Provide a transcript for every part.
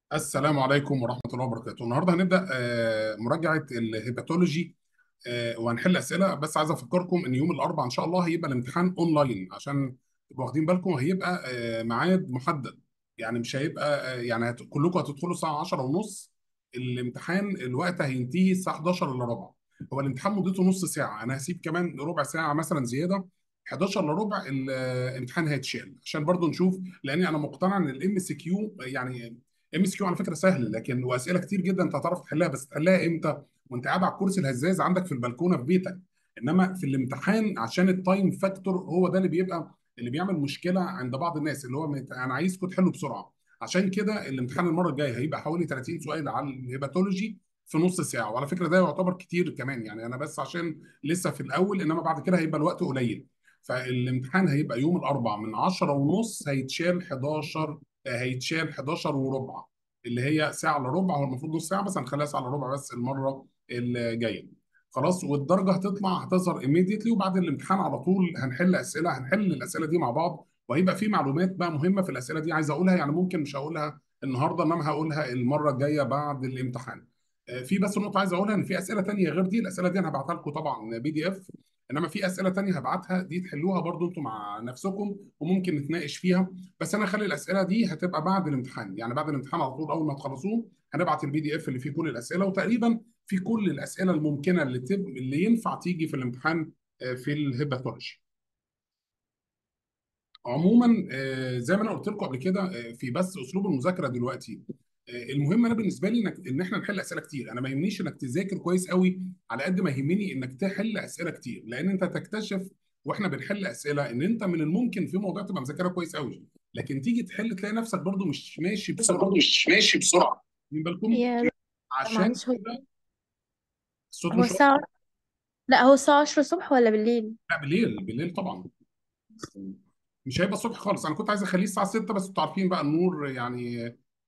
السلام عليكم ورحمة الله وبركاته. النهارده هنبدأ آه، مراجعة الهيباتولوجي آه، وهنحل أسئلة بس عايز أفكركم إن يوم الأربعاء إن شاء الله هيبقى الامتحان أونلاين عشان تبقوا واخدين بالكم هيبقى آه، ميعاد محدد يعني مش هيبقى آه، يعني هت... كلكم هتدخلوا الساعة 10 ونص الامتحان الوقت هينتهي الساعة 11 إلا ربع هو الامتحان مدته نص ساعة أنا هسيب كمان ربع ساعة مثلا زيادة 11 الا ربع ال- الامتحان هيتشال عشان برضو نشوف لاني انا مقتنع ان الام سي كيو يعني ام اس كيو على فكره سهل لكن واسئله كتير جدا انت هتعرف تحلها بس تحلها امتى وانت قاعد على الكرسي الهزاز عندك في البلكونه في بيتك انما في الامتحان عشان التايم فاكتور هو ده اللي بيبقى اللي بيعمل مشكله عند بعض الناس اللي هو مت- انا عايزكم تحلوا بسرعه عشان كده الامتحان المره الجايه هيبقى حوالي 30 سؤال على الهيباتولوجي في نص ساعه وعلى فكره ده يعتبر كتير كمان يعني انا بس عشان لسه في الاول انما بعد كده هيبقى الوقت قليل فالامتحان هيبقى يوم الاربعاء من 10 ونص هيتشال 11 آه، هيتشال 11 وربع اللي هي ساعه الا ربع هو المفروض نص ساعه بس هنخليها ساعه الا ربع بس المره الجايه خلاص والدرجه هتطلع هتظهر immediately وبعد الامتحان على طول هنحل اسئله هنحل الاسئله دي مع بعض وهيبقى في معلومات بقى مهمه في الاسئله دي عايز اقولها يعني ممكن مش هقولها النهارده انما هقولها المره الجايه بعد الامتحان آه، في بس نقطه عايز اقولها ان في اسئله تانيه غير دي الاسئله دي انا هبعتها لكم طبعا بي دي اف انما في اسئله تانيه هبعتها دي تحلوها برضو انتوا مع نفسكم وممكن نتناقش فيها بس انا هخلي الاسئله دي هتبقى بعد الامتحان يعني بعد الامتحان على طول اول ما تخلصوه هنبعت البي دي اف اللي فيه كل الاسئله وتقريبا في كل الاسئله الممكنه اللي تب... اللي ينفع تيجي في الامتحان آه، في الهيباتولوجي عموما آه، زي ما انا قلت لكم قبل كده آه، في بس اسلوب المذاكره دلوقتي آه، المهم انا بالنسبه لي انك ان احنا نحل اسئله كتير انا ما يهمنيش انك تذاكر كويس قوي على قد ما يهمني انك تحل اسئله كتير لان انت تكتشف واحنا بنحل اسئله ان انت من الممكن في موضوع تبقى مذاكرها كويس قوي لكن تيجي تحل تلاقي نفسك برضو مش ماشي بسرعه مش ماشي بسرعه من بالكم يا عشان معلش هو كده الصوت هو مش واضح الساعة لا هو الساعة عشرة الصبح ولا بالليل؟ لا بالليل بالليل طبعا مش هيبقى الصبح خالص انا كنت عايز اخليه الساعه 6 بس انتوا عارفين بقى النور يعني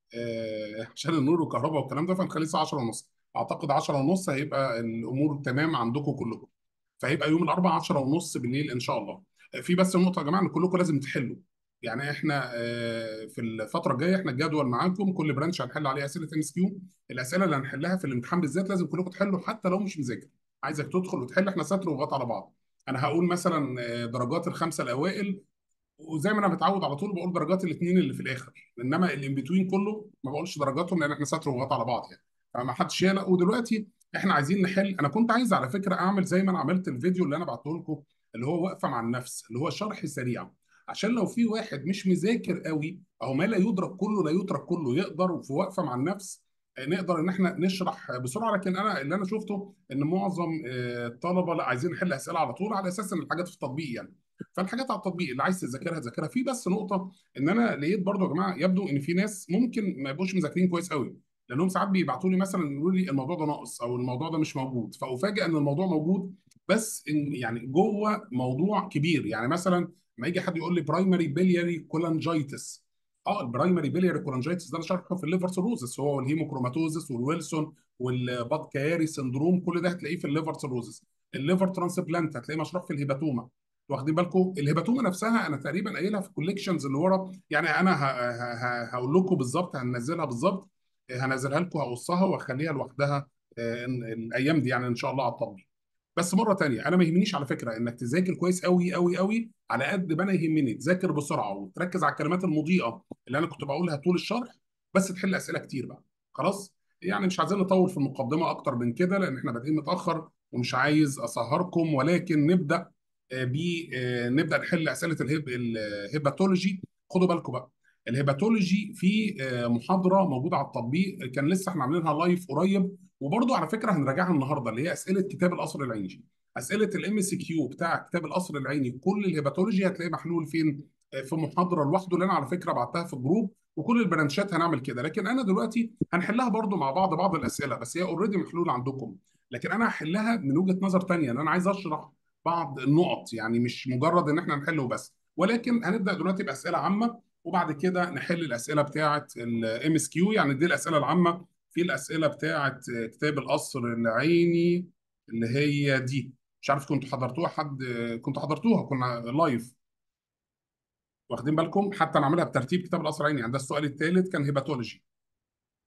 آه، عشان النور والكهرباء والكلام ده فنخليه الساعه 10 ونص اعتقد 10 ونص هيبقى الامور تمام عندكم كلكم فهيبقى يوم الاربعاء 10 ونص بالليل ان شاء الله آه، في بس نقطه يا جماعه ان كلكم لازم تحلوا يعني احنا آه، في الفتره الجايه احنا الجدول معاكم كل برانش هنحل عليه اسئله ام اس كيو الاسئله اللي هنحلها في الامتحان بالذات لازم كلكم تحلوا حتى لو مش مذاكر عايزك تدخل وتحل احنا سطر وغط على بعض انا هقول مثلا آه، درجات الخمسه الاوائل وزي ما انا متعود على طول بقول درجات الاثنين اللي في الاخر انما اللي ان بتوين كله ما بقولش درجاتهم لان احنا سطر وغط على بعض يعني فما حدش يقلق ودلوقتي احنا عايزين نحل انا كنت عايز على فكره اعمل زي ما انا عملت الفيديو اللي انا بعته لكم اللي هو واقفه مع النفس اللي هو شرح سريع عشان لو في واحد مش مذاكر قوي او ما لا يدرك كله لا يترك كله يقدر في واقفه مع النفس آه، نقدر ان احنا نشرح بسرعه لكن انا اللي انا شفته ان معظم آه، الطلبه لا عايزين نحل اسئله على طول على اساس ان الحاجات في التطبيق يعني فالحاجات على التطبيق اللي عايز تذاكرها ذاكرها في بس نقطه ان انا لقيت برضو يا جماعه يبدو ان في ناس ممكن ما يبقوش مذاكرين كويس قوي لانهم ساعات بيبعتوا لي مثلا يقولوا لي الموضوع ده ناقص او الموضوع ده مش موجود فافاجئ ان الموضوع موجود بس إن يعني جوه موضوع كبير يعني مثلا ما يجي حد يقول لي برايمري بيلياري كولانجايتس اه البرايمري بيلياري كولانجايتس ده انا شارحه في الليفر سيروزس هو الهيموكروماتوزس والويلسون والباد كياري سندروم كل ده هتلاقيه في الليفر سيروزس الليفر ترانسبلانت هتلاقيه مشروح في الهيباتوما واخدين بالكم الهيباتوما نفسها انا تقريبا قايلها في الكوليكشنز اللي ورا يعني انا ه- ه- ه- هقول لكم بالظبط هننزلها بالظبط هنزلها لكم هقصها واخليها لوحدها آه، ال- الايام دي يعني ان شاء الله على التطبيق بس مره تانية انا ما يهمنيش على فكره انك تذاكر كويس قوي قوي قوي على قد ما انا يهمني تذاكر بسرعه وتركز على الكلمات المضيئه اللي انا كنت بقولها طول الشرح بس تحل اسئله كتير بقى خلاص يعني مش عايزين نطول في المقدمه اكتر من كده لان احنا بادئين متاخر ومش عايز اسهركم ولكن نبدا آه، ب آه، نبدا نحل اسئله الهيب الهيباتولوجي خدوا بالكم بقى الهيباتولوجي في آه، محاضره موجوده على التطبيق كان لسه احنا عاملينها لايف قريب وبرضه على فكره هنراجعها النهارده اللي هي اسئله كتاب القصر العيني اسئله الام سي كيو بتاع كتاب القصر العيني كل الهيباتولوجي هتلاقيه محلول فين آه، في محاضره لوحده اللي انا على فكره بعتها في الجروب وكل البرانشات هنعمل كده لكن انا دلوقتي هنحلها برضه مع بعض بعض الاسئله بس هي اوريدي محلوله عندكم لكن انا هحلها من وجهه نظر تانية ان انا عايز اشرح بعض النقط يعني مش مجرد ان احنا نحله بس ولكن هنبدا دلوقتي باسئله عامه وبعد كده نحل الاسئله بتاعه الام اس كيو يعني دي الاسئله العامه في الاسئله بتاعه كتاب القصر العيني اللي هي دي مش عارف كنتوا حضرتوها حد كنتوا حضرتوها كنا لايف واخدين بالكم حتى انا عاملها بترتيب كتاب القصر العيني يعني ده السؤال الثالث كان هيباتولوجي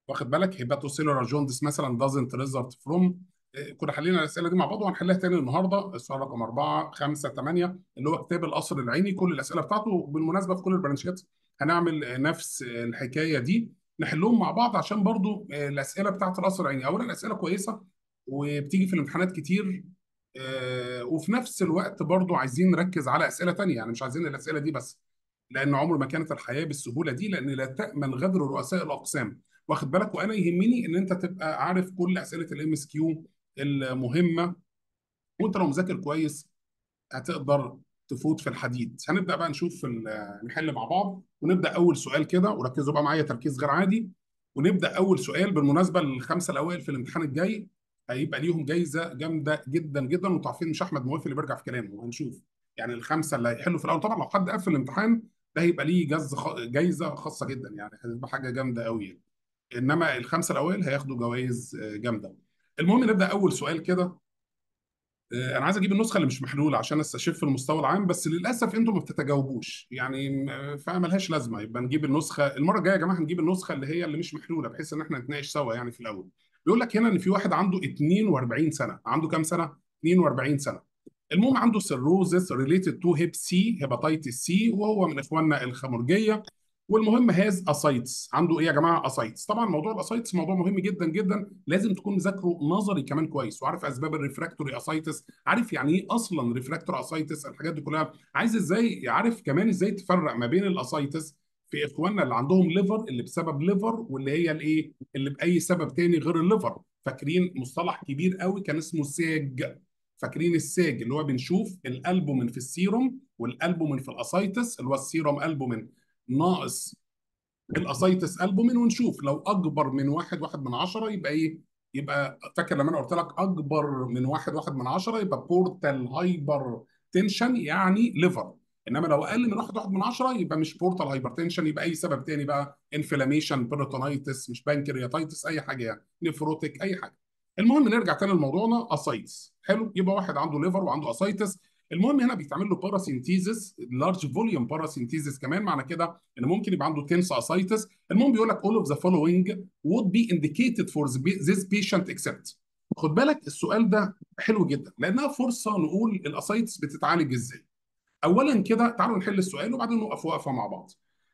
واخد بالك هيباتوسيلولار جوندس مثلا دازنت ريزلت فروم كنا حلينا الاسئله دي مع بعض وهنحلها تاني النهارده السؤال رقم 4 5 8 اللي هو كتاب القصر العيني كل الاسئله بتاعته بالمناسبه في كل البرانشات هنعمل آه، نفس آه، الحكايه دي نحلهم مع بعض عشان برضو آه، الاسئله بتاعت القصر العيني اولا اسئله كويسه وبتيجي في الامتحانات كتير آه، وفي نفس الوقت برضو عايزين نركز على اسئله تانيه يعني مش عايزين الاسئله دي بس لان عمر ما كانت الحياه بالسهوله دي لان لا تامن غدر رؤساء الاقسام واخد بالك وانا يهمني ان انت تبقى عارف كل اسئله الام اس كيو المهمه وانت لو مذاكر كويس هتقدر تفوت في الحديد هنبدا بقى نشوف في ال- نحل مع بعض ونبدا اول سؤال كده وركزوا بقى معايا تركيز غير عادي ونبدا اول سؤال بالمناسبه الخمسه الاوائل في الامتحان الجاي هيبقى ليهم جايزه جامده جدا جدا وانتوا عارفين مش احمد موافق اللي بيرجع في كلامه هنشوف يعني الخمسه اللي هيحلوا في الاول طبعا لو حد قفل الامتحان ده هيبقى ليه جايزه خ- جايزه خاصه جدا يعني هتبقى حاجه جامده قوي يعني. انما الخمسه الاوائل هياخدوا جوائز آه، جامده المهم نبدا اول سؤال كده آه، انا عايز اجيب النسخه اللي مش محلوله عشان استشف المستوى العام بس للاسف انتم ما بتتجاوبوش يعني م- فملهاش لازمه يبقى نجيب النسخه المره الجايه يا جماعه هنجيب النسخه اللي هي اللي مش محلوله بحيث ان احنا نتناقش سوا يعني في الاول بيقول لك هنا ان في واحد عنده 42 سنه عنده كام سنه 42 سنه المهم عنده سيروزس ريليتد تو هيب سي هيباتيتس سي وهو من اخواننا الخمرجيه والمهم هاز اسايتس عنده ايه يا جماعه اسايتس طبعا موضوع الاسايتس موضوع مهم جدا جدا لازم تكون مذاكره نظري كمان كويس وعارف اسباب الريفراكتوري اسايتس عارف يعني ايه اصلا ريفراكتوري اسايتس الحاجات دي كلها عايز ازاي عارف كمان ازاي تفرق ما بين الاسايتس في اخواننا اللي عندهم ليفر اللي بسبب ليفر واللي هي الايه اللي باي سبب تاني غير الليفر فاكرين مصطلح كبير قوي كان اسمه ساج فاكرين الساج اللي هو بنشوف الالبومين في السيروم والالبومين في الاسايتس اللي هو السيروم البومين ناقص الاسايتس البومين ونشوف لو اكبر من واحد واحد من عشرة يبقى ايه يبقى فاكر لما انا قلت لك اكبر من واحد واحد من عشرة يبقى بورتال هايبر تنشن يعني ليفر انما لو اقل من واحد واحد من عشرة يبقى مش بورتال هايبر تنشن يبقى اي سبب تاني بقى انفلاميشن بيريتونايتس مش بانكرياتايتس اي حاجه يعني نيفروتيك اي حاجه المهم نرجع تاني لموضوعنا اسايتس حلو يبقى واحد عنده ليفر وعنده اسايتس المهم هنا بيتعمل له باراسينتيزس لارج فوليوم باراسينتيزس كمان معنى كده ان ممكن يبقى عنده تنس اسايتس المهم بيقول لك all of the following would be indicated for this patient except خد بالك السؤال ده حلو جدا لانها فرصه نقول الاسايتس بتتعالج ازاي اولا كده تعالوا نحل السؤال وبعدين نقف وقفه مع بعض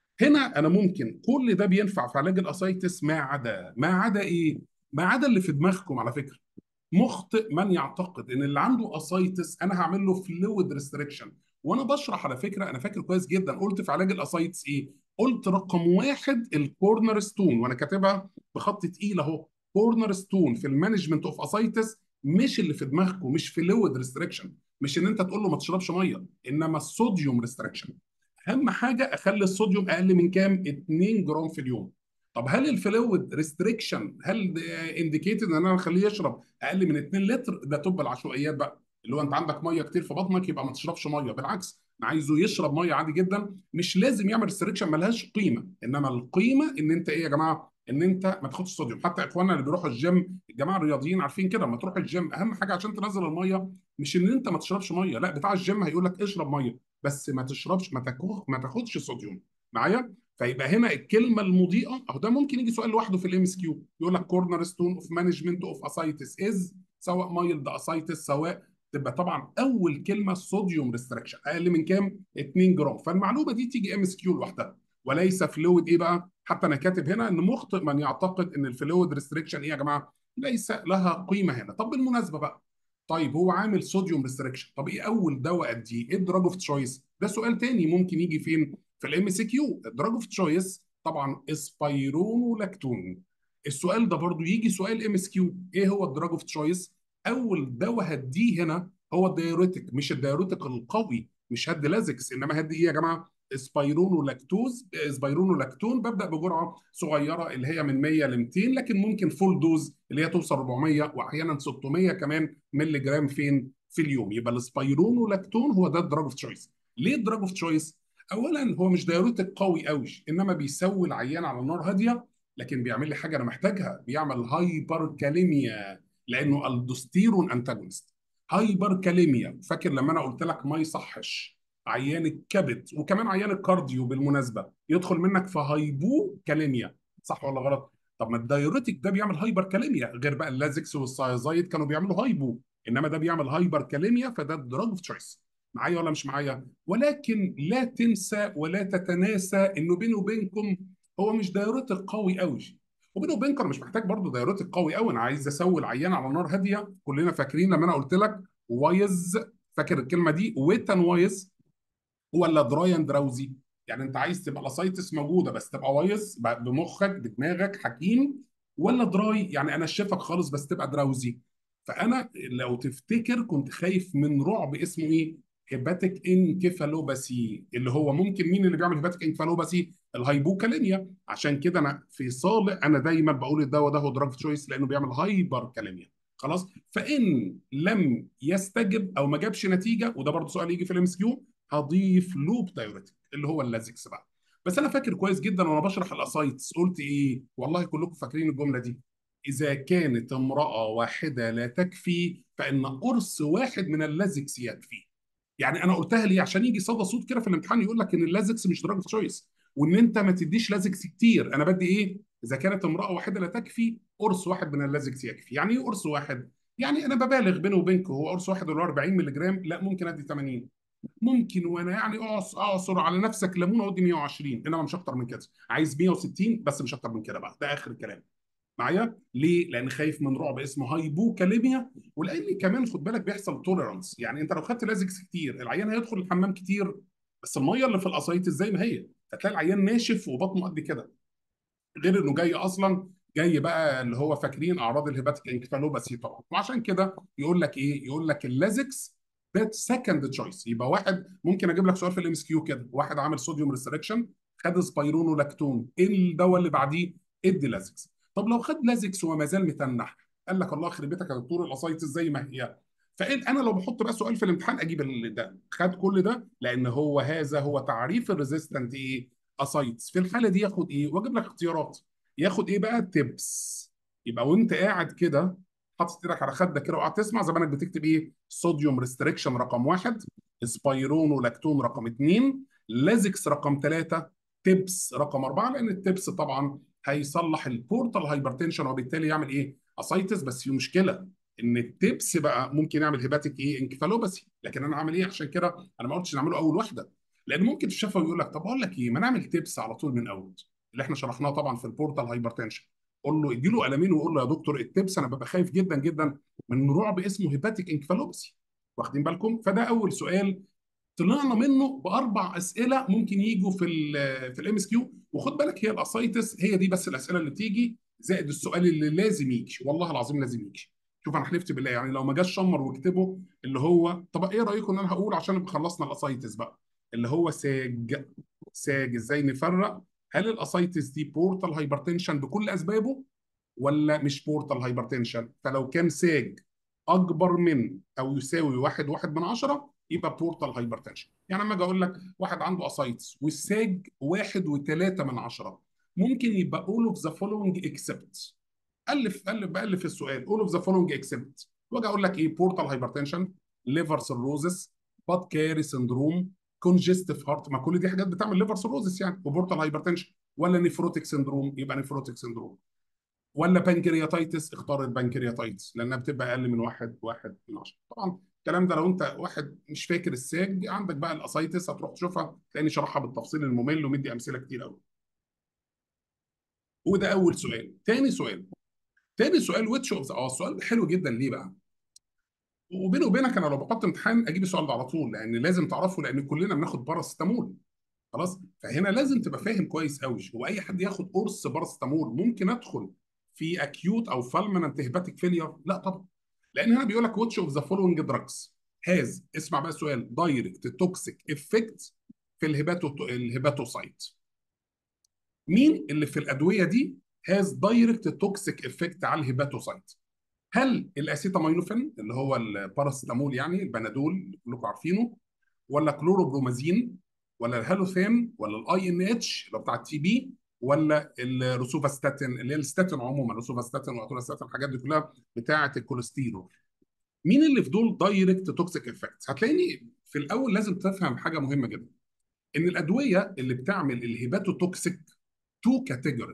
هنا انا ممكن كل ده بينفع في علاج الاسايتس ما عدا ما عدا ايه ما عدا اللي في دماغكم على فكره مخطئ من يعتقد ان اللي عنده اسايتس انا هعمل له فلويد ريستريكشن وانا بشرح على فكره انا فاكر كويس جدا قلت في علاج الاسايتس ايه قلت رقم واحد الكورنر ستون وانا كاتبها بخط تقيل اهو كورنر ستون في المانجمنت اوف اسايتس مش اللي في دماغكم مش فلويد ريستريكشن مش ان انت تقول له ما تشربش ميه انما الصوديوم ريستريكشن اهم حاجه اخلي الصوديوم اقل من كام 2 جرام في اليوم طب هل الفلويد ريستريكشن هل انديكيتد ان انا اخليه يشرب اقل من 2 لتر ده طب العشوائيات بقى اللي هو انت عندك ميه كتير في بطنك يبقى ما تشربش ميه بالعكس انا عايزه يشرب ميه عادي جدا مش لازم يعمل ريستريكشن ملهاش قيمه انما القيمه ان انت ايه يا جماعه ان انت ما تاخدش صوديوم حتى اخواننا اللي بيروحوا الجيم الجماعه الرياضيين عارفين كده لما تروح الجيم اهم حاجه عشان تنزل الميه مش ان انت ما تشربش ميه لا بتاع الجيم هيقول لك اشرب ميه بس ما تشربش ما تاخد ما تاخدش صوديوم معايا فيبقى هنا الكلمه المضيئه اهو ده ممكن يجي سؤال لوحده في الام اس كيو يقول لك كورنر ستون اوف مانجمنت اوف اسايتس از سواء مايلد اسايتس سواء تبقى طبعا اول كلمه صوديوم ريستريكشن اقل من كام 2 جرام فالمعلومه دي تيجي ام اس كيو لوحدها وليس فلويد ايه بقى حتى انا كاتب هنا ان مخطئ من يعتقد ان الفلويد ريستريكشن ايه يا جماعه ليس لها قيمه هنا طب بالمناسبه بقى طيب هو عامل صوديوم ريستريكشن طب ايه اول دواء اديه ايه الدراج اوف تشويس ده سؤال تاني ممكن يجي فين في الام سي كيو الدراج اوف تشويس طبعا اسبايرونولاكتون السؤال ده برضو يجي سؤال ام اس كيو ايه هو الدراج اوف تشويس اول دواء هديه هنا هو الدايوريتك مش الدايوريتك القوي مش هدي لازكس انما هدي ايه يا جماعه اسبايرونولاكتوز اسبايرونولاكتون ببدا بجرعه صغيره اللي هي من 100 ل 200 لكن ممكن فول دوز اللي هي توصل 400 واحيانا 600 كمان مللي جرام فين في اليوم يبقى الاسبايرونولاكتون هو ده الدراج اوف تشويس ليه الدراج اوف تشويس اولا هو مش دايوريتك قوي قوي انما بيسوي العيان على نار هاديه لكن بيعمل لي حاجه انا محتاجها بيعمل هايبر كاليميا لانه الدوستيرون انتاجونست هايبر كاليميا فاكر لما انا قلت لك ما يصحش عيان الكبد وكمان عيان الكارديو بالمناسبه يدخل منك في هايبو كاليميا صح ولا غلط طب ما الدايوريتك ده بيعمل هايبر كاليميا غير بقى اللازكس والسايزايد كانوا بيعملوا هايبو انما ده بيعمل هايبر كاليميا فده دراج اوف تشويس معايا ولا مش معايا ولكن لا تنسى ولا تتناسى انه بيني وبينكم هو مش دايوريتك قوي قوي وبيني وبينكم انا مش محتاج برضه دايوريتك قوي قوي انا عايز اسوي العيان على نار هاديه كلنا فاكرين لما انا قلت لك وايز فاكر الكلمه دي ويتن وايز ولا دراي اند دراوزي يعني انت عايز تبقى الاسايتس موجوده بس تبقى وايز بمخك بدماغك حكيم ولا دراي يعني انشفك خالص بس تبقى دراوزي فانا لو تفتكر كنت خايف من رعب اسمه ايه هيباتيك انكفالوباسي اللي هو ممكن مين اللي بيعمل هيباتيك انكفالوباسي الهايبوكاليميا عشان كده انا في صالح انا دايما بقول الدواء ده هو دراج تشويس لانه بيعمل هايبر كاليميا خلاص فان لم يستجب او ما جابش نتيجه وده برضه سؤال يجي في الام اس كيو هضيف لوب دايوريتك اللي هو اللازكس بقى بس انا فاكر كويس جدا وانا بشرح الاسايتس قلت ايه والله كلكم فاكرين الجمله دي اذا كانت امراه واحده لا تكفي فان قرص واحد من اللازكس يكفي يعني انا قلتها ليه عشان يجي صدى صوت كده في الامتحان يقول لك ان اللازكس مش دراج تشويس وان انت ما تديش لازكس كتير انا بدي ايه اذا كانت امراه واحده لا تكفي قرص واحد من اللازكس يكفي يعني ايه قرص واحد يعني انا ببالغ بينه وبينك هو قرص واحد اللي هو 40 مللي جرام لا ممكن ادي 80 ممكن وانا يعني اعص اعصر على نفسك ليمونه وادي 120 انما مش اكتر من كده عايز 160 بس مش اكتر من كده بقى ده اخر الكلام معايا ليه لان خايف من رعب اسمه هايبوكاليميا ولان كمان خد بالك بيحصل توليرانس يعني انت لو خدت لازكس كتير العيان هيدخل الحمام كتير بس الميه اللي في الاسايتس زي ما هي هتلاقي العيان ناشف وبطنه قد كده غير انه جاي اصلا جاي بقى اللي هو فاكرين اعراض الهيباتيك انكفالوباسي طبعا وعشان كده يقول لك ايه يقول لك اللازكس ده سكند تشويس يبقى واحد ممكن اجيب لك سؤال في الام اس كيو كده واحد عامل صوديوم ريستريكشن خد سبايرونولاكتون ايه الدواء اللي بعديه ادي لازكس طب لو خد لازكس وما زال متنح قال لك الله يخرب بيتك يا دكتور الاسايتس زي ما هي فإن انا لو بحط بقى سؤال في الامتحان اجيب ال- ده خد كل ده لان هو هذا هو تعريف الريزيستنت ايه اسايتس في الحاله دي ياخد ايه واجيب لك اختيارات ياخد ايه بقى تبس يبقى وانت قاعد كده حاطط ايدك على خدك كده وقاعد تسمع زمانك بتكتب ايه صوديوم ريستريكشن رقم واحد سبايرونولاكتون رقم اثنين لازكس رقم ثلاثه تبس رقم اربعه لان التبس طبعا هيصلح البورتال هايبرتنشن وبالتالي يعمل ايه اسايتس بس في مشكله ان التبس بقى ممكن يعمل هيباتيك ايه انكفالوباسي لكن انا عامل ايه عشان كده انا ما قلتش نعمله اول واحده لان ممكن الشفوي يقول لك طب اقول لك ايه ما نعمل تبس على طول من اول اللي احنا شرحناه طبعا في البورتال هايبرتنشن قول له اديله قلمين وقول له يا دكتور التبس انا ببقى خايف جدا جدا من رعب اسمه هيباتيك انكفالوباسي واخدين بالكم فده اول سؤال طلعنا منه باربع اسئله ممكن يجوا في ال في الام اس كيو وخد بالك هي الاسايتس هي دي بس الاسئله اللي بتيجي زائد السؤال اللي لازم يجي والله العظيم لازم يجي شوف انا حلفت بالله يعني لو ما جاش شمر واكتبه اللي هو طب ايه رايكم ان انا هقول عشان نبقى خلصنا الاسايتس بقى اللي هو ساج ساج ازاي نفرق هل الاسايتس دي بورتال هايبرتنشن بكل اسبابه ولا مش بورتال هايبرتنشن فلو كان ساج اكبر من او يساوي واحد واحد من عشرة يبقى بورتال هايبرتنشن يعني لما اجي اقول لك واحد عنده اسايتس والساج واحد وثلاثة من عشرة ممكن يبقى all of the following except الف الف بالف السؤال all of the following except واجي اقول لك ايه بورتال هايبرتنشن ليفر سيروزس باد كاري سندروم كونجستيف هارت ما كل دي حاجات بتعمل ليفر سيروزس يعني وبورتال هايبرتنشن ولا نيفروتيك سندروم يبقى نيفروتيك سندروم ولا بانكرياتايتس اختار البانكرياتايتس لانها بتبقى اقل من واحد واحد من عشرة طبعا الكلام ده لو انت واحد مش فاكر الساج عندك بقى الاسايتس هتروح تشوفها تلاقيني شرحها بالتفصيل الممل ومدي امثله كتير قوي وده اول سؤال تاني سؤال تاني سؤال ويتش اوف اه السؤال ده حلو جدا ليه بقى وبيني وبينك انا لو بحط امتحان اجيب السؤال ده على طول لان لازم تعرفه لان كلنا بناخد باراسيتامول خلاص فهنا لازم تبقى فاهم كويس قوي هو اي حد ياخد قرص باراسيتامول ممكن ادخل في اكيوت او فالمنت هيباتيك فيلير لا طبعا لان هنا بيقول لك واتش اوف ذا فولوينج دراجز هاز اسمع بقى السؤال دايركت توكسيك افكت في الهيباتو الهيباتوسايت مين اللي في الادويه دي هاز دايركت توكسيك افكت على الهيباتوسايت هل الاسيتامينوفين اللي هو الباراسيتامول يعني البنادول اللي كلكم عارفينه ولا كلوروبرومازين ولا الهالوثين ولا الاي ان اتش اللي هو بتاع التي بي ولا الروسوفاستاتين اللي هي الستاتين عموما الروسوفاستاتين واتورستاتين الحاجات دي كلها بتاعه الكوليسترول مين اللي في دول دايركت توكسيك افكتس هتلاقيني في الاول لازم تفهم حاجه مهمه جدا ان الادويه اللي بتعمل الهيباتوتوكسيك تو كاتيجوريز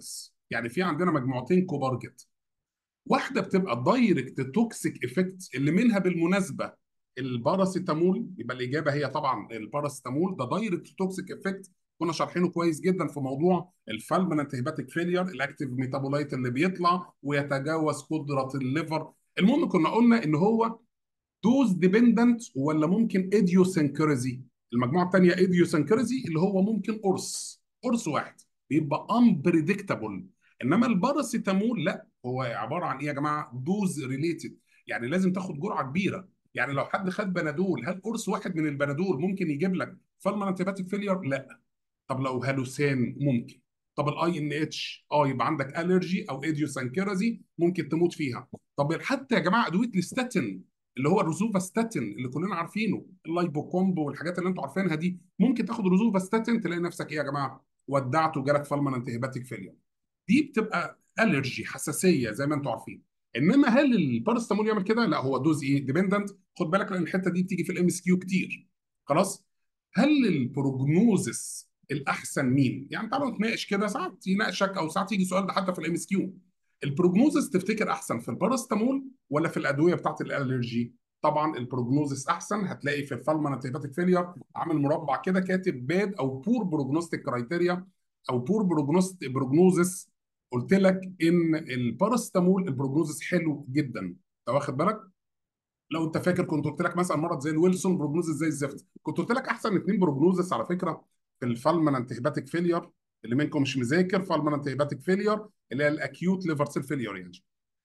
يعني في عندنا مجموعتين كبار جدا واحده بتبقى دايركت توكسيك افكت اللي منها بالمناسبه الباراسيتامول يبقى الاجابه هي طبعا الباراسيتامول ده دايركت توكسيك افكت كنا شارحينه كويس جدا في موضوع الفالمنت هيباتيك فيلير الاكتيف ميتابولايت اللي بيطلع ويتجاوز قدره الليفر المهم كنا قلنا ان هو دوز ديبندنت ولا ممكن ايديوسنكرزي المجموعه الثانيه ايديوسنكرزي اللي هو ممكن قرص قرص واحد بيبقى unpredictable انما الباراسيتامول لا هو عباره عن ايه يا جماعه دوز ريليتد يعني لازم تاخد جرعه كبيره يعني لو حد خد بنادول هل قرص واحد من البنادول ممكن يجيب لك فالمنت هيباتيك فيلير لا طب لو هالوسان ممكن طب الاي ان اتش اه يبقى عندك الرجي او ايديوسانكيرازي ممكن تموت فيها طب حتى يا جماعه ادويه الستاتين اللي هو الروزوفاستاتين اللي كلنا عارفينه اللايبوكومب والحاجات اللي انتوا عارفينها دي ممكن تاخد روزوفاستاتين تلاقي نفسك ايه يا جماعه ودعت وجالك فالمنت هيباتيك فيلير دي بتبقى الرجي حساسيه زي ما انتم عارفين انما هل البارستامول يعمل كده لا هو دوز ايه ديبندنت خد بالك لان الحته دي بتيجي في الام اس كيو كتير خلاص هل البروجنوزس الاحسن مين يعني تعالوا نتناقش كده ساعات يناقشك او ساعات يجي سؤال ده حتى في الام اس كيو البروجنوزس تفتكر احسن في البارستامول ولا في الادويه بتاعت الالرجي طبعا البروجنوزس احسن هتلاقي في الفالمنت هيباتيك فيلير عامل مربع كده كاتب باد او بور بروجنوستيك كرايتيريا او بور بروجنوست بروجنوزس قلت لك ان البارستامول البروجنوزس حلو جدا انت واخد بالك لو انت فاكر كنت قلت لك مثلا مرض زي الويلسون بروجنوزس زي الزفت كنت قلت لك احسن اثنين بروجنوزس على فكره في الفالمنت هيباتيك فيلير اللي منكم مش مذاكر فالمنت هيباتيك فيلير اللي هي الاكيوت ليفر سيل فيلير يعني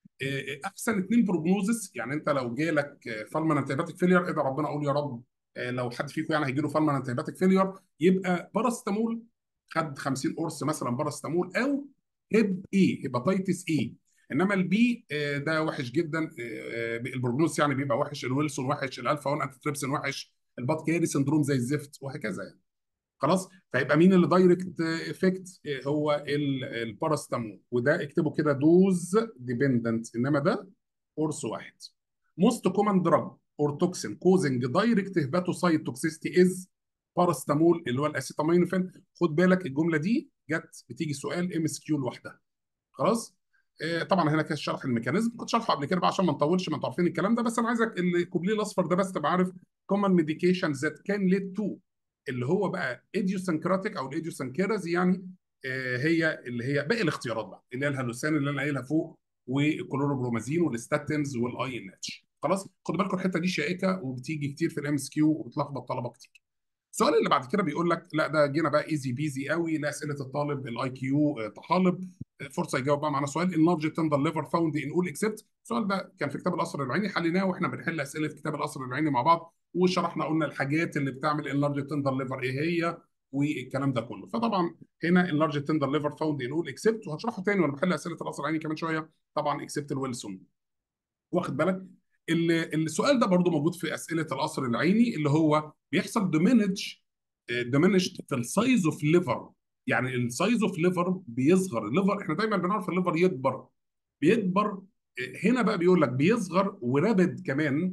احسن اثنين بروجنوزس يعني انت لو جالك فالمنت هيباتيك فيلير ادعي ربنا اقول يا رب لو حد فيكم يعني هيجي له فالمنت هيباتيك فيلير يبقى باراستامول خد 50 قرص مثلا باراستامول او هيب اي هيباتيتس اي انما البي ده وحش جدا البروجنوز يعني بيبقى وحش الويلسون وحش الالفا 1 انتي وحش البات كاري سندروم زي الزفت وهكذا يعني خلاص فيبقى مين اللي دايركت افكت هو الباراستامول وده اكتبه كده دوز ديبندنت انما ده قرص واحد موست كومن دراج اور توكسين كوزنج دايركت هيباتوسايت توكسيستي از باراستامول اللي هو الاسيتامينوفين خد بالك الجمله دي جت بتيجي سؤال ام اس كيو لوحدها خلاص آه طبعا هنا كان شرح الميكانيزم كنت شرحه قبل كده بقى عشان ما نطولش ما انتوا عارفين الكلام ده بس انا عايزك الكوبليه الاصفر ده بس تبقى عارف common medications that can lead to اللي هو بقى idiosyncratic او الايديوسنكيرازي يعني آه هي اللي هي باقي الاختيارات بقى اللي هي الهلوسان اللي انا قايلها فوق والكلوروبرومازين والستاتينز والاي ان اتش خلاص خدوا بالكم الحته دي شائكه وبتيجي كتير في الام اس كيو وبتلخبط طلبه كتير السؤال اللي بعد كده بيقول لك لا ده جينا بقى ايزي بيزي قوي لا اسئله الطالب الاي كيو طحالب فرصه يجاوب بقى معانا سؤال اللارج تندر ليفر فاوند ان اول اكسبت السؤال ده كان في كتاب القصر العيني حليناه واحنا بنحل اسئله كتاب القصر العيني مع بعض وشرحنا قلنا الحاجات اللي بتعمل اللارج تندر ليفر ايه هي والكلام ده كله فطبعا هنا اللارج تندر ليفر فاوند ان اول اكسبت وهشرحه تاني وانا بحل اسئله القصر العيني كمان شويه طبعا اكسبت الويلسون واخد بالك السؤال ده برضو موجود في اسئله القصر العيني اللي هو بيحصل دومينج diminished في السايز اوف ليفر يعني السايز اوف ليفر بيصغر الليفر احنا دايما بنعرف الليفر يكبر بيكبر هنا بقى بيقول لك بيصغر ورابد كمان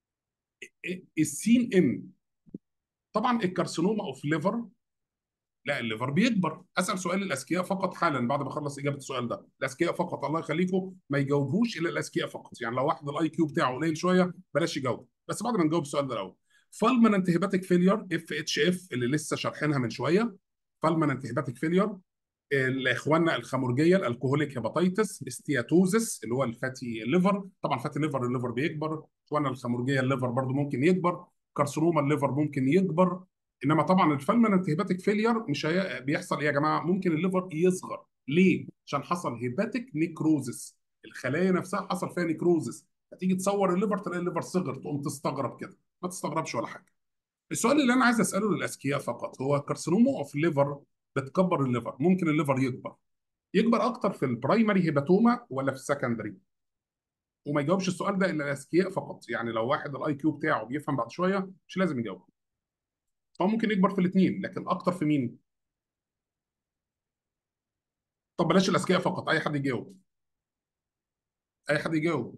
السين ام طبعا الكارسينوما اوف ليفر لا الليفر بيكبر اسال سؤال للاذكياء فقط حالا بعد ما اخلص اجابه السؤال ده الاذكياء فقط الله يخليكم ما يجاوبوش الا الاذكياء فقط يعني لو واحد الاي كيو بتاعه قليل شويه بلاش يجاوب بس بعد ما نجاوب السؤال ده الاول فالمننت هيباتيك فيلير اف اتش اف اللي لسه شارحينها من شويه فالمننت هيباتيك فيلير اخواننا الخمرجيه الالكوهوليك هيباتيتس استياتوزس اللي هو الفاتي ليفر طبعا فاتي ليفر الليفر بيكبر اخواننا الخمرجيه الليفر برضو ممكن يكبر كارسينوما الليفر ممكن يكبر انما طبعا الفالمننت هيباتيك فيلير مش هي... بيحصل ايه يا جماعه ممكن الليفر يصغر ليه عشان حصل هيباتيك نيكروزس الخلايا نفسها حصل فيها نيكروزس هتيجي تصور الليفر تلاقي الليفر صغر تقوم تستغرب كده ما تستغربش ولا حاجه السؤال اللي انا عايز اساله للاذكياء فقط هو كارسينوما اوف ليفر بتكبر الليفر ممكن الليفر يكبر يكبر اكتر في البرايمري هيباتوما ولا في السكندري وما يجاوبش السؤال ده الا الاذكياء فقط يعني لو واحد الاي كيو بتاعه بيفهم بعد شويه مش لازم يجاوب هو ممكن يكبر في الاثنين لكن اكتر في مين طب بلاش الاذكياء فقط اي حد يجاوب اي حد يجاوب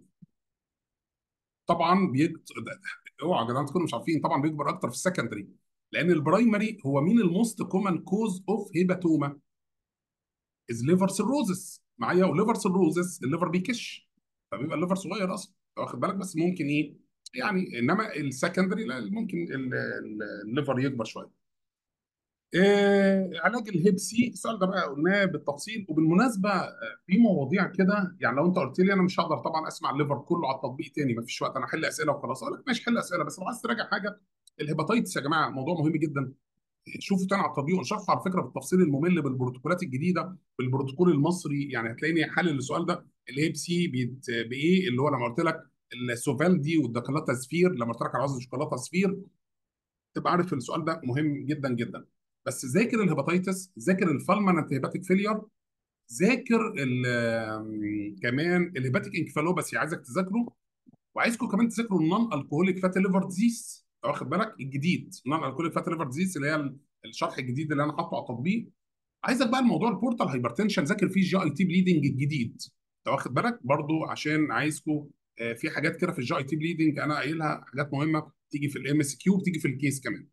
طبعا بيك... اوعى يا جدعان تكونوا مش عارفين طبعا بيكبر اكتر في السكندري لان البرايمري هو مين الموست كومن كوز اوف هيباتوما از ليفر سيروزس معايا وليفر سيروزس الليفر بيكش فبيبقى الليفر صغير اصلا أنت واخد بالك بس ممكن ايه يعني انما السكندري لا ممكن ال- ال- الليفر يكبر شويه آه، علاج الهيب سي السؤال ده بقى قلناه بالتفصيل وبالمناسبه آه، في مواضيع كده يعني لو انت قلت لي انا مش هقدر طبعا اسمع الليفر كله على التطبيق تاني ما فيش وقت انا احل اسئله وخلاص اقول لك ماشي حل اسئله بس لو عايز تراجع حاجه الهيباتيتس يا جماعه موضوع مهم جدا شوفوا تاني على التطبيق ونشرحه على فكره بالتفصيل الممل بالبروتوكولات الجديده بالبروتوكول المصري يعني هتلاقيني حلل السؤال ده الهيب سي بيت بايه اللي هو لما قلت لك السوفالدي والدكلاتا سفير لما قلت لك على وزن الشوكولاته سفير تبقى عارف السؤال ده مهم جدا جدا بس ذاكر الهيباتيتس ذاكر الفالمنت هيباتيك فيلير ذاكر ال- كمان الهيباتيك انكفالوباثي عايزك تذاكره وعايزكم كمان تذاكروا النون الكوهوليك فاتي ليفر ديزيز أنت واخد بالك الجديد النون الكوهوليك فاتي ليفر ديزيز اللي هي الشرح الجديد اللي انا حاطه على التطبيق عايزك بقى الموضوع البورتال هايبرتنشن ذاكر فيه الجي اي تي بليدنج الجديد انت واخد بالك برضو عشان عايزكم آه، في حاجات كده في الجي اي تي بليدنج انا قايلها حاجات مهمه تيجي في الام اس كيو بتيجي في الكيس كمان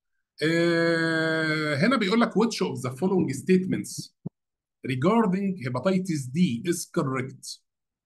آه، هنا بيقول لك which of the following statements regarding hepatitis D is correct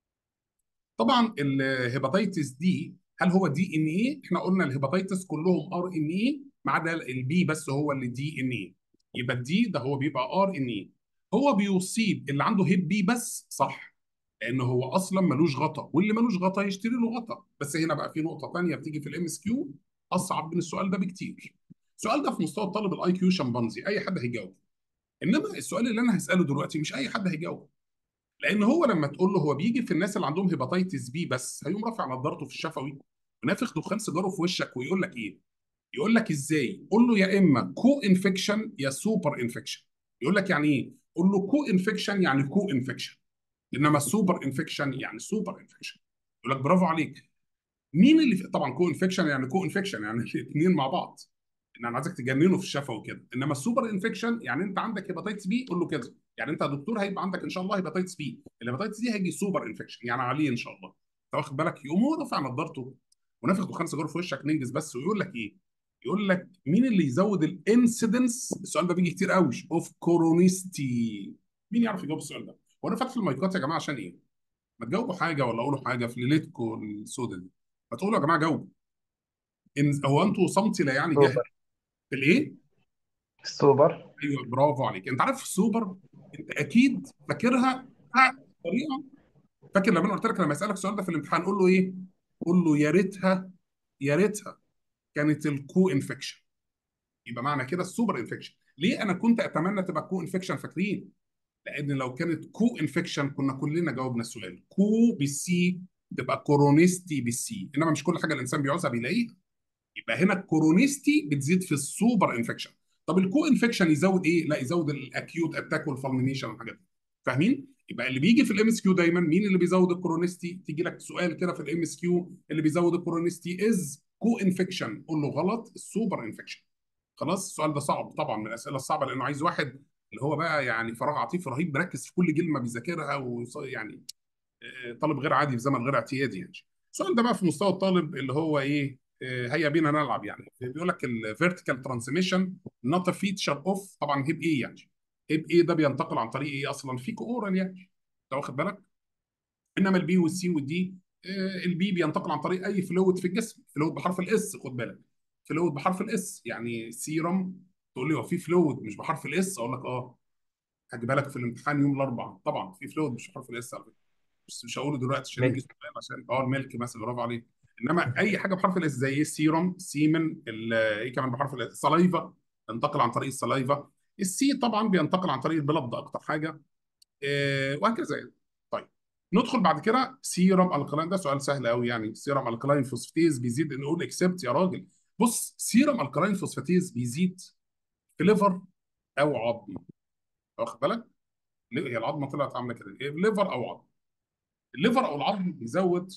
طبعا الهيباتيتس دي هل هو دي ان ايه؟ احنا قلنا الهيباتيتس كلهم ار ان ايه ما عدا البي بس هو اللي دي ان ايه يبقى الدي ده هو بيبقى ار ان ايه هو بيصيب اللي عنده هيب بي بس صح لان هو اصلا ملوش غطا واللي ملوش غطا يشتري له غطا بس هنا بقى في نقطه ثانيه بتيجي في الام اس كيو اصعب من السؤال ده بكتير السؤال ده في مستوى الطالب الاي كيو شمبانزي اي حد هيجاوب انما السؤال اللي انا هساله دلوقتي مش اي حد هيجاوب لان هو لما تقول له هو بيجي في الناس اللي عندهم هيباتيتس بي بس هيقوم رافع نظارته في الشفوي ونافخ دخان سيجاره في وشك ويقول لك ايه؟ يقول لك ازاي؟ قول له يا اما كو انفكشن يا سوبر انفكشن يقول لك يعني ايه؟ قول له كو انفكشن يعني كو انفكشن انما السوبر انفكشن يعني سوبر انفكشن يقول لك برافو عليك مين اللي في... طبعا كو انفكشن يعني كو انفكشن يعني الاثنين مع بعض ان انا عايزك تجننه في الشفا وكده انما السوبر انفكشن يعني انت عندك هيباتيتس بي قول له كده يعني انت يا دكتور هيبقى عندك ان شاء الله هيباتيتس بي الهيباتيتس دي هيجي سوبر انفكشن يعني عليه ان شاء الله انت واخد بالك يقوم هو رافع نظارته ونافخ دخان سيجاره في وشك ننجز بس ويقول لك ايه؟ يقول لك مين اللي يزود الانسيدنس السؤال ده بيجي كتير قوي اوف كورونيستي مين يعرف يجاوب السؤال ده؟ وانا فاتح المايكات يا جماعه عشان ايه؟ ما تجاوبوا حاجه ولا قولوا حاجه في ليلتكم السودة دي ما تقولوا يا جماعه جاوبوا إن هو انتوا صمتي لا يعني جهل سوبر في الايه؟ سوبر ايوه برافو عليك انت عارف السوبر انت اكيد فاكرها طريقه فاكر لما انا قلت لك لما يسالك السؤال ده في الامتحان قول له ايه؟ قول له يا ريتها يا ريتها كانت الكو انفكشن يبقى معنى كده السوبر انفكشن ليه انا كنت اتمنى تبقى كو انفكشن فاكرين؟ لان لو كانت كو انفكشن كنا كلنا جاوبنا السؤال كو بالسي تبقى كورونيستي بالسي انما مش كل حاجه الانسان بيعوزها بيلاقيها يبقى هنا الكورونيستي بتزيد في السوبر انفكشن طب الكو انفكشن يزود ايه لا يزود الاكيوت اتاك والفالمينيشن والحاجات دي فاهمين يبقى اللي بيجي في الام اس كيو دايما مين اللي بيزود الكورونيستي تيجي لك سؤال كده في الام اس كيو اللي بيزود الكورونيستي از كو انفكشن قول له غلط السوبر انفكشن خلاص السؤال ده صعب طبعا من الاسئله الصعبه لانه عايز واحد اللي هو بقى يعني فراغ عاطفي رهيب مركز في كل كلمه بيذاكرها ويعني طالب غير عادي في زمن غير اعتيادي يعني السؤال ده بقى في مستوى الطالب اللي هو ايه آه، هيا بينا نلعب يعني بيقول لك الفيرتيكال ترانسميشن نوت ا فيتشر اوف طبعا هيب ايه يعني هيب ايه ده بينتقل عن طريق ايه اصلا فيك اورال يعني انت واخد بالك انما البي والسي والدي آه، البي بينتقل عن طريق اي فلويد في الجسم فلويد بحرف الاس خد بالك فلويد بحرف الاس يعني سيرم تقول لي هو في فلويد مش بحرف الاس اقول لك اه هجيبها لك في الامتحان يوم الاربعاء طبعا في فلويد مش بحرف الاس على فكره بس مش هقوله دلوقتي عشان يجي ملك سؤال عشان اه الملك مثلا برافو عليك انما اي حاجه بحرف الاس زي ايه السيروم سيمن ال- ايه كمان بحرف الاس السلايفا ينتقل عن طريق السلايفا السي طبعا بينتقل عن طريق البلد ده اكتر حاجه آه وهكذا يعني طيب ندخل بعد كده سيرم الكلاين ده سؤال سهل قوي يعني سيرم الكلاين فوسفاتيز بيزيد نقول اكسبت يا راجل بص سيرم الكلاين فوسفاتيز بيزيد في ليفر او عظم واخد بالك هي العظمه طلعت عامله كده إيه؟ ليفر او عظم الليفر او العظم بيزود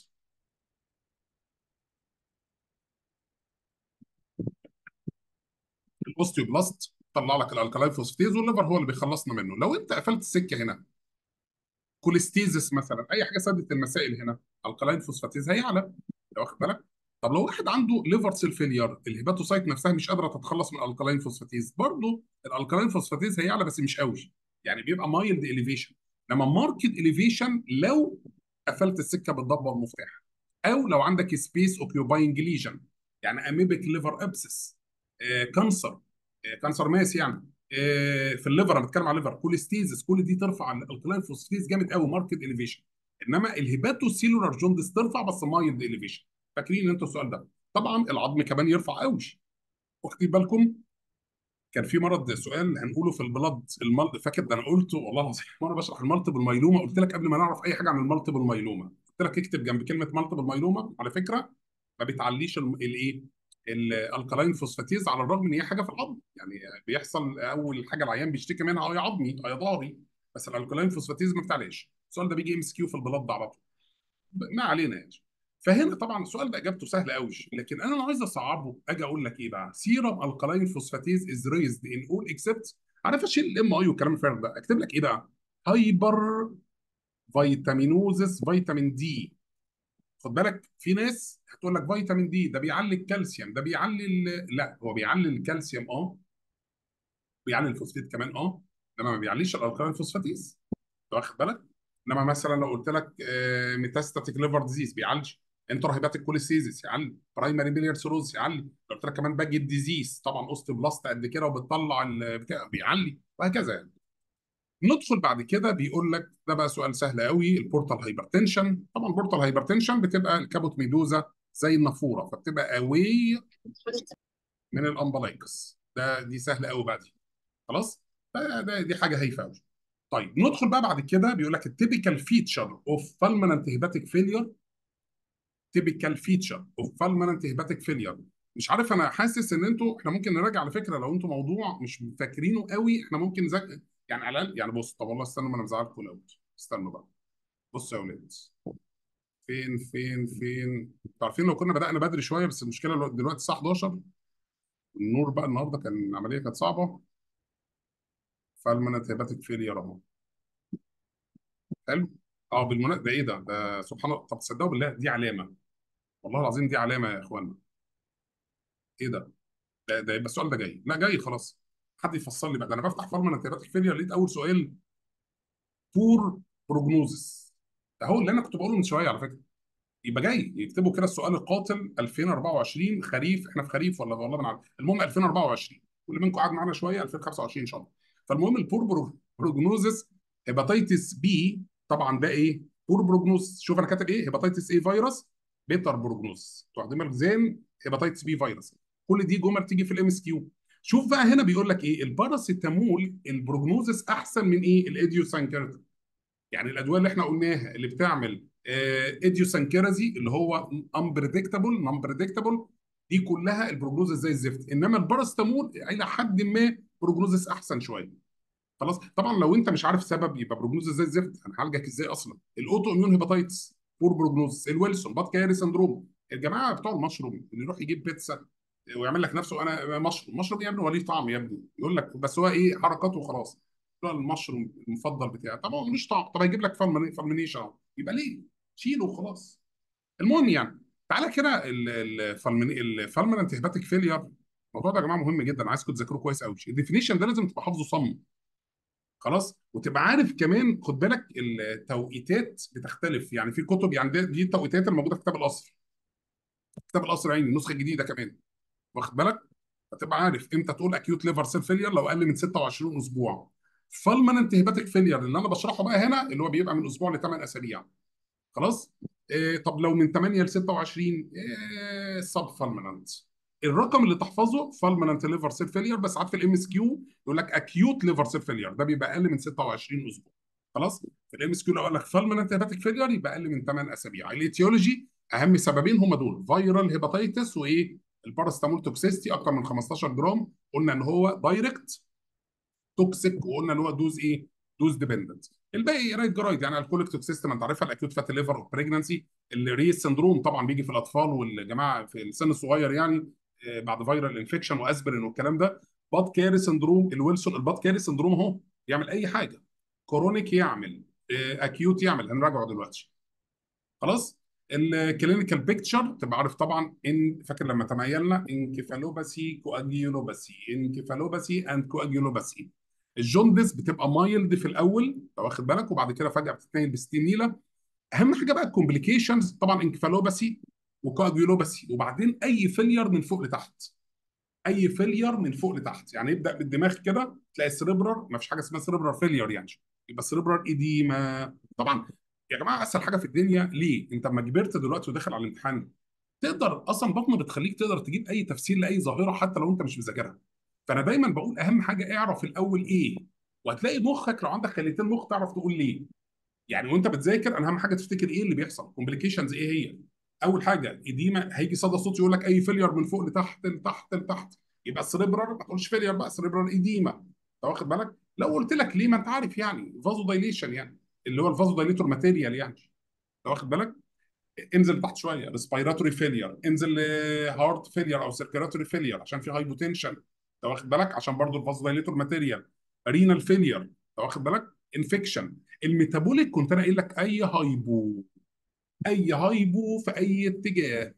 الاوستيوبلاست طلع لك الالكالاين فوسفاتيز والليفر هو اللي بيخلصنا منه لو انت قفلت السكه هنا كوليستيزس مثلا اي حاجه سدت المسائل هنا الكالاين فوسفاتيز هيعلى انت واخد بالك طب لو واحد عنده ليفر سيل فيلير الهيباتوسايت نفسها مش قادره تتخلص من الالكالاين فوسفاتيز برضه الالكالاين فوسفاتيز هيعلى بس مش قوي يعني بيبقى مايلد اليفيشن لما ماركت اليفيشن لو قفلت السكه بالضبه والمفتاح او لو عندك سبيس اوكيوباينج ليجن يعني اميبك ليفر ابسس كانسر كانسر ماس يعني آه، في الليفر انا بتكلم على الليفر كوليستيزس كل دي ترفع الالكلاين فوسفيز جامد قوي ماركت اليفيشن انما الهيباتو سيلولار جوندس ترفع بس مايلد اليفيشن فاكرين انتوا السؤال ده طبعا العظم كمان يرفع قوي واخدين بالكم كان في مرض سؤال هنقوله في البلد المل... فاكر ده انا قلته والله العظيم مره بشرح المالتيبل مايلوما قلت لك قبل ما نعرف اي حاجه عن المالتيبل مايلوما قلت لك اكتب جنب كلمه مالتيبل مايلوما على فكره ما بتعليش الم- الايه الالكالاين فوسفاتيز على الرغم ان هي حاجه في العظم يعني بيحصل اول حاجه العيان بيشتكي منها يا عظمي يا ضهري بس الالكالاين فوسفاتيز ما بتعلاش السؤال ده بيجي ام اس كيو في البلد على طول ما علينا يعني فهنا طبعا السؤال ده اجابته سهله قوي لكن انا لو عايز اصعبه اجي اقول لك ايه بقى سيرم الكالاين فوسفاتيز از ريزد ان اول اكسبت عارف اشيل الام اي والكلام الفارغ ده اكتب لك ايه بقى هايبر فيتامينوزس فيتامين دي خد بالك في ناس هتقول لك فيتامين دي ده بيعلي الكالسيوم ده بيعلي ال- لا هو بيعلي الكالسيوم اه بيعلي الفوسفات كمان اه انما ما بيعليش الالكالاين فوسفاتيز أنت واخد بالك انما مثلا لو قلت لك ميتاستاتيك ليفر ديزيز بيعالج انتر هيباتيك كوليسيزيس يعلي برايمري بيليار سيروز يعلي لو قلت لك كمان باجي ديزيز طبعا اوستيوبلاست قد كده وبتطلع ال- بتاع بيعلي وهكذا يعني ندخل بعد كده بيقول لك ده بقى سؤال سهل قوي البورتال هايبرتنشن طبعا البورتال هايبرتنشن بتبقى الكابوت ميدوزا زي النافوره فبتبقى اواي من الامبلايكس ده دي سهله قوي بقى دي خلاص ده ده دي حاجه هايفه قوي طيب ندخل بقى بعد كده بيقول لك التيبيكال فيتشر اوف فالمننت هيباتيك فيلير تيبيكال فيتشر اوف فالمننت هيباتيك فيلير مش عارف انا حاسس ان انتوا احنا ممكن نراجع على فكره لو انتوا موضوع مش فاكرينه قوي احنا ممكن نذاكر يعني على الاقل يعني بص طب والله استنوا ما انا مزعلكم الاول استنوا بقى بصوا يا ولاد فين فين فين انتوا عارفين لو كنا بدأنا بدري شويه بس المشكله لو- دلوقتي الساعه 11 النور بقى النهارده كان العمليه كانت صعبه فالمننت هيباتيك فيلير اهو حلو اه بالمناسبه ده ايه ده ده سبحان الله طب تصدقوا بالله دي علامه والله العظيم دي علامه يا اخوانا ايه ده ده ده يبقى السؤال ده جاي لا جاي خلاص حد يفسر لي بقى ده انا بفتح فورمولا انتباهات الفيلير لقيت اول سؤال بور بروجنوزس ده هو اللي انا كنت بقوله من شويه على فكره يبقى جاي يكتبوا كده السؤال القاتل 2024 خريف احنا في خريف ولا والله ما عارف المهم 2024 واللي منكم قعد معانا شويه 2025 ان شاء الله فالمهم البور برو- بروجنوزس هيباتيتس بي طبعا ده ايه بور بروجنوز شوف انا كاتب ايه هيباتيتس ايه فيروس بيتر بروجنوز واخدين بالك زين هيباتيتس بي فيروس كل دي جمل تيجي في الام اس كيو شوف بقى هنا بيقول لك ايه الباراسيتامول البروجنوزس احسن من ايه الايديوسانكرتين يعني الادويه اللي احنا قلناها اللي بتعمل ايديوسانكيرازي اللي هو امبريدكتابل نون بريدكتابل دي كلها البروجنوزس زي الزفت انما الباراسيتامول الى حد ما بروجنوزس احسن شويه خلاص طبعا لو انت مش عارف سبب يبقى بروجنوزس زي الزفت هنعالجك ازاي اصلا الاوتو اميون هيباتيتس بور بروجنوزس الويلسون بات كاري سندروم الجماعه بتوع المشروم اللي يروح يجيب بيتزا ويعمل لك نفسه انا مشروم مشروم يا ابني هو ليه طعم يا ابني يقول لك بس هو ايه حركاته وخلاص ده المشروم المفضل بتاعي طبعا هو ملوش طعم طب هيجيب لك فالمينيشن اهو يبقى ليه شيله وخلاص المهم يعني تعالى كده الفالمنت هيباتيك فيلير الموضوع ده يا جماعه مهم جدا عايزكم تذاكروه كويس قوي الديفينيشن ده لازم تبقى حافظه صم خلاص وتبقى عارف كمان خد بالك التوقيتات بتختلف يعني في كتب يعني دي, دي التوقيتات الموجوده في كتاب القصر كتاب القصر عيني النسخه الجديده كمان واخد بالك هتبقى عارف امتى تقول اكيوت ليفر سيل فيلير لو اقل من 26 اسبوع فالمننت هيباتيك فيلير اللي انا بشرحه بقى هنا اللي هو بيبقى من اسبوع ل 8 اسابيع خلاص إيه طب لو من 8 ل 26 إيه سب فالمننت الرقم اللي تحفظه فالمننت ليفر سيل فيلير بس ساعات في الام اس كيو يقول لك اكيوت ليفر سيل فيلير ده بيبقى اقل من 26 اسبوع خلاص في الام اس كيو لو قال لك فالمننت هيباتيك فيلير يبقى اقل من 8 اسابيع الايتيولوجي اهم سببين هم دول فيرال هيباتيتس وايه الباراستامول توكسيستي اكتر من 15 جرام قلنا ان هو دايركت توكسيك وقلنا ان هو دوز ايه دوز ديبندنت الباقي رايت جرايد يعني الكوليك توكسيستي ما انت عارفها الاكيوت فاتي ليفر اوف بريجنسي الريس سندروم طبعا بيجي في الاطفال والجماعه في السن الصغير يعني آه، بعد فيرال انفكشن واسبرين والكلام ده باد كاري سندروم الويلسون الباد كاري سندروم اهو يعمل اي حاجه كورونيك يعمل آه، اكيوت يعمل هنراجعه دلوقتي خلاص الكلينيكال بيكتشر تبقى عارف طبعا ان فاكر لما تميلنا انكفالوباسي كواجيولوباسي انكفالوباسي اند كواجيولوباسي الجوندس بتبقى مايلد في الاول انت واخد بالك وبعد كده فجاه بتتنقل ب 60 نيله اهم حاجه بقى الكومبليكيشنز طبعا انكفالوباسي وكواجيولوباسي وبعدين اي فيلير من فوق لتحت اي فيلير من فوق لتحت يعني يبدا بالدماغ كده تلاقي السريبرال ما فيش حاجه اسمها سريبرال فيلير يعني يبقى السريبرال ايديما طبعا يا جماعه اسهل حاجه في الدنيا ليه انت لما كبرت دلوقتي وداخل على الامتحان تقدر اصلا بطنه بتخليك تقدر تجيب اي تفسير لاي ظاهره حتى لو انت مش مذاكرها فانا دايما بقول اهم حاجه اعرف الاول ايه وهتلاقي مخك لو عندك خليتين مخ تعرف تقول ليه يعني وانت بتذاكر انا اهم حاجه تفتكر ايه اللي بيحصل كومبليكيشنز ايه هي اول حاجه اديما هيجي صدى صوت يقول لك اي فيلير من فوق لتحت لتحت لتحت يبقى السريبرال ما تقولش فيلير بقى سريبرال ايديما انت واخد بالك لو قلت لك ليه ما انت عارف يعني فازو دايليشن يعني اللي هو الفازو دايليتور ماتيريال يعني انت واخد بالك انزل تحت شويه ريسبيراتوري فيلير انزل هارت فيلير او سيركيراتوري فيلير عشان في هايبوتنشن انت واخد بالك عشان برضو الفازو دايليتور ماتيريال رينال فيلير انت واخد بالك انفكشن الميتابوليك كنت انا قايل لك اي هايبو اي هايبو في اي اتجاه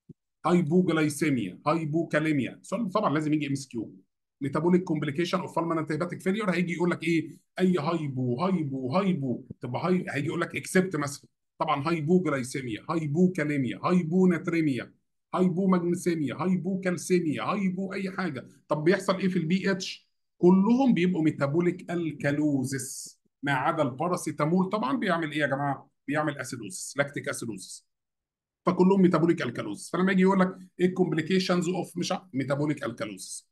هايبوجلايسيميا هايبوكاليميا السؤال طبعا لازم يجي ام اس كيو ميتابوليك كومبليكيشن اوف فالمنت هيباتيك فيلير هيجي يقول لك ايه اي هايبو هايبو هايبو تبقى هاي هيجي يقول لك اكسبت مثلا طبعا هايبوجلايسيميا هايبوكاليميا هايبوناتريميا هايبومagنيسيميا هايبوكالسيميا هايبو اي حاجه طب بيحصل ايه في البي اتش كلهم بيبقوا ميتابوليك الكالوزس ما عدا الباراسيتامول طبعا بيعمل ايه يا جماعه بيعمل اسيدوزس لاكتيك اسيدوزس فكلهم ميتابوليك الكالوزس فلما يجي يقول لك ايه الكومبليكيشنز اوف مش ميتابوليك الكالوزس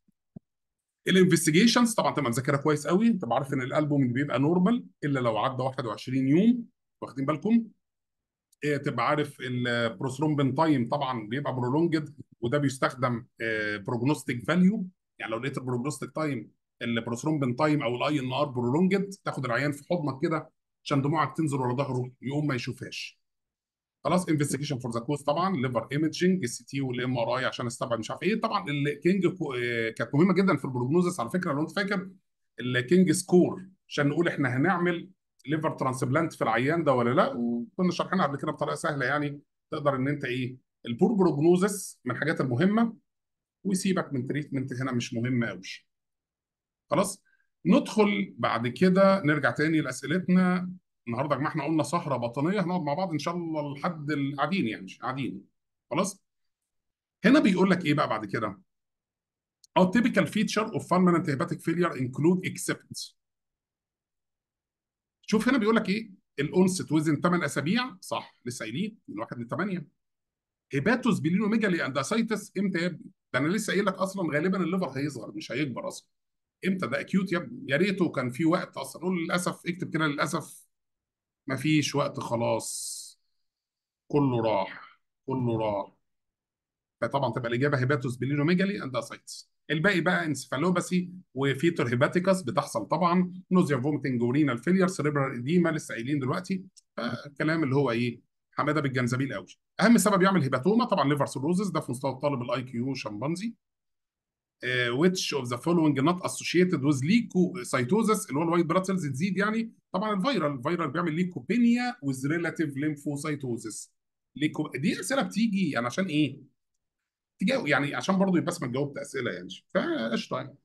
الانفستيجيشنز طبعا تبقى مذاكرها كويس قوي تبقى عارف ان الالبوم بيبقى نورمال الا لو عدى 21 يوم واخدين بالكم إيه تبقى عارف البروثرومبين تايم طبعا بيبقى برولونجد وده بيستخدم بروجنوستيك فاليو يعني لو لقيت البروجنوستيك تايم البروثرومبين تايم او الاي ان ار برولونجد تاخد العيان في حضنك كده عشان دموعك تنزل ورا ظهره يقوم ما يشوفهاش خلاص انفستيجيشن فور ذا كوز طبعا ليفر ايمجنج السي تي والام ار اي عشان استبعد مش عارف ايه طبعا الكينج كو... آه، كانت مهمه جدا في البروجنوزس على فكره لو انت فاكر الكينج سكور عشان نقول احنا هنعمل ليفر ترانسبلانت في العيان ده ولا لا وكنا شارحينها قبل كده بطريقه سهله يعني تقدر ان انت ايه البور بروجنوزس من الحاجات المهمه ويسيبك من تريتمنت هنا مش مهم قوي خلاص ندخل بعد كده نرجع تاني لاسئلتنا النهارده يا جماعه احنا قلنا سهره بطنيه هنقعد مع بعض ان شاء الله لحد القاعدين يعني مش قاعدين خلاص هنا بيقول لك ايه بقى بعد كده اه typical feature of fulminant hepatic failure include except شوف هنا بيقول لك ايه الانست وزن 8 اسابيع صح لسه قايلين من 1 ل 8 هيباتوس بيلينوميجالي اند اسايتس امتى يا ابني؟ ده انا لسه قايل لك اصلا غالبا الليفر هيصغر مش هيكبر اصلا امتى ده اكيوت يا ابني يا ريته كان في وقت اصلا قول للاسف اكتب كده للاسف ما فيش وقت خلاص كله راح كله راح فطبعا تبقى الاجابه هيباتوس بيلينوميجالي اند اسايتس الباقي بقى انسفالوباسي وفيتور هيباتيكس بتحصل طبعا نوزيا فوميتنج ورينال فيلير سيريبرال اديما لسه قايلين دلوقتي الكلام اللي هو ايه حماده بالجنزبيل قوي اهم سبب يعمل هيباتوما طبعا ليفر سيروزس ده في مستوى الطالب الاي كيو شمبانزي which of the following not associated with leukocytosis اللي هو الوايت بلاد سيلز تزيد يعني طبعا الفيرال الفيرال بيعمل ليكوبينيا with relative lymphocytosis ليكو دي اسئله بتيجي يعني عشان ايه؟ تجاوب يعني عشان برضه يبقى اسمك جاوبت اسئله يعني فقشطه يعني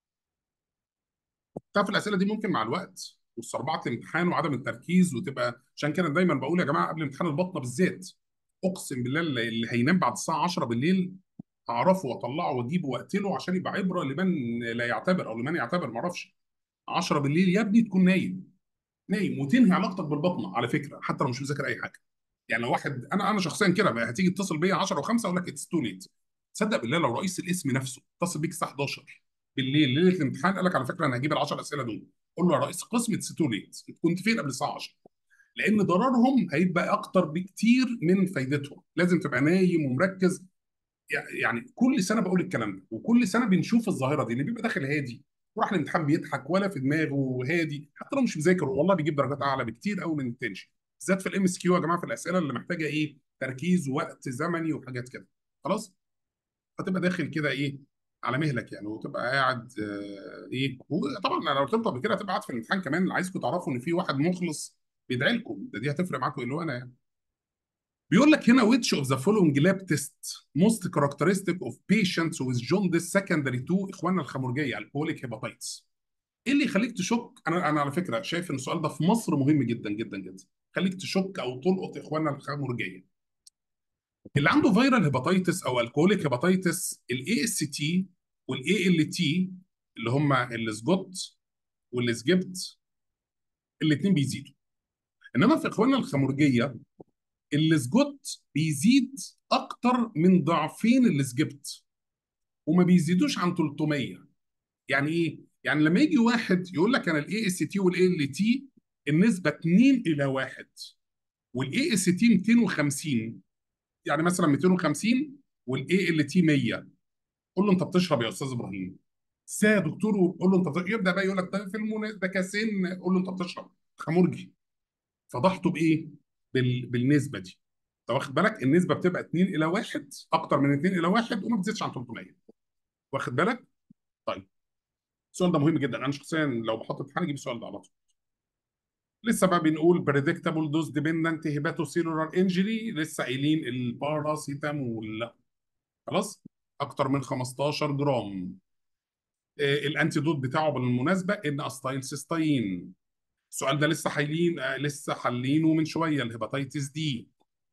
تعرف الاسئله دي ممكن مع الوقت وسرعه الامتحان وعدم التركيز وتبقى عشان كده دايما بقول يا جماعه قبل امتحان البطنه بالذات اقسم بالله اللي هينام بعد الساعه 10 بالليل اعرفه واطلعه واجيبه واقتله عشان يبقى عبره لمن لا يعتبر او لمن يعتبر ما اعرفش 10 بالليل يا ابني تكون نايم نايم وتنهي علاقتك بالبطنه على فكره حتى لو مش مذاكر اي حاجه يعني لو واحد انا انا شخصيا كده بقى هتيجي تتصل بيا 10 و5 اقول لك اتس تو ليت تصدق بالله لو رئيس القسم نفسه اتصل بيك الساعه 11 بالليل ليله الامتحان قال لك على فكره انا هجيب ال 10 اسئله دول قول له يا رئيس القسم اتس تو ليت كنت فين قبل الساعه 10 لان ضررهم هيبقى اكتر بكتير من فايدتهم لازم تبقى نايم ومركز يعني كل سنه بقول الكلام ده وكل سنه بنشوف الظاهره دي اللي بيبقى داخل هادي وراح الامتحان بيضحك ولا في دماغه هادي حتى لو مش مذاكر والله بيجيب درجات اعلى بكتير قوي من التنشن بالذات في الام اس كيو يا جماعه في الاسئله اللي محتاجه ايه تركيز ووقت زمني وحاجات كده خلاص هتبقى داخل كده ايه على مهلك يعني وتبقى قاعد آه ايه وطبعا انا لو قلت قبل كده هتبقى قاعد في الامتحان كمان اللي عايزكم تعرفوا ان في واحد مخلص بيدعي لكم ده دي هتفرق معاكم اللي هو انا يعني بيقول لك هنا which of the following lab tests most characteristic of patients with jaundice secondary to اخواننا الخمرجيه alcoholic hepatitis ايه اللي يخليك تشك انا انا على فكره شايف ان السؤال ده في مصر مهم جدا جدا جدا خليك تشك او تلقط اخواننا الخمرجيه اللي عنده فيرال هيباتيتس او الكوليك هيباتيتس الاي اس تي والاي ال تي اللي هم السجوت والسجبت الاثنين بيزيدوا انما في اخواننا الخمرجيه السجوت بيزيد اكتر من ضعفين السجبت وما بيزيدوش عن 300 يعني ايه؟ يعني لما يجي واحد يقول لك انا الاي اس تي والاي ال تي النسبه 2 الى 1 والاي اس تي 250 يعني مثلا 250 والاي ال تي 100 قول له انت بتشرب يا استاذ ابراهيم ازاي يا دكتور قول له انت بتشرب. يبدا بقى يقول لك ده في المن... ده كاسين قول له انت بتشرب خمرجي فضحته بايه؟ بال... بالنسبه دي انت واخد بالك النسبه بتبقى 2 الى 1 اكتر من 2 الى 1 وما بتزيدش عن 300 واخد بالك؟ طيب السؤال ده مهم جدا انا شخصيا لو بحط امتحان اجيب السؤال ده على طول لسه بقى بنقول بريدكتابل دوز ديبندنت هيباتو سيلولار انجري لسه قايلين الباراسيتامول خلاص اكتر من 15 جرام آه، الانتيدوت بتاعه بالمناسبه ان استايل سيستاين السؤال ده لسه حايلين آه، لسه حالينه من شويه الهيباتيتس دي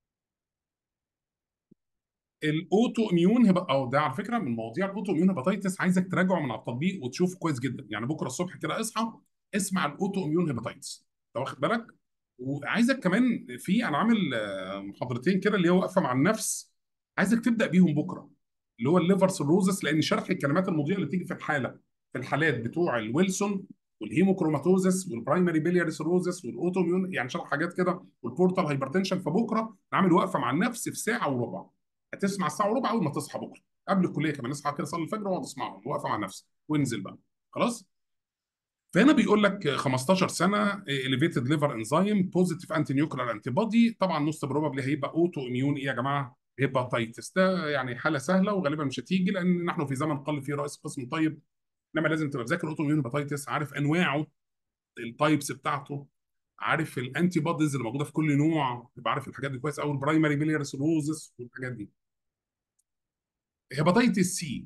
الاوتو اميون هيبقى او ده على فكره من مواضيع الاوتو اميون هيباتيتس عايزك تراجعه من على التطبيق وتشوفه كويس جدا يعني بكره الصبح كده اصحى اسمع الاوتو اميون هيباتيتس انت واخد بالك وعايزك كمان في انا عامل آه، محاضرتين كده اللي هو واقفه مع النفس عايزك تبدا بيهم بكره اللي هو الليفر سيروزس لان شرح الكلمات المضيئه اللي تيجي في الحاله في الحالات بتوع الويلسون والهيموكروماتوزس والبرايمري بيلياري سيروزس والاوتو اميون يعني شرح حاجات كده والبورتال هايبرتنشن فبكره نعمل وقفه مع النفس في ساعه وربع هتسمع الساعه وربع اول ما تصحى بكره قبل الكليه كمان اصحى كده صلي الفجر واقعد اسمعهم واقفه مع النفس وانزل بقى خلاص فهنا بيقول لك 15 سنه elevated liver enzyme positive anti nuclear antibody طبعا نص بروبابلي هيبقى اوتو اميون ايه يا جماعه؟ هيباتيتس ده يعني حاله سهله وغالبا مش هتيجي لان نحن في زمن قل فيه رئيس قسم طيب انما لازم تبقى مذاكر اوتو اميون هيباتيتس عارف انواعه التايبس بتاعته عارف الانتي بوديز اللي موجوده في كل نوع تبقى عارف الحاجات دي كويس قوي البرايمري بيلياري سيروزس والحاجات دي هيباتيتس سي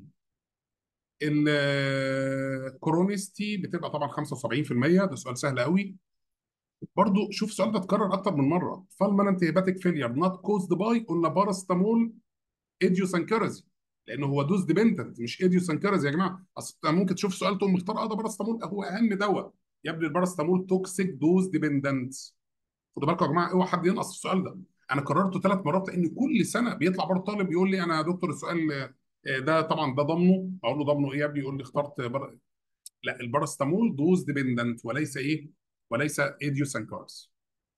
الكورونيستي بتبقى طبعا 75% ده سؤال سهل قوي برضو شوف السؤال ده اتكرر اكتر من مره فالمننت هيباتيك فيلير نوت كوزد باي قلنا باراستامول ايديوسانكرزي لان هو دوز ديبندنت مش ايديوسانكرزي يا جماعه اصل أنت ممكن تشوف سؤال تقوم مختار اه ده باراستامول هو اهم دواء يا ابني الباراستامول توكسيك دوز ديبندنت خدوا بالكم يا جماعه اوعى حد ينقص السؤال ده انا كررته ثلاث مرات لان كل سنه بيطلع برضه طالب يقول لي انا يا دكتور السؤال آه، ده طبعا ده ضمنه اقول له ضمنه ايه يا ابني يقول لي اخترت بر... لا الباراستامول دوز ديبندنت وليس ايه وليس ايديوسانكارز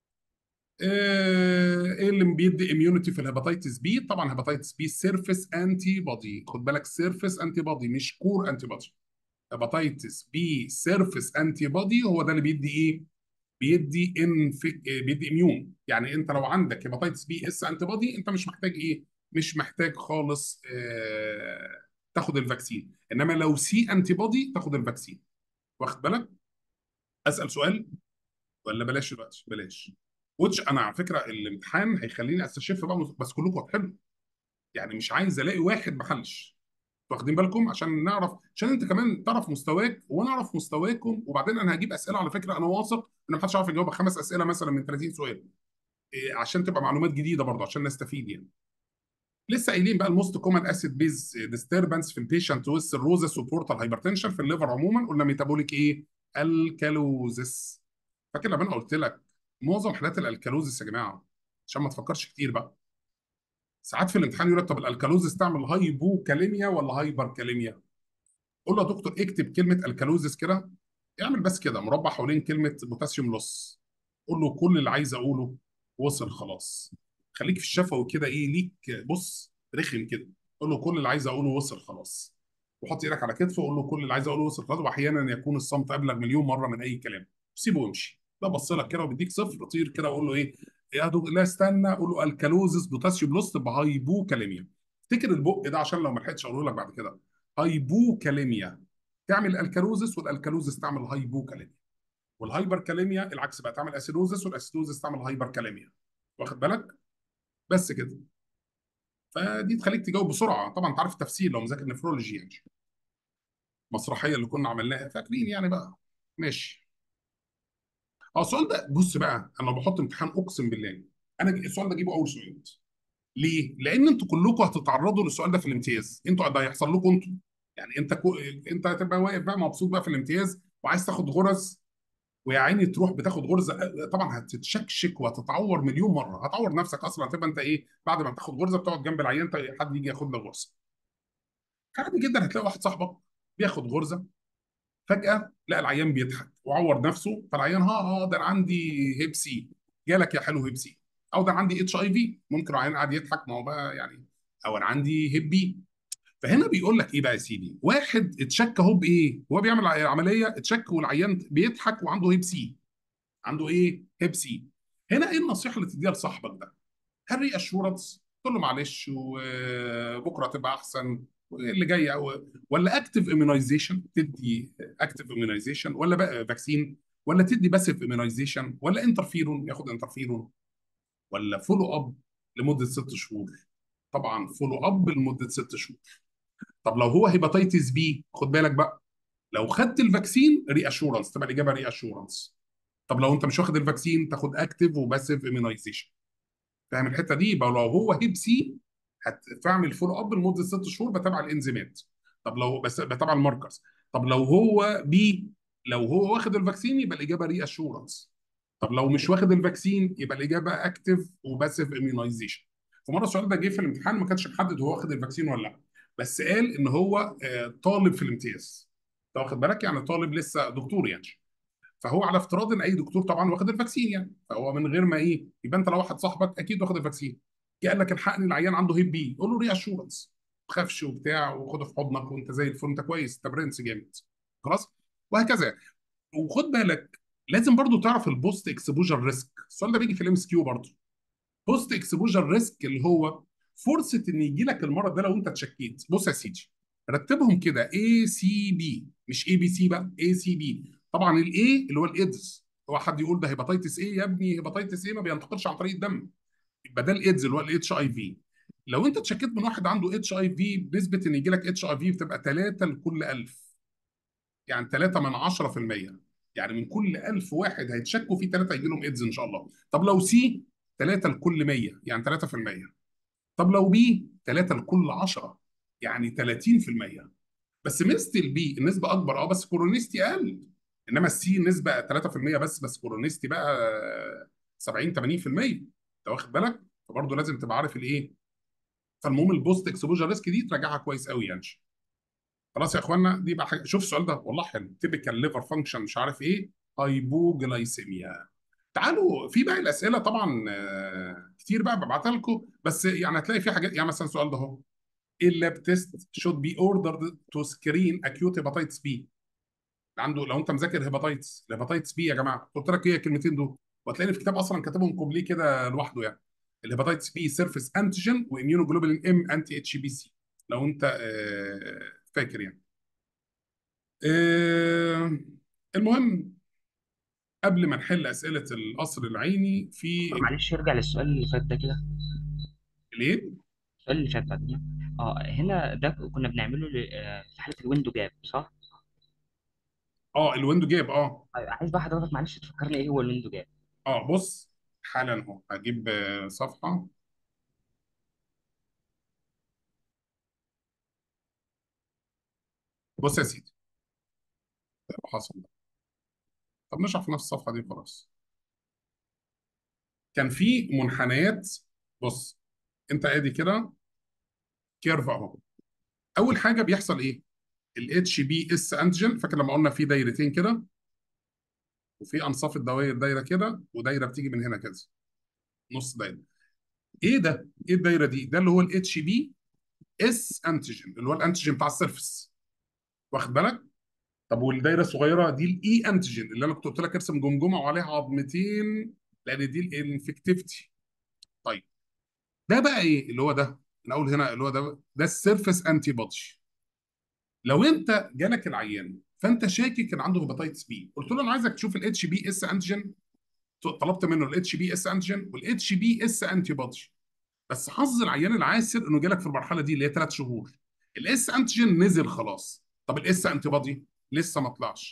ايه اللي بيدي اميونيتي في الهيباتيتس بي طبعا هيباتيتس بي سيرفيس انتي بودي خد بالك سيرفيس انتي بودي مش كور انتي بودي هيباتيتس بي سيرفيس انتي بودي هو ده اللي بيدي ايه بيدي انفك بيدي اميون يعني انت لو عندك هيباتيتس بي اس انتي بودي انت مش محتاج ايه مش محتاج خالص آه تاخد الفاكسين انما لو سي انتي بودي تاخد الفاكسين واخد بالك اسال سؤال ولا بلاش دلوقتي بلاش وتش انا على فكره الامتحان هيخليني استشف بقى بس كلكم هتحلوا يعني مش عايز الاقي واحد ما حلش واخدين بالكم عشان نعرف عشان انت كمان تعرف مستواك وانا اعرف مستواكم وبعدين انا هجيب اسئله على فكره انا واثق ان ما حدش عارف يجاوب خمس اسئله مثلا من 30 سؤال إيه عشان تبقى معلومات جديده برضه عشان نستفيد يعني لسه قايلين بقى الموست كومن اسيد بيز ديستربنس في البيشنت ويز سيروزس وبورتال هايبرتنشن في الليفر عموما قلنا ميتابوليك ايه؟ الكالوزس فاكر لما انا قلت لك معظم حالات الالكالوزس يا جماعه عشان ما تفكرش كتير بقى ساعات في الامتحان يقول لك طب الالكالوزس تعمل هايبوكاليميا ولا هايبر كاليميا؟ قول له يا دكتور اكتب كلمه الكالوزس كده اعمل بس كده مربع حوالين كلمه بوتاسيوم لوس قول له كل اللي عايز اقوله وصل خلاص خليك في الشفوي كده ايه ليك بص رخم كده قول له كل اللي عايز اقوله وصل خلاص وحط ايدك على كتفه وقول له كل اللي عايز اقوله وصل خلاص واحيانا يكون الصمت ابلغ مليون مره من اي كلام سيبه وامشي ده بص لك كده وبيديك صفر طير كده وقول له ايه يا دو... لا استنى قول له الكالوزس بوتاسيوم لوس تبقى هايبوكاليميا افتكر البق ده عشان لو ما لحقتش اقوله لك بعد كده هايبوكاليميا تعمل الكالوزس والالكالوزس تعمل هايبوكاليميا والهايبركاليميا العكس بقى تعمل اسيدوزس والاسيدوزس تعمل هايبركاليميا واخد بالك بس كده فدي تخليك تجاوب بسرعه طبعا انت عارف التفسير لو مذاكر نفرولوجي يعني مسرحيه اللي كنا عملناها فاكرين يعني بقى ماشي اه السؤال ده بص بقى انا لو بحط امتحان اقسم بالله انا السؤال ده اجيبه اول سؤال ليه؟ لان انتوا كلكم هتتعرضوا للسؤال ده في الامتياز انتوا ده هيحصل لكم انتوا يعني انت كو... انت هتبقى واقف بقى مبسوط بقى في الامتياز وعايز تاخد غرز ويا عيني تروح بتاخد غرزه طبعا هتتشكشك وهتتعور مليون مره هتعور نفسك اصلا هتبقى انت ايه بعد ما بتاخد غرزه بتقعد جنب العيان انت حد يجي ياخد لك غرزه عادي جدا هتلاقي واحد صاحبك بياخد غرزه فجاه لقى العيان بيضحك وعور نفسه فالعيان ها ها ده انا عندي هيب سي جالك يا حلو هيب سي او ده انا عندي اتش اي في ممكن العيان قاعد يضحك ما هو بقى يعني او انا عندي هيب بي فهنا بيقول لك ايه بقى يا سيدي واحد اتشك اهو بايه هو بيعمل عمليه اتشك والعيان بيضحك وعنده هيب سي عنده ايه هيب سي هنا ايه النصيحه اللي تديها لصاحبك ده هل ري اشورنس تقول له معلش وبكره تبقى احسن اللي جاي أو ولا اكتف اميونايزيشن تدي اكتف اميونايزيشن ولا بقى فاكسين ولا تدي باسيف اميونايزيشن ولا انترفيرون ياخد انترفيرون ولا فولو اب لمده ست شهور طبعا فولو اب لمده ست شهور طب لو هو هيباتيتس بي خد بالك بقى لو خدت الفاكسين ري اشورنس تبقى الاجابه ري اشورنس طب لو انت مش واخد الفاكسين تاخد اكتف وباسيف اميونايزيشن فاهم الحته دي يبقى لو هو هيب سي هتعمل فولو اب لمده ست شهور بتابع الانزيمات طب لو بس بتابع الماركرز طب لو هو بي لو هو واخد الفاكسين يبقى الاجابه ري اشورنس طب لو مش واخد الفاكسين يبقى الاجابه اكتف وباسيف اميونايزيشن فمره السؤال ده جه في الامتحان ما كانش محدد هو واخد الفاكسين ولا لا بس قال ان هو طالب في الامتياز انت واخد بالك يعني طالب لسه دكتور يعني فهو على افتراض ان اي دكتور طبعا واخد الفاكسين يعني فهو من غير ما ايه يبقى انت لو واحد صاحبك اكيد واخد الفاكسين جه قال لك الحقني العيان عنده هيب بي قول له ري اشورنس ما تخافش وبتاع وخده في حضنك وانت زي الفل انت كويس انت برنس جامد خلاص وهكذا وخد بالك لازم برضو تعرف البوست اكسبوجر ريسك السؤال ده بيجي في الام اس كيو برضو بوست اكسبوجر ريسك اللي هو فرصه ان يجي لك المرض ده لو انت اتشكيت بص يا سيدي رتبهم كده اي سي بي مش اي بي سي بقى اي سي بي طبعا الاي اللي هو الايدز هو حد يقول ده هيباتيتس ايه يا ابني هيباتيتس ايه ما بينتقلش عن طريق الدم يبقى ده الايدز اللي هو الاتش اي في لو انت اتشكيت من واحد عنده اتش اي في بنسبه ان يجي لك اتش اي في بتبقى 3 لكل 1000 يعني 3 من 10% يعني من كل 1000 واحد هيتشكوا في 3 هيجي لهم ايدز ان شاء الله طب لو سي 3 لكل 100 يعني 3% طب لو بي 3 لكل 10 يعني 30% بس ميزه البي النسبه اكبر اه بس كورونيستي اقل انما السي نسبه 3% بس بس كورونيستي بقى 70 80% انت واخد بالك فبرضه لازم تبقى عارف الايه فالمهم البوست اكسبوجر ريسك دي تراجعها كويس قوي يعني خلاص يا اخوانا دي بقى حاجه شوف السؤال ده والله حلو تيبيكال ليفر فانكشن مش عارف ايه هايبوجلايسيميا تعالوا في باقي الاسئله طبعا كتير بقى ببعتها لكم بس يعني هتلاقي في حاجات يعني مثلا السؤال ده اهو اللاب تيست should be ordered to screen acute hepatitis B عنده لو انت مذاكر هيباتيتس الهيباتيتس بي يا جماعه قلت لك ايه الكلمتين دول وهتلاقيني في الكتاب اصلا كاتبهم كوبليه كده لوحده يعني الهيباتيتس بي سيرفيس انتيجين واميونوجلوبولين ام انتي اتش بي سي لو انت فاكر يعني المهم قبل ما نحل اسئله القصر العيني في معلش ارجع للسؤال اللي فات ده كده ليه؟ السؤال اللي فات ده اه هنا ده كنا بنعمله ل- آه، في حالة الويندو جاب صح؟ اه الويندو جاب اه طيب، عايز بقى حضرتك معلش تفكرني ايه هو الويندو جاب اه بص حالا اهو هجيب آه، صفحه بص يا سيدي ده اللي حصل ده طب نشرح في نفس الصفحه دي خلاص كان في منحنيات بص انت ادي كده كيرف اهو اول حاجه بيحصل ايه الاتش بي اس انتيجين فاكر لما قلنا في دايرتين كده وفي انصاف الدوائر دايره كده ودايره بتيجي من هنا كده نص دايره ايه ده ايه الدايره دي ده اللي هو الاتش بي اس انتيجين اللي هو الانتيجين بتاع السيرفس واخد بالك طب والدايره الصغيره دي الاي انتيجين اللي انا كنت قلت لك ارسم جمجمه وعليها عظمتين لان دي الانفكتيفيتي طيب ده بقى ايه اللي هو ده من اول هنا اللي هو ده ده السيرفس انتي بودي لو انت جالك العيان فانت شاكك ان عنده هيباتيتس بي قلت له انا عايزك تشوف الاتش بي اس انتيجين طلبت منه الاتش بي اس انتيجين والاتش بي اس انتي بودي بس حظ العيان العاسر انه جالك في المرحله دي اللي هي ثلاث شهور الاس انتيجين نزل خلاص طب الاس انتي بودي لسه ما طلعش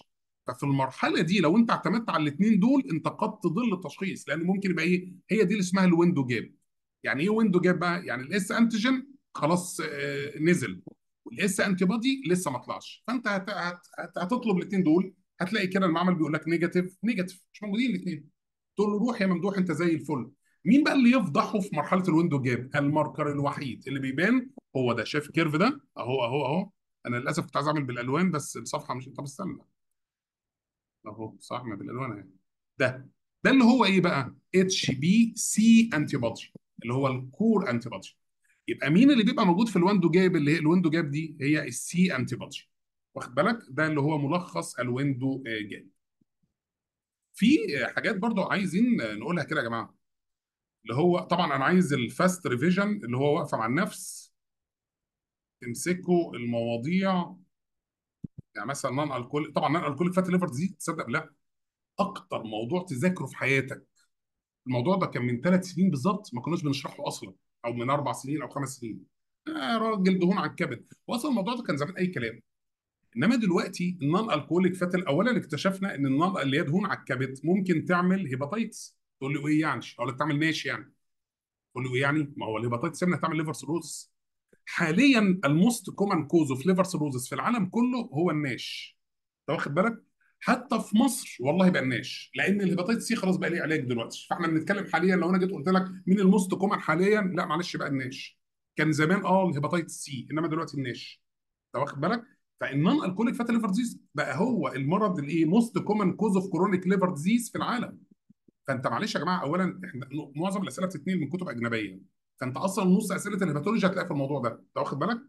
ففي المرحله دي لو انت اعتمدت على الاثنين دول انت قد تضل التشخيص لان ممكن يبقى ايه هي دي اللي اسمها الويندو جاب يعني ايه ويندو جاب بقى يعني الاس انتيجين خلاص آه، نزل والاس انتي بودي لسه ما طلعش فانت هت... هت... هت... هتطلب الاثنين دول هتلاقي كده المعمل بيقول لك نيجاتيف نيجاتيف مش موجودين الاثنين تقول له روح يا ممدوح انت زي الفل مين بقى اللي يفضحه في مرحله الويندو جاب الماركر الوحيد اللي بيبان هو ده شايف الكيرف ده اهو اهو اهو انا للاسف كنت عايز اعمل بالالوان بس الصفحه مش طب استنى اهو صح ما بالالوان اهي ده ده اللي هو ايه بقى اتش بي سي انتي بودي اللي هو الكور انتي بودي يبقى مين اللي بيبقى موجود في الويندو جاب اللي هي الويندو جاب دي هي السي انتي بودي واخد بالك ده اللي هو ملخص الويندو آه، جاب في آه، حاجات برضو عايزين آه، نقولها كده يا جماعه اللي هو طبعا انا عايز الفاست ريفيجن اللي هو واقفه مع النفس تمسكوا المواضيع يعني مثلا نون الكول طبعا نون الكوليك فاتي ليفر دي تصدق لا اكتر موضوع تذاكره في حياتك الموضوع ده كان من ثلاث سنين بالظبط ما كناش بنشرحه اصلا او من اربع سنين او خمس سنين آه راجل دهون على الكبد واصلا الموضوع ده كان زمان اي كلام انما دلوقتي النون الكوليك فاتي اولا اكتشفنا ان النون اللي هي دهون على الكبد ممكن تعمل هيباتيتس تقول لي ايه يعني اقول لك تعمل ناش يعني تقول لي ايه يعني ما هو الهيباتيتس انها تعمل ليفر سيروز حاليا الموست كومن كوز اوف ليفر سيروزس في العالم كله هو الناش انت واخد بالك حتى في مصر والله بقى الناش لان الهيباتيتس سي خلاص بقى ليه علاج دلوقتي فاحنا بنتكلم حاليا لو انا جيت قلت لك مين الموست كومن حاليا لا معلش بقى الناش كان زمان اه الهيباتيتس سي انما دلوقتي الناش انت واخد بالك فالنون الكوليك فاتي ليفر ديزيز بقى هو المرض الايه موست كومن كوز اوف كرونيك ليفر ديزيز في العالم فانت معلش يا جماعه اولا احنا معظم الاسئله بتتنقل من كتب اجنبيه فانت اصلا نص اسئله الهيباتولوجي هتلاقي في الموضوع ده انت واخد بالك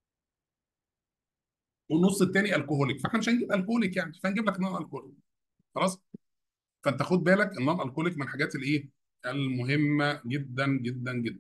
والنص الثاني الكهوليك فاحنا مش هنجيب الكهوليك يعني فهنجيب لك نون الكهوليك خلاص فانت خد بالك النون الكهوليك من الحاجات الايه المهمه جدا جدا جدا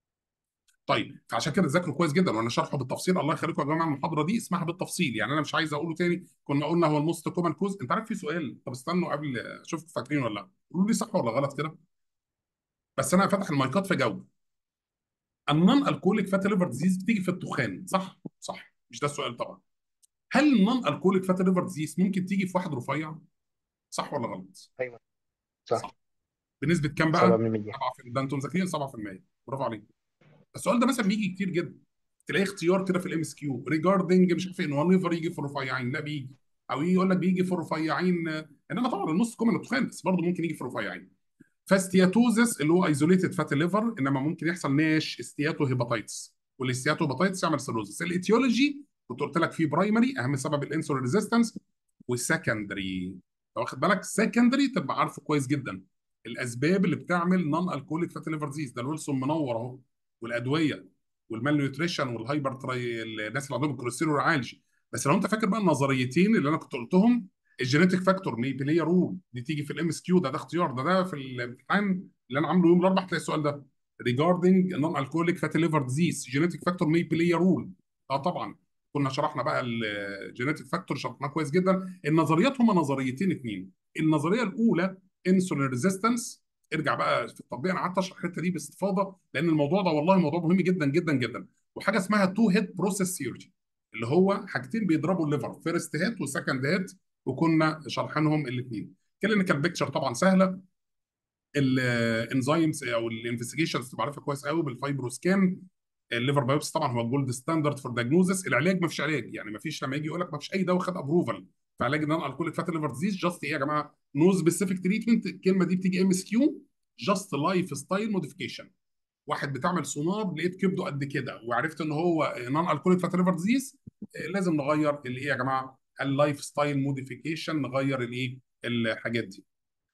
طيب فعشان كده ذاكروا كويس جدا وانا شرحه بالتفصيل الله يخليكم يا جماعه المحاضره دي اسمها بالتفصيل يعني انا مش عايز اقوله تاني كنا قلنا هو الموست كومن كوز انت عارف في سؤال طب استنوا قبل اشوفكم فاكرين ولا لا قولوا لي صح ولا غلط كده بس انا فاتح المايكات فجاوب النون الكوليك فاتي ليفر ديزيز بتيجي في التخان صح صح مش ده السؤال طبعا هل النون الكوليك فاتي ليفر ديزيز ممكن تيجي في واحد رفيع صح ولا غلط ايوه صح صح بنسبه كام بقى 7% 7% ده انتم مذاكرين 7% برافو عليك السؤال ده مثلا بيجي كتير جدا تلاقي اختيار كده في الام اس كيو ريجاردنج مش عارف ايه انه نيفر يجي في الرفيعين لا بيجي او يجي يقول لك بيجي في الرفيعين انما طبعا النص كومن التخان بس برضه ممكن يجي في الرفيعين فاستياتوزس اللي هو ايزوليتد فاتي ليفر انما ممكن يحصل ناش استياتو هيباتيتس والاستياتو هيباتيتس يعمل سيروزس الايتيولوجي كنت قلت لك في برايمري اهم سبب الانسولين ريزيستنس والسكندري واخد بالك سكندري تبقى عارفه كويس جدا الاسباب اللي بتعمل نون الكوليك فاتي ليفر ديز ده الويلسون منور اهو والادويه والمال نيوتريشن والهايبر تراي الناس اللي عندهم الكوليسترول عالي بس لو انت فاكر بقى النظريتين اللي انا كنت قلتهم الجينيتك فاكتور ميبيليا رول دي تيجي في الام اس كيو ده ده اختيار ده ده في الامتحان اللي انا عامله يوم الاربعاء هتلاقي السؤال ده ريجاردنج نون الكوليك فاتي ليفر ديزيز جينيتك فاكتور ميبيليا رول اه طبعا كنا شرحنا بقى الجينيتك فاكتور شرحناه كويس جدا النظريات هما نظريتين اثنين النظريه الاولى انسولين ريزيستنس ارجع بقى في التطبيق انا قعدت اشرح الحته دي باستفاضه لان الموضوع ده والله موضوع مهم جدا جدا جدا وحاجه اسمها تو هيد بروسيس ثيوري اللي هو حاجتين بيضربوا الليفر فيرست هيت وسكند هيت وكنا شارحينهم الاثنين كلينيكال بيكتشر طبعا سهله الانزيمز او الانفستيجيشنز تبقى عارفها كويس قوي بالفايبروسكان الليفر بايوبسي طبعا هو الجولد ستاندرد فور دايجنوزس العلاج ما فيش علاج يعني ما فيش لما يجي يقول لك ما فيش اي دواء خد ابروفال في علاج النون الكوليك فاتي ليفر ديزيز جاست ايه يا جماعه نو سبيسيفيك تريتمنت الكلمه دي بتيجي ام اس كيو جاست لايف ستايل موديفيكيشن واحد بتعمل سونار لقيت كبده قد كده وعرفت ان هو نون الكوليك فاتي ليفر ديزيز لازم نغير الايه يا جماعه اللايف ستايل موديفيكيشن نغير الايه الحاجات دي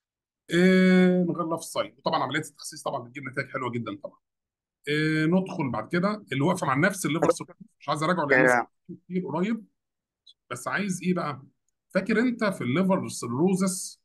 إيه نغير لايف ستايل وطبعا عمليات التخسيس طبعا بتجيب نتائج حلوه جدا طبعا إيه ندخل بعد كده اللي واقفه مع نفس الليفر مش عايز اراجعه لان كتير قريب بس عايز ايه بقى فاكر انت في الليفر سيروزس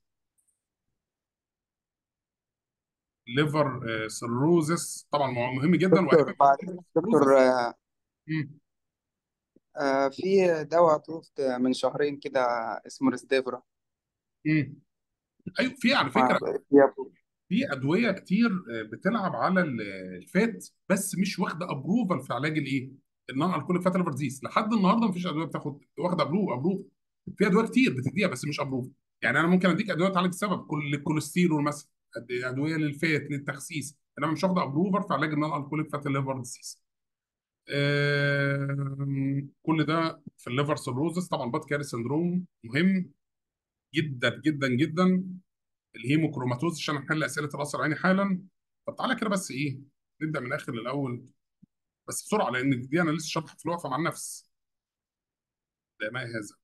ليفر سيروزس طبعا مهم جدا دكتور بعد دكتور آه، مم. آه، في دواء طوفت من شهرين كده اسمه ريستيفرا مم. ايوه في على مع فكره يا- في ادويه كتير آه، بتلعب على ال- الفات بس مش واخده ابروفال في علاج الايه؟ النون الكوليك فات ليفر ديز لحد النهارده مفيش ادويه بتاخد واخده ابروف ابروف في ادويه كتير بتديها بس مش ابروف يعني انا ممكن اديك ادويه تعالج السبب كل الكوليسترول مثلا أدي ادويه للفات للتخسيس انما مش واخده ابروفر في علاج النون الكوليك فاتي ليفر ديسيز آم، كل ده في الليفر سيروزس طبعا باد كاري سندروم مهم جدا جدا جدا الهيموكروماتوز عشان نحل اسئله الاثر العيني حالا طب تعالى كده بس ايه نبدا من الاخر للاول بس بسرعه لان دي انا لسه شرح في الوقفه مع النفس ده ما هذا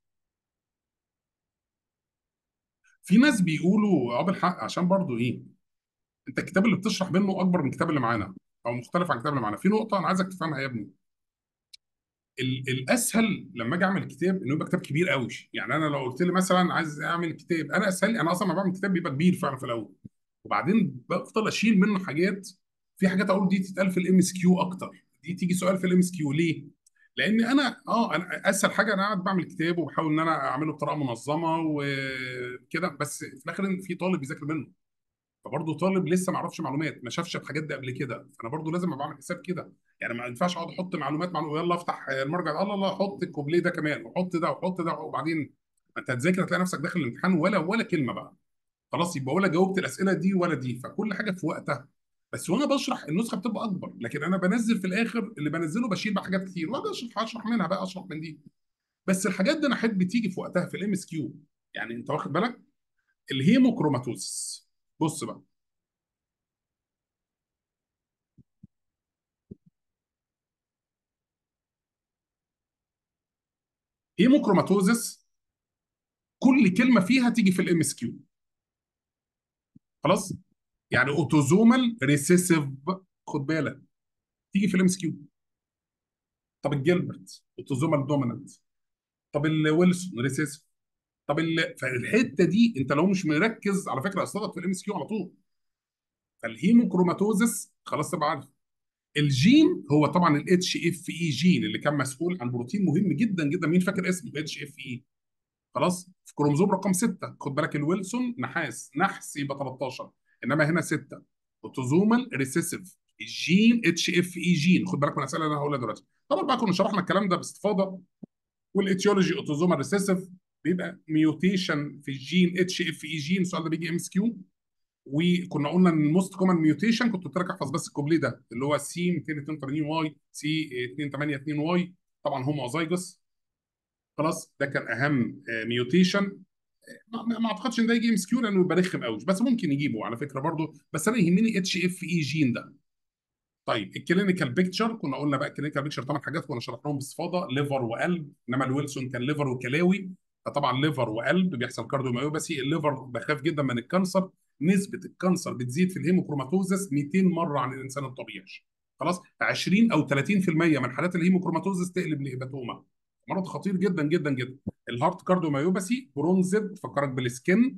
في ناس بيقولوا اه بالحق عشان برضو ايه انت الكتاب اللي بتشرح منه اكبر من الكتاب اللي معانا او مختلف عن الكتاب اللي معانا في نقطه انا عايزك تفهمها يا ابني ال- الاسهل لما اجي اعمل كتاب انه يبقى كتاب كبير قوي يعني انا لو قلت لي مثلا عايز اعمل كتاب انا اسهل انا اصلا لما بعمل كتاب بيبقى كبير فعلا في الاول وبعدين بفضل اشيل منه حاجات في حاجات اقول دي تتقال في الام اس كيو اكتر دي تيجي سؤال في الام اس كيو ليه؟ لان انا اه انا اسهل حاجه انا قاعد بعمل كتاب وبحاول ان انا اعمله بطريقه منظمه وكده بس في الاخر في طالب بيذاكر منه فبرضه طالب لسه ما يعرفش معلومات ما شافش الحاجات دي قبل كده فانا برضه لازم ابقى عامل حساب كده يعني ما ينفعش اقعد احط معلومات معلومات يلا افتح المرجع الله الله حط الكوبليه ده كمان وحط ده وحط ده وبعدين ما انت هتذاكر هتلاقي نفسك داخل الامتحان ولا ولا كلمه بقى خلاص يبقى ولا جاوبت الاسئله دي ولا دي فكل حاجه في وقتها بس وانا بشرح النسخه بتبقى اكبر لكن انا بنزل في الاخر اللي بنزله بشيل بقى حاجات كتير واجي اشرح اشرح منها بقى اشرح من دي بس الحاجات دي انا احب تيجي في وقتها في الام اس كيو يعني انت واخد بالك الهيموكروماتوزس بص بقى هيموكروماتوزس كل كلمه فيها تيجي في الام اس كيو خلاص يعني اوتوزومال ريسيسيف خد بالك تيجي في الام اس كيو طب الجيلبرت اوتوزومال دومينانت طب الويلسون ريسيسيف طب ال... فالحته دي انت لو مش مركز على فكره اصلا في الام اس كيو على طول فالهيموكروماتوزس خلاص تبقى عارف الجين هو طبعا الاتش اف اي جين اللي كان مسؤول عن بروتين مهم جدا جدا مين فاكر اسمه اتش اف اي خلاص في كروموزوم رقم 6 خد بالك الويلسون نحاس نحس يبقى 13 انما هنا 6 اوتوزومال ريسيسيف الجين اتش اف اي جين خد بالك من الاسئله اللي انا هقولها دلوقتي طبعا بقى كنا شرحنا الكلام ده باستفاضه والاتيولوجي اوتوزومال ريسيسيف بيبقى ميوتيشن في الجين اتش اف اي جين السؤال ده بيجي ام اس كيو وكنا قلنا ان الموست كومن ميوتيشن كنت قلت لك احفظ بس الكوبليه ده اللي هو سي 282 واي سي 282 واي طبعا هوموزايجوس خلاص ده كان اهم ميوتيشن ما, ما ما اعتقدش ان ده يجي ام اس كيو لانه يبقى رخم قوي بس ممكن يجيبه على فكره برضه بس انا يهمني اتش اف اي جين ده طيب الكلينيكال بيكتشر كنا قلنا بقى الكلينيكال بيكتشر ثمان حاجات كنا شرحناهم باستفاضه ليفر وقلب انما الويلسون كان ليفر وكلاوي فطبعا ليفر وقلب بيحصل كارديوميوباثي الليفر بخاف جدا من الكانسر نسبه الكانسر بتزيد في الهيموكروماتوزس 200 مره عن الانسان الطبيعي خلاص 20 او 30% من حالات الهيموكروماتوزس تقلب لهيباتوما مرض خطير جدا جدا جدا الهارت كارديوميوباثي برونزد فكرك بالسكن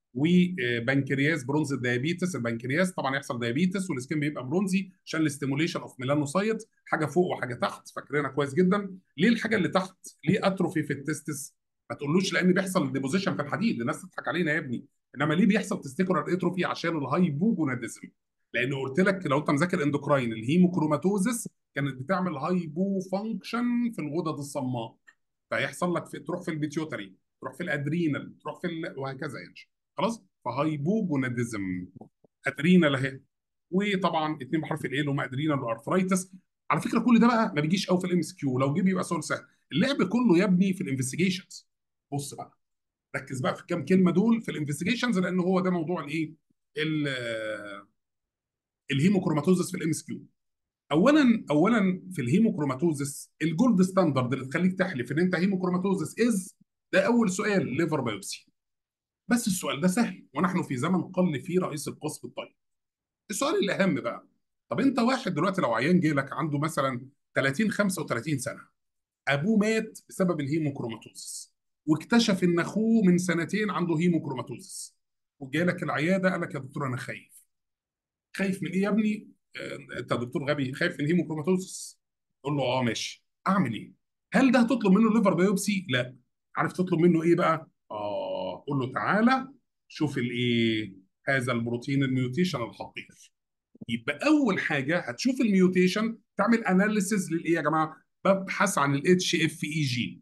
وبنكرياس برونز دايابيتس البنكرياس طبعا يحصل دايابيتس والسكين بيبقى برونزي عشان الاستيموليشن اوف ميلانوسايت حاجه فوق وحاجه تحت فاكرينها كويس جدا ليه الحاجه اللي تحت ليه اتروفي في التستس ما تقولوش لان بيحصل ديبوزيشن في الحديد الناس تضحك علينا يا ابني انما ليه بيحصل تستيكولار اتروفي عشان الهايبوجوناديزم لان قلت لك لو انت مذاكر اندوكراين الهيموكروماتوزس كانت بتعمل هايبو فانكشن في الغدد الصماء فيحصل لك في تروح في البيتيوتري تروح في الادرينال تروح في ال... وهكذا يعني خلاص فهايبوجوناديزم ادرينال اهي وطبعا اثنين بحرف الايه اللي هم ادرينال وارثرايتس على فكره كل ده بقى ما بيجيش قوي في الام اس كيو لو جه بيبقى سؤال سهل اللعب كله يا ابني في الانفستيجيشنز بص بقى ركز بقى في الكام كلمه دول في الانفستيجيشنز لان هو ده موضوع الايه الهيموكروماتوزس في الام اس كيو اولا اولا في الهيموكروماتوزس الجولد ستاندرد اللي تخليك تحلف ان انت هيموكروماتوزس از ده اول سؤال ليفر بايوبسي بس السؤال ده سهل ونحن في زمن قل فيه رئيس القسم الطيب السؤال الاهم بقى طب انت واحد دلوقتي لو عيان جه لك عنده مثلا 30 35 سنه ابوه مات بسبب الهيموكروماتوزس واكتشف ان اخوه من سنتين عنده هيموكروماتوزس وجالك العياده قال لك يا دكتور انا خايف خايف من ايه يا ابني آه، انت دكتور غبي خايف من هيموكروماتوزس قول له اه ماشي اعمل ايه هل ده هتطلب منه ليفر بايوبسي لا عارف تطلب منه ايه بقى اه قول له تعالى شوف الايه هذا البروتين الميوتيشن الخطير يبقى اول حاجه هتشوف الميوتيشن تعمل اناليسيز للايه يا جماعه ببحث عن الاتش اف اي جين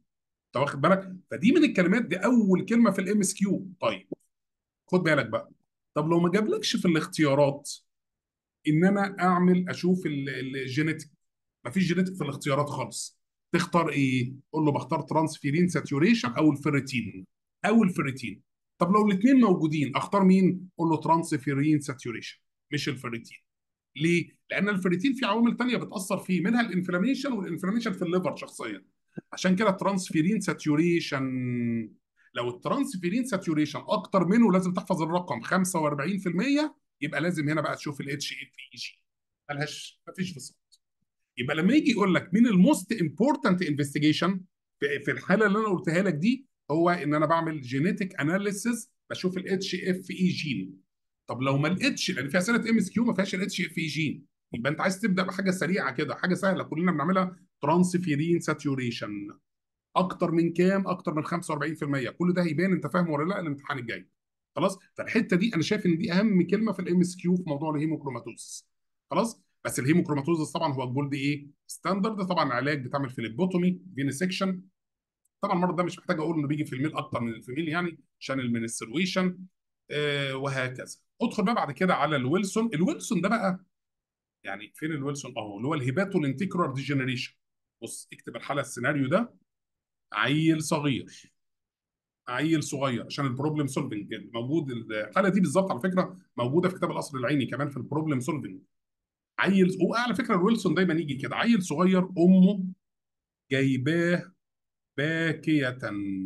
انت واخد بالك فدي من الكلمات دي اول كلمه في الام اس كيو طيب خد بالك بقى طب لو ما جابلكش في الاختيارات ان انا اعمل اشوف الجينيتك مفيش جينيتك في الاختيارات خالص تختار ايه قول له بختار ترانسفيرين ساتوريشن او الفيريتين او الفيريتين طب لو الاثنين موجودين اختار مين قول له ترانسفيرين ساتوريشن مش الفيريتين ليه لان الفيريتين في عوامل تانية بتاثر فيه منها الانفلاميشن والانفلاميشن في الليفر شخصيا عشان كده الترانسفيرين ساتوريشن لو الترانسفيرين ساتوريشن اكتر منه لازم تحفظ الرقم 45% يبقى لازم هنا بقى تشوف الاتش اف اي جي ملهاش مفيش فصل يبقى لما يجي يقول لك مين الموست امبورتنت انفستيجيشن في الحاله اللي انا قلتها لك دي هو ان انا بعمل جينيتك اناليسيس بشوف الاتش اف اي جين طب لو ما لقيتش لان في اسئله ام اس كيو ما فيهاش الاتش اف اي جين يبقى انت عايز تبدا بحاجه سريعه كده حاجه سهله كلنا بنعملها ترانسفيرين ساتوريشن اكتر من كام اكتر من 45% كل ده هيبان انت فاهم ولا لا الامتحان الجاي خلاص فالحته دي انا شايف ان دي اهم كلمه في الام اس كيو في موضوع الهيموكروماتوزس خلاص بس الهيموكروماتوزس طبعا هو الجولد ايه ستاندرد طبعا علاج بتعمل فيليبوتومي فينيسكشن طبعا المرض ده مش محتاج اقول انه بيجي في الميل اكتر من الفيميل يعني عشان المنسترويشن آه وهكذا ادخل بقى بعد كده على الويلسون الويلسون ده بقى يعني فين الويلسون اهو اللي هو الهيباتو لنتيكولار ديجنريشن بص اكتب الحاله السيناريو ده عيل صغير عيل صغير عشان البروبلم سولفنج موجود الحاله دي بالظبط على فكره موجوده في كتاب القصر العيني كمان في البروبلم سولفنج عيل وعلى فكره الويلسون دايما يجي كده عيل صغير امه جايباه باكيه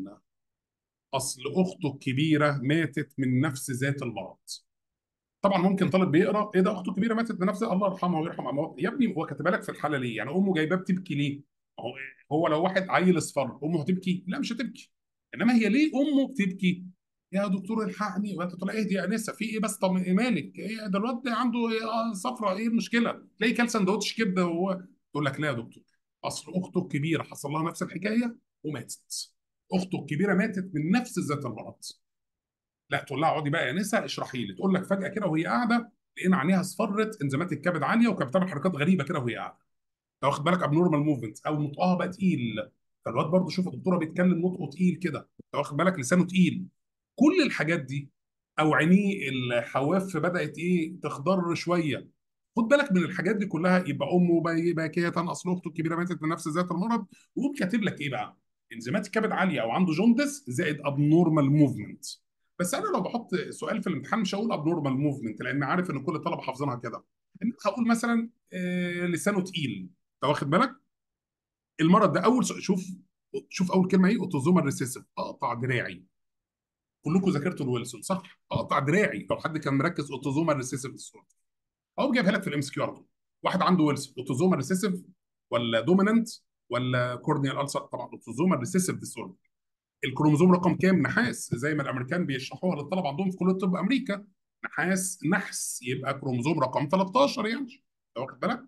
اصل اخته الكبيره ماتت من نفس ذات المرض طبعا ممكن طالب بيقرا ايه ده اخته الكبيره ماتت بنفس الله يرحمها ويرحم امها يا ابني هو كاتبها لك في الحاله ليه يعني امه جايباه بتبكي ليه هو هو لو واحد عيل اصفر امه هتبكي لا مش هتبكي انما هي ليه امه بتبكي يا دكتور الحقني وانت تقول اهدي يا انسه في ايه بس طب إيه مالك ايه ده الواد ده عنده إيه صفرة ايه المشكله تلاقي كل سندوتش كبده وهو تقول لك لا يا دكتور اصل اخته الكبيره حصل لها نفس الحكايه وماتت اخته الكبيره ماتت من نفس ذات المرض لا تقول لها اقعدي بقى يا نسا اشرحي لي تقول لك فجاه كده وهي قاعده لقينا عينيها اصفرت انزيمات الكبد عاليه وكانت بتعمل حركات غريبه كده وهي قاعده انت واخد بالك ابنورمال موفمنت او نطقها بقى تقيل فالواد برضه شوف الدكتوره بيتكلم نطقه تقيل كده انت واخد بالك لسانه تقيل كل الحاجات دي او عينيه الحواف بدات ايه تخضر شويه خد بالك من الحاجات دي كلها يبقى امه باكيه اصل اخته الكبيره ماتت من نفس ذات المرض ويقوم كاتب لك ايه بقى؟ انزيمات الكبد عاليه او عنده جوندس زائد ابنورمال موفمنت بس انا لو بحط سؤال في الامتحان مش هقول ابنورمال موفمنت لان عارف ان كل الطلبه حافظينها كده انما هقول مثلا آه لسانه تقيل انت واخد بالك؟ المرض ده اول شوف شوف اول كلمه ايه اوتوزومال ريسيسيف اقطع دراعي كلكم ذاكرتوا الويلسون صح؟ اقطع دراعي لو حد كان مركز اوتوزومال ريسيسيف الصوره او جايبها لك في الام اس كيو على طول واحد عنده ويلسون اوتوزومال ريسيسيف ولا دومينانت ولا كورنيال السر طبعا اوتوزومال ريسيسيف ديسوردر الكروموزوم رقم كام نحاس زي ما الامريكان بيشرحوها للطلبه عندهم في كليه طب امريكا نحاس نحس يبقى كروموزوم رقم 13 يعني واخد بالك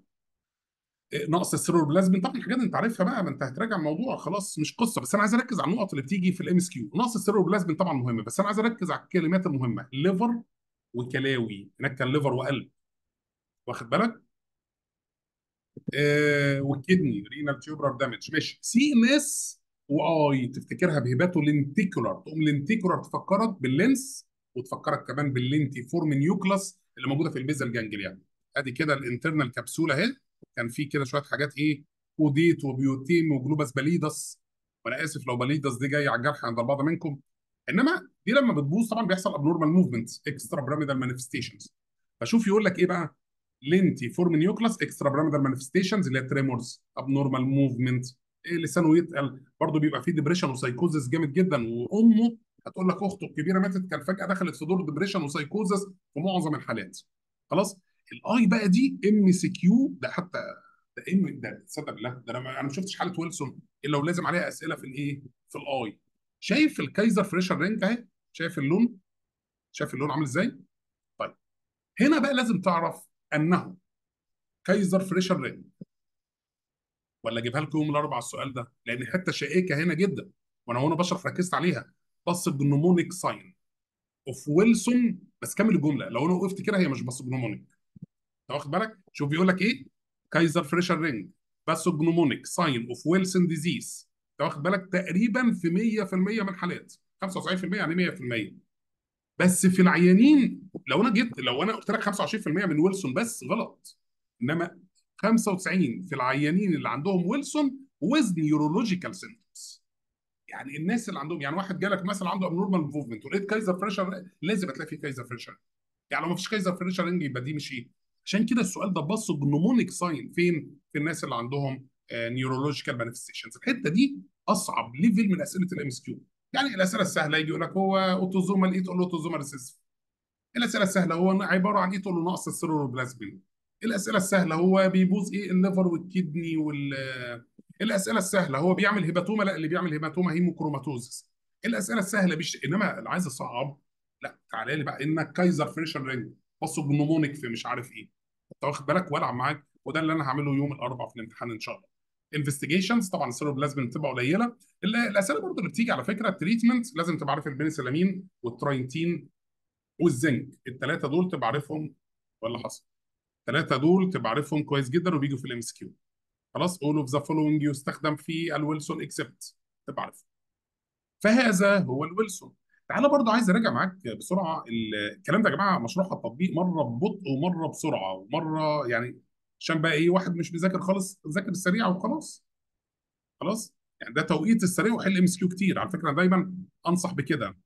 نقص السيروبلازمين طبعا الحاجات انت عارفها بقى ما انت هتراجع الموضوع خلاص مش قصه بس انا عايز اركز على النقط اللي بتيجي في الام اس كيو نقص السيروبلازمين طبعا مهم بس انا عايز اركز على الكلمات المهمه ليفر وكلاوي هناك كان ليفر وقلب واخد بالك آه والكدني رينال تيوبرار دامج ماشي سي ام اس واي تفتكرها بهباتو لينتيكولار تقوم لينتيكولار تفكرك باللينس وتفكرك كمان باللينتي فورم نيوكلاس اللي موجوده في البيزا الجانجليا ادي كده الانترنال كبسول اهي كان في كده شويه حاجات ايه اوديت وبيوتيم وجلوباس باليدس وانا اسف لو باليدس دي جايه على الجرح عند البعض منكم انما دي لما بتبوظ طبعا بيحصل ابنورمال موفمنتس اكسترا بيراميدال مانيفستيشنز فشوف يقول لك ايه بقى لينتي فورم نيوكلاس اكسترا بيراميدال مانيفستيشنز اللي هي تريمورز ابنورمال موفمنت إيه لسانه يتقل برضه بيبقى فيه ديبريشن وسايكوزس جامد جدا وامه هتقول لك اخته الكبيره ماتت كان فجاه دخلت في دور ديبريشن وسايكوزس في معظم الحالات خلاص الاي بقى دي ام سي كيو ده حتى ده ام ده تصدق بالله ده انا انا ما شفتش حاله ويلسون الا ولازم عليها اسئله في الايه في الاي شايف الكايزر فريشر رينج اهي شايف اللون شايف اللون عامل ازاي طيب هنا بقى لازم تعرف انه كايزر فريشر رينج ولا اجيبها لكم يوم الاربعاء السؤال ده لان حته شائكه هنا جدا وانا وانا بشرح ركزت عليها بص بنومونيك ساين اوف ويلسون بس كمل الجمله لو انا وقفت كده هي مش بص بنومونيك انت واخد بالك شوف بيقول لك ايه كايزر فريشر رينج باثوجنومونيك ساين اوف ويلسون ديزيز انت واخد بالك تقريبا في 100% من الحالات 95% يعني 100% بس في العيانين لو انا جيت لو انا قلت لك 25% من ويلسون بس غلط انما 95 في العيانين اللي عندهم ويلسون ويز نيورولوجيكال سيمبتومز يعني الناس اللي عندهم يعني واحد جالك مثلا عنده ابنورمال موفمنت ولقيت كايزر فريشر لازم هتلاقي فيه كايزر فريشر يعني لو ما فيش كايزر فريشر رينج يبقى دي مش ايه عشان كده السؤال ده بصوا جنومونيك ساين فين في الناس اللي عندهم نيورولوجيكال مانيفستيشنز الحته دي اصعب ليفل من اسئله الام اس كيو يعني الاسئله السهله يجي يقول لك هو اوتوزومال ايه تقول له اوتوزومال ريسيسيف الاسئله السهله هو عباره عن ايه تقول له نقص السيروبلازمين الاسئله السهله هو بيبوظ ايه الليفر والكدني وال الاسئله السهله هو بيعمل هيباتوما لا اللي بيعمل هيباتوما هيموكروماتوزس الاسئله السهله بيش انما اللي عايز اصعب لا تعالى لي بقى انك كايزر فريشر رينج بصوا جنومونيك في مش عارف ايه انت واخد بالك والعب معاك وده اللي انا هعمله يوم الاربعاء في الامتحان ان شاء الله انفستيجيشنز طبعا السيروبلازمين بتبقى قليله ال- الاسئله برضه اللي بتيجي على فكره التريتمنت لازم تبقى عارف البنسلامين والتراينتين والزنك الثلاثه دول تبقى عارفهم ولا حصل الثلاثه دول تبقى عارفهم كويس جدا وبيجوا في الام اس كيو خلاص all of the following يستخدم في الويلسون اكسبت تبقى عارف فهذا هو الويلسون تعالى برضو عايز اراجع معاك بسرعه ال- الكلام ده يا جماعه مشروع على التطبيق مره ببطء ومره بسرعه ومره يعني عشان بقى ايه واحد مش بيذاكر خالص ذاكر السريع وخلاص خلاص يعني ده توقيت السريع وحل ام اس كيو كتير على فكره أنا دايما انصح بكده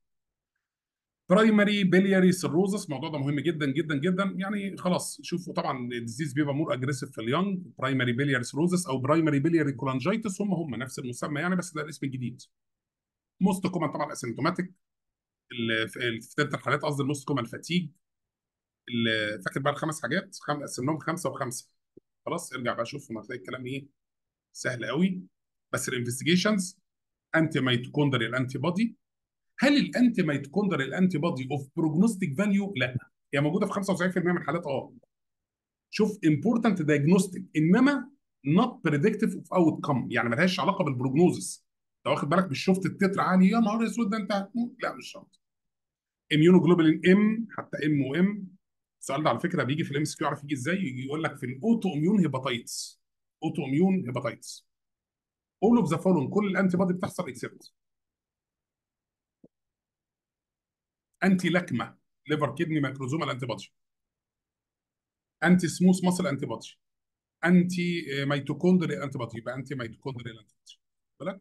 برايمري بيلياري سيروزس الموضوع ده مهم جدا جدا جدا يعني خلاص شوفوا طبعا الديزيز بيبقى مور اجريسيف في اليونج برايمري بيلياري سيروزس او برايمري بيلياري كولانجيتس هم هم نفس المسمى يعني بس ده الاسم الجديد موست كومن طبعا اسيمتوماتيك ال- في في تلت الحالات قصدي الموست كومن فاتيج ال- فاكر بقى الخمس حاجات خم... قسمناهم خمسه وخمسه خلاص ارجع بقى شوف هتلاقي الكلام ايه سهل قوي بس الانفستيجيشنز انتي ميتوكوندريال انتي بودي هل الانتي ميتوكوندريال انتي بودي اوف بروجنوستيك فاليو؟ لا هي موجوده في 95% من الحالات اه شوف امبورتنت دايجنوستيك انما نوت بريدكتيف اوف اوت كم يعني ملهاش علاقه بالبروجنوزس انت واخد بالك مش شفت التتر عالي يا نهار اسود ده انت هتموت لا مش شرط اميونوجلوبولين ام حتى ام وام السؤال ده على فكره بيجي في الام اس كيو عارف يجي ازاي يجي يقول لك في الاوتو اميون هيباتايتس اوتو اميون هيباتايتس اول اوف ذا فولون كل الانتي بودي بتحصل اكسبت انتي لاكما ليفر كدني ماكروزومال انتي بودي انتي سموث ماسل انتي بودي انتي ميتوكوندري انتي بودي يبقى انتي ميتوكوندري انتي بودي بالك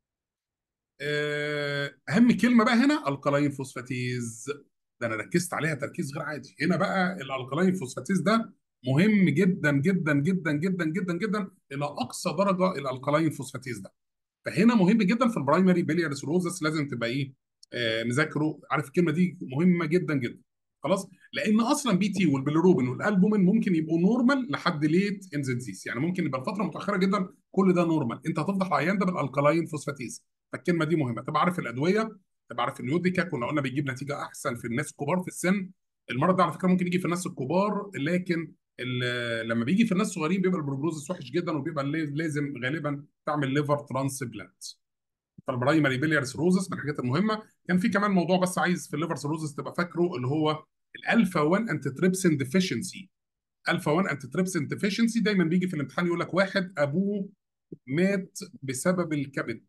آه، اهم كلمه بقى هنا الكلاين فوسفاتيز ده انا ركزت عليها تركيز غير عادي هنا بقى الالكلاين فوسفاتيز ده مهم جدا جدا جدا جدا جدا جدا الى اقصى درجه الالكلاين فوسفاتيز ده فهنا مهم جدا في البرايمري بيلياري سيروزس لازم تبقى ايه آه مذاكره عارف الكلمه دي مهمه جدا جدا خلاص لان اصلا بي تي والبيليروبين والالبومين ممكن يبقوا نورمال لحد ليت ان ذا ديزيز يعني ممكن يبقى الفتره متاخره جدا كل ده نورمال انت هتفضح العيان ده بالالكلاين فوسفاتيز فالكلمه دي مهمه تبقى عارف الادويه تبقى عارف اليوديكا كنا قلنا بيجيب نتيجه احسن في الناس الكبار في السن المرض ده على فكره ممكن يجي في الناس الكبار لكن ال- لما بيجي في الناس الصغيرين بيبقى البروجنوزس وحش جدا وبيبقى لا- لازم غالبا تعمل ليفر ترانسبلانت فالبرايمري بيليار سيروزس من الحاجات المهمه كان في كمان موضوع بس عايز في الليفر سيروزس تبقى فاكره اللي هو الالفا 1 انتي تريبسين ديفيشنسي الفا 1 انتي تريبسين ديفيشنسي دايما بيجي في الامتحان يقول لك واحد ابوه مات بسبب الكبد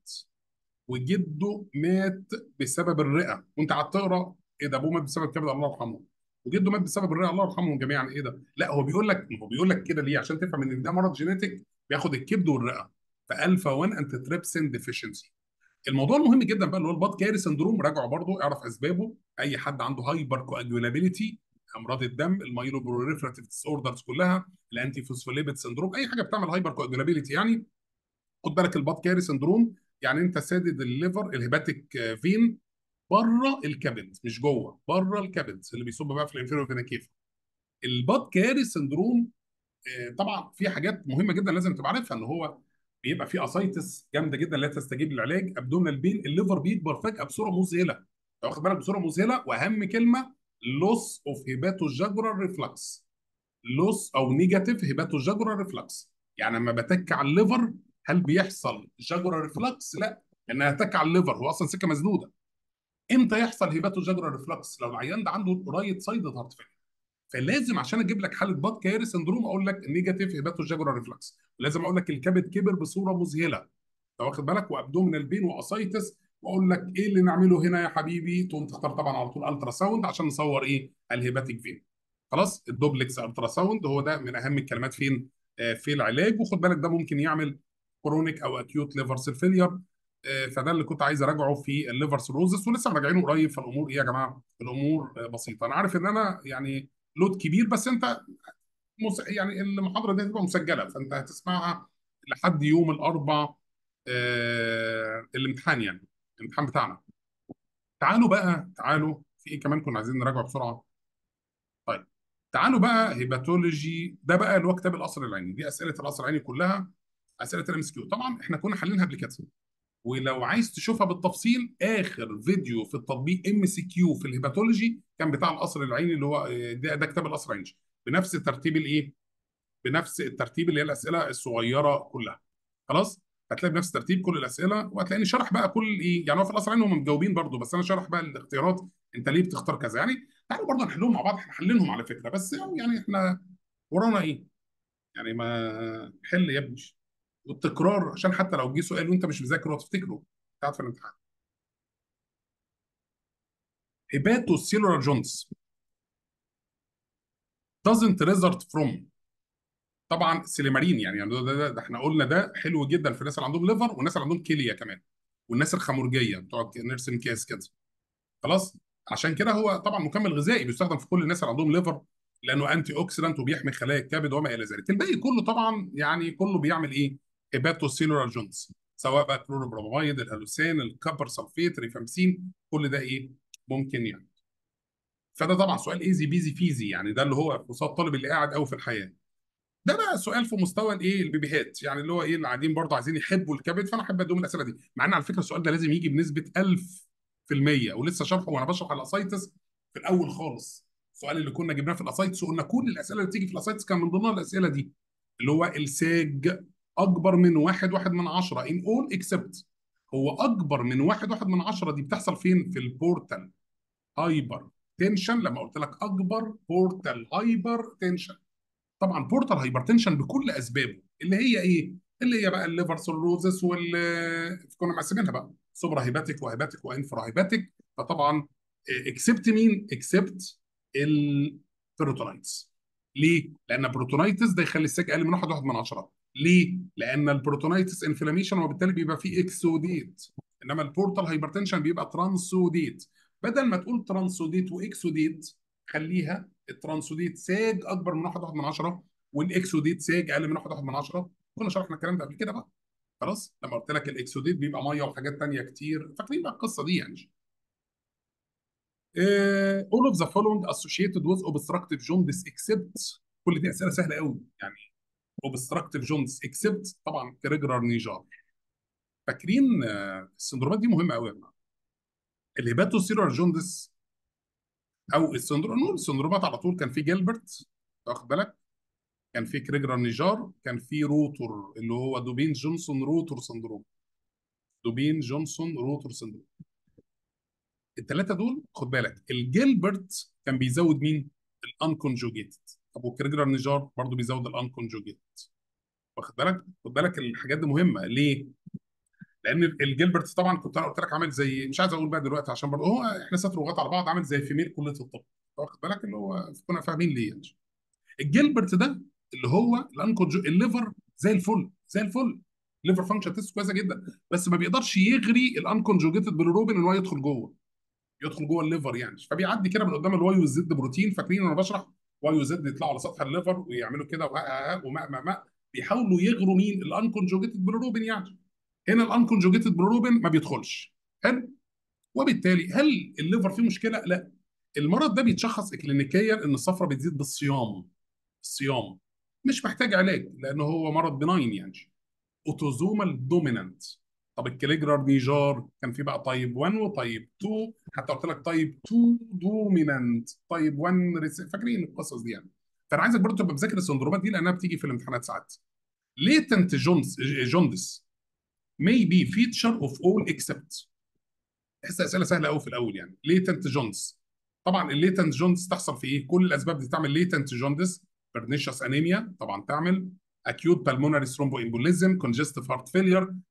وجده مات بسبب الرئه وانت قاعد تقرا ايه ده ابوه مات بسبب الكبد الله يرحمه وجده مات بسبب الرئه الله يرحمهم جميعا ايه ده لا هو بيقول لك هو بيقول لك كده ليه عشان تفهم ان ده مرض جينيتك بياخد الكبد والرئه فالفا 1 انتي تريبسين ديفيشنسي الموضوع المهم جدا بقى اللي هو الباد كاري سندروم راجعه برضه اعرف اسبابه اي حد عنده هايبر كواجولابيلتي امراض الدم المايلو بروليفراتيف ديس اوردرز كلها الانتي فوسفوليبيد سندروم اي حاجه بتعمل هايبر كواجولابيلتي يعني خد بالك الباد كاري سندروم يعني انت سادد الليفر الهيباتيك فين بره الكبد مش جوه بره الكبد اللي بيصب بقى في الانفيريور فينا كيف الباد كاري سندروم آه، طبعا في حاجات مهمه جدا لازم تبقى عارفها ان هو بيبقى في اسايتس جامده جدا لا تستجيب للعلاج ابدومينال بين الليفر بيكبر فجاه بصوره مذهله أنت واخد بالك بصوره مذهله واهم كلمه لوس اوف هيباتوجاجورال ريفلكس لوس او نيجاتيف هيباتوجاجورال ريفلكس يعني لما بتك على الليفر هل بيحصل جاجورال ريفلكس؟ لا لانها تك على الليفر هو اصلا سكه مسدوده امتى يحصل هيباتوجاجورال ريفلكس؟ لو العيان ده عنده رايت سايد هارت فيلير فلازم عشان اجيب لك حاله باد كاري سندروم اقول لك نيجاتيف هيباتوجاجورال ريفلكس ولازم اقول لك الكبد كبر بصوره مذهله انت واخد بالك وابدومينال بين واسايتس واقول لك ايه اللي نعمله هنا يا حبيبي تقوم تختار طبعا على طول الترا ساوند عشان نصور ايه الهيباتيك فين خلاص الدوبلكس الترا ساوند هو ده من اهم الكلمات فين آه في العلاج وخد بالك ده ممكن يعمل كرونيك او اكيوت ليفر سيل فيلير فده اللي كنت عايز اراجعه في الليفر سيروزس ولسه مراجعينه قريب فالامور ايه يا جماعه الامور آه، بسيطه انا عارف ان انا يعني لود كبير بس انت مس... يعني المحاضره دي هتبقى مسجله فانت هتسمعها لحد يوم الاربع آه... الامتحان يعني الامتحان بتاعنا تعالوا بقى تعالوا في ايه كمان كنا عايزين نراجعه بسرعه طيب تعالوا بقى هيباتولوجي ده بقى اللي هو كتاب القصر العيني دي اسئله القصر العيني كلها اسئله الام اس كيو طبعا احنا كنا حلينها قبل كده ولو عايز تشوفها بالتفصيل اخر فيديو في التطبيق ام سي كيو في الهيباتولوجي كان بتاع القصر العيني اللي هو آه، ده, ده كتاب القصر العيني بنفس ترتيب الايه بنفس الترتيب اللي هي الاسئله الصغيره كلها خلاص هتلاقي بنفس ترتيب كل الاسئله وهتلاقيني شرح بقى كل ايه يعني هو في الاصل هم مجاوبين برضو بس انا شرح بقى الاختيارات انت ليه بتختار كذا يعني تعالوا برضو نحلهم مع بعض احنا حلينهم على فكره بس يعني احنا ورانا ايه يعني ما حل يا ابني والتكرار عشان حتى لو جه سؤال وانت مش مذاكره هتفتكره بتاعت في الامتحان هيباتو سيلولار جونز doesn't result from طبعا سيليمارين يعني ده, ده, ده, ده احنا قلنا ده حلو جدا في الناس اللي عندهم ليفر والناس اللي عندهم كليه كمان والناس الخمرجيه بتوع نيرسين كيس كده خلاص عشان كده هو طبعا مكمل غذائي بيستخدم في كل الناس اللي عندهم ليفر لانه انتي اوكسيدانت وبيحمي خلايا الكبد وما الى ذلك الباقي كله طبعا يعني كله بيعمل ايه هيباتو سيلولار جونز سواء بقى كلوروبروميد الهلوسين الكبر سلفيت ريفامسين كل ده ايه ممكن يعني فده طبعا سؤال ايزي بيزي فيزي يعني ده اللي هو قصاد الطالب اللي قاعد قوي في الحياه ده بقى سؤال في مستوى الايه البيبيهات يعني اللي هو ايه اللي قاعدين برضه عايزين يحبوا الكبد فانا احب اديهم الاسئله دي مع ان على فكره السؤال ده لازم يجي بنسبه 1000% ولسه شرحه وانا بشرح الاسايتس في الاول خالص السؤال اللي كنا جبناه في الاسايتس وقلنا كل الاسئله اللي بتيجي في الاسايتس كان من ضمنها الاسئله دي اللي هو الساج اكبر من واحد واحد من عشرة in all except هو اكبر من واحد واحد من عشرة دي بتحصل فين في البورتال هايبر تنشن لما قلت لك اكبر بورتال هايبر تنشن طبعا بورتال هايبرتنشن بكل اسبابه اللي هي ايه؟ اللي هي بقى الليفر سيروزس وال كنا مقسمينها بقى سوبرا هيباتيك وهيباتيك وانفرا هيباتيك فطبعا اكسبت مين؟ اكسبت البروتونايتس ليه؟ لان البروتونايتس ده يخلي الساج اقل من 1 1 من 10 ليه؟ لان البروتونايتس انفلاميشن وبالتالي بيبقى فيه اكسوديت انما البورتال هايبرتنشن بيبقى ترانسوديت بدل ما تقول ترانسوديت واكسوديت خليها الترانسوديت ساج اكبر من 1 من 10 والاكسوديت ساج اقل من 1 من 10 كنا شرحنا الكلام ده قبل كده بقى خلاص لما قلت لك الاكسوديت بيبقى ميه وحاجات تانية كتير فاكرين بقى القصه دي يعني Uh, all of the following associated with obstructive jaundice except كل دي اسئله سهله قوي يعني obstructive jaundice except طبعا كريجرار نيجار فاكرين آه، السندرومات دي مهمه قوي يا جماعه الهيباتوسيلولار جوندس او السندروم نقول السندرومات على طول كان في جيلبرت واخد بالك كان في كريجرار نيجار كان في روتور اللي هو دوبين جونسون روتور سندروم دوبين جونسون روتور سندروم الثلاثه دول خد بالك الجيلبرت كان بيزود مين؟ الانكونجوجيتد طب والكريجرار نيجار برضه بيزود الانكونجوجيتد واخد بالك؟ خد بالك الحاجات دي مهمه ليه؟ لان الجيلبرت طبعا كنت انا قلت لك عامل زي مش عايز اقول بقى دلوقتي عشان برضه هو احنا ساتر لغات على بعض عامل زي فيميل كليه الطب واخد بالك اللي هو كنا فاهمين ليه يعني الجيلبرت ده اللي هو الانكونجو الليفر زي الفل زي الفل الليفر فانكشن تيست كويسه جدا بس ما بيقدرش يغري الانكونجوجيتد بالروبين ان هو يدخل جوه يدخل جوه الليفر يعني فبيعدي كده من قدام الواي والزد بروتين فاكرين وانا بشرح واي وزد يطلعوا على سطح الليفر ويعملوا كده وها وماء ماء ماء بيحاولوا يغروا مين الانكونجوجيتد بالروبين يعني هنا الانكونجوجيتد بالروبين ما بيدخلش حلو وبالتالي هل الليفر فيه مشكله؟ لا المرض ده بيتشخص اكلينيكيا ان الصفرة بتزيد بالصيام الصيام مش محتاج علاج لان هو مرض بناين يعني اوتوزومال دومينانت طب الكليجرار نيجار كان في بقى تايب 1 وتايب 2 حتى قلت لك تايب 2 دومينانت تايب 1 ريس... فاكرين القصص دي يعني فانا عايزك برضه تبقى مذاكر السندرومات دي لانها بتيجي في الامتحانات ساعات latent جونز جوندس may be feature of all except تحس اسئله سهله قوي في الاول يعني latent جوندس طبعا الليتنت جوندس تحصل في ايه؟ كل الاسباب دي تعمل ليتنت جوندس pernicious انيميا طبعا تعمل acute pulmonary thromboembolism congestive heart failure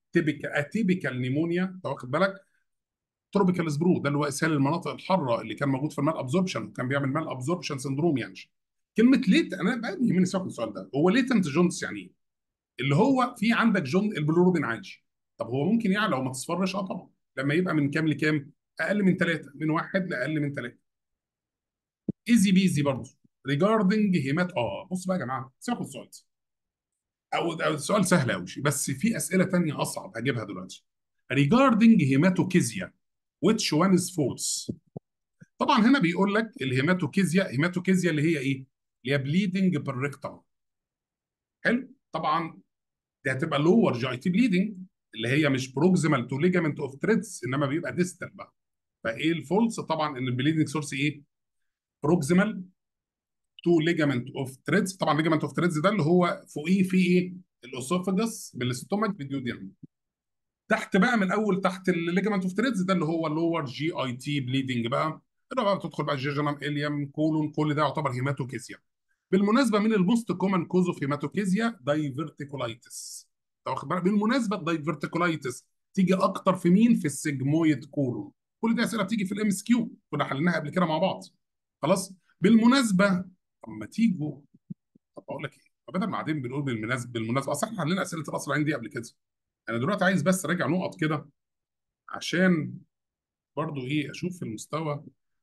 تيبيكال اتيبيكال نيمونيا انت واخد بالك تروبيكال سبرو ده اللي هو اسهال المناطق الحاره اللي كان موجود في المال ابزوربشن وكان بيعمل مال ابزوربشن سندروم يعني كلمه ليت انا بقى يهمني سؤال السؤال ده هو ليتنت جونز يعني ايه؟ اللي هو في عندك جون البلوروبين عالي طب هو ممكن يعلى لو ما تصفرش اه طبعا لما يبقى من كام لكام؟ اقل من ثلاثه من واحد لاقل من ثلاثه ايزي بيزي برضه ريجاردنج هيمات اه بص بقى يا جماعه سيبكم السؤال ده. او أو السؤال سهل قوي بس في اسئله تانية اصعب هجيبها دلوقتي regarding هيماتوكيزيا which one is false طبعا هنا بيقول لك الهيماتوكيزيا هيماتوكيزيا اللي هي ايه اللي هي bleeding بالريكتم حلو طبعا دي هتبقى lower GI T bleeding اللي هي مش proximal to ligament of threads انما بيبقى distal بقى فايه الفولس طبعا ان البليدنج سورس ايه proximal تو ليجامنت اوف ثريدز طبعا ليجامنت اوف ثريدز ده اللي هو فوقيه في ايه الاسوفجس بالاستومك بالديودينم تحت بقى من اول تحت الليجامنت اوف ثريدز ده اللي هو اللور جي اي تي بليدنج بقى اللي هو بقى بتدخل بقى جيجنم اليم كولون كل ده يعتبر هيماتوكيزيا بالمناسبه من الموست كومن كوز اوف هيماتوكيزيا دايفرتيكولايتس انت واخد بالك بالمناسبه الدايفرتيكولايتس تيجي اكتر في مين في السيجمويد كولون كل دي اسئله بتيجي في الام اس كيو كنا حليناها قبل كده مع بعض خلاص بالمناسبه طب ما تيجوا طب اقول لك ايه طب بدل ما قاعدين بنقول بالمناسبه بالمناسبه اصل احنا حلينا اسئله راس العين دي قبل كده انا دلوقتي عايز بس اراجع نقط كده عشان برضو ايه اشوف المستوى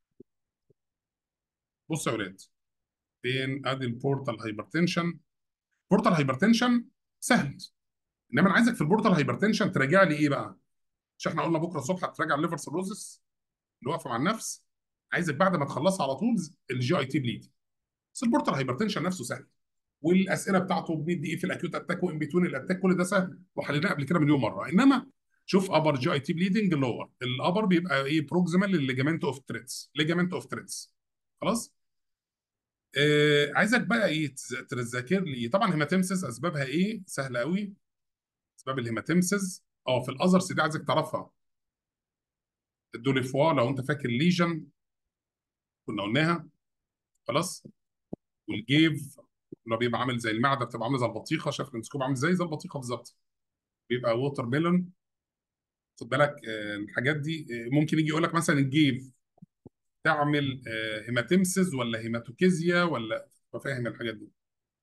بصوا يا ولاد فين ادي البورتال هايبرتنشن بورتال هايبرتنشن سهل انما انا عايزك في البورتال هايبرتنشن تراجع لي ايه بقى مش احنا قلنا بكره الصبح هتراجع الليفر سيروزس اللي واقفه مع النفس عايزك بعد ما تخلصها على طول الجي اي تي بليد بس البورتال هايبرتنشن نفسه سهل والاسئله بتاعته بندي ايه في الاكيوت اتاك وان بتوين الاتاك كل ده سهل وحليناه قبل كده مليون مره انما شوف ابر جي اي تي بليدنج لور الابر بيبقى ايه بروكسيمال للليجامنت اوف تريدز ليجامنت اوف تريدز خلاص آه عايزك بقى ايه تز- تذاكر لي طبعا هيماتيمسيس اسبابها ايه سهله قوي اسباب الهيماتيمسيس اه في الاذرز دي عايزك تعرفها الدوليفوا لو انت فاكر ليجن كنا قلناها خلاص والجيف اللي هو بيبقى عامل زي المعده بتبقى عامله زي البطيخه شايف الانسكوب عامل زي زي البطيخه بالظبط بيبقى ووتر ميلون خد بالك آه، الحاجات دي آه، ممكن يجي يقول لك مثلا الجيف تعمل آه، هيماتيمسز ولا هيماتوكيزيا ولا فاهم الحاجات دي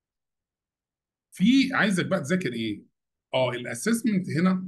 في عايزك بقى تذاكر ايه اه الاسسمنت هنا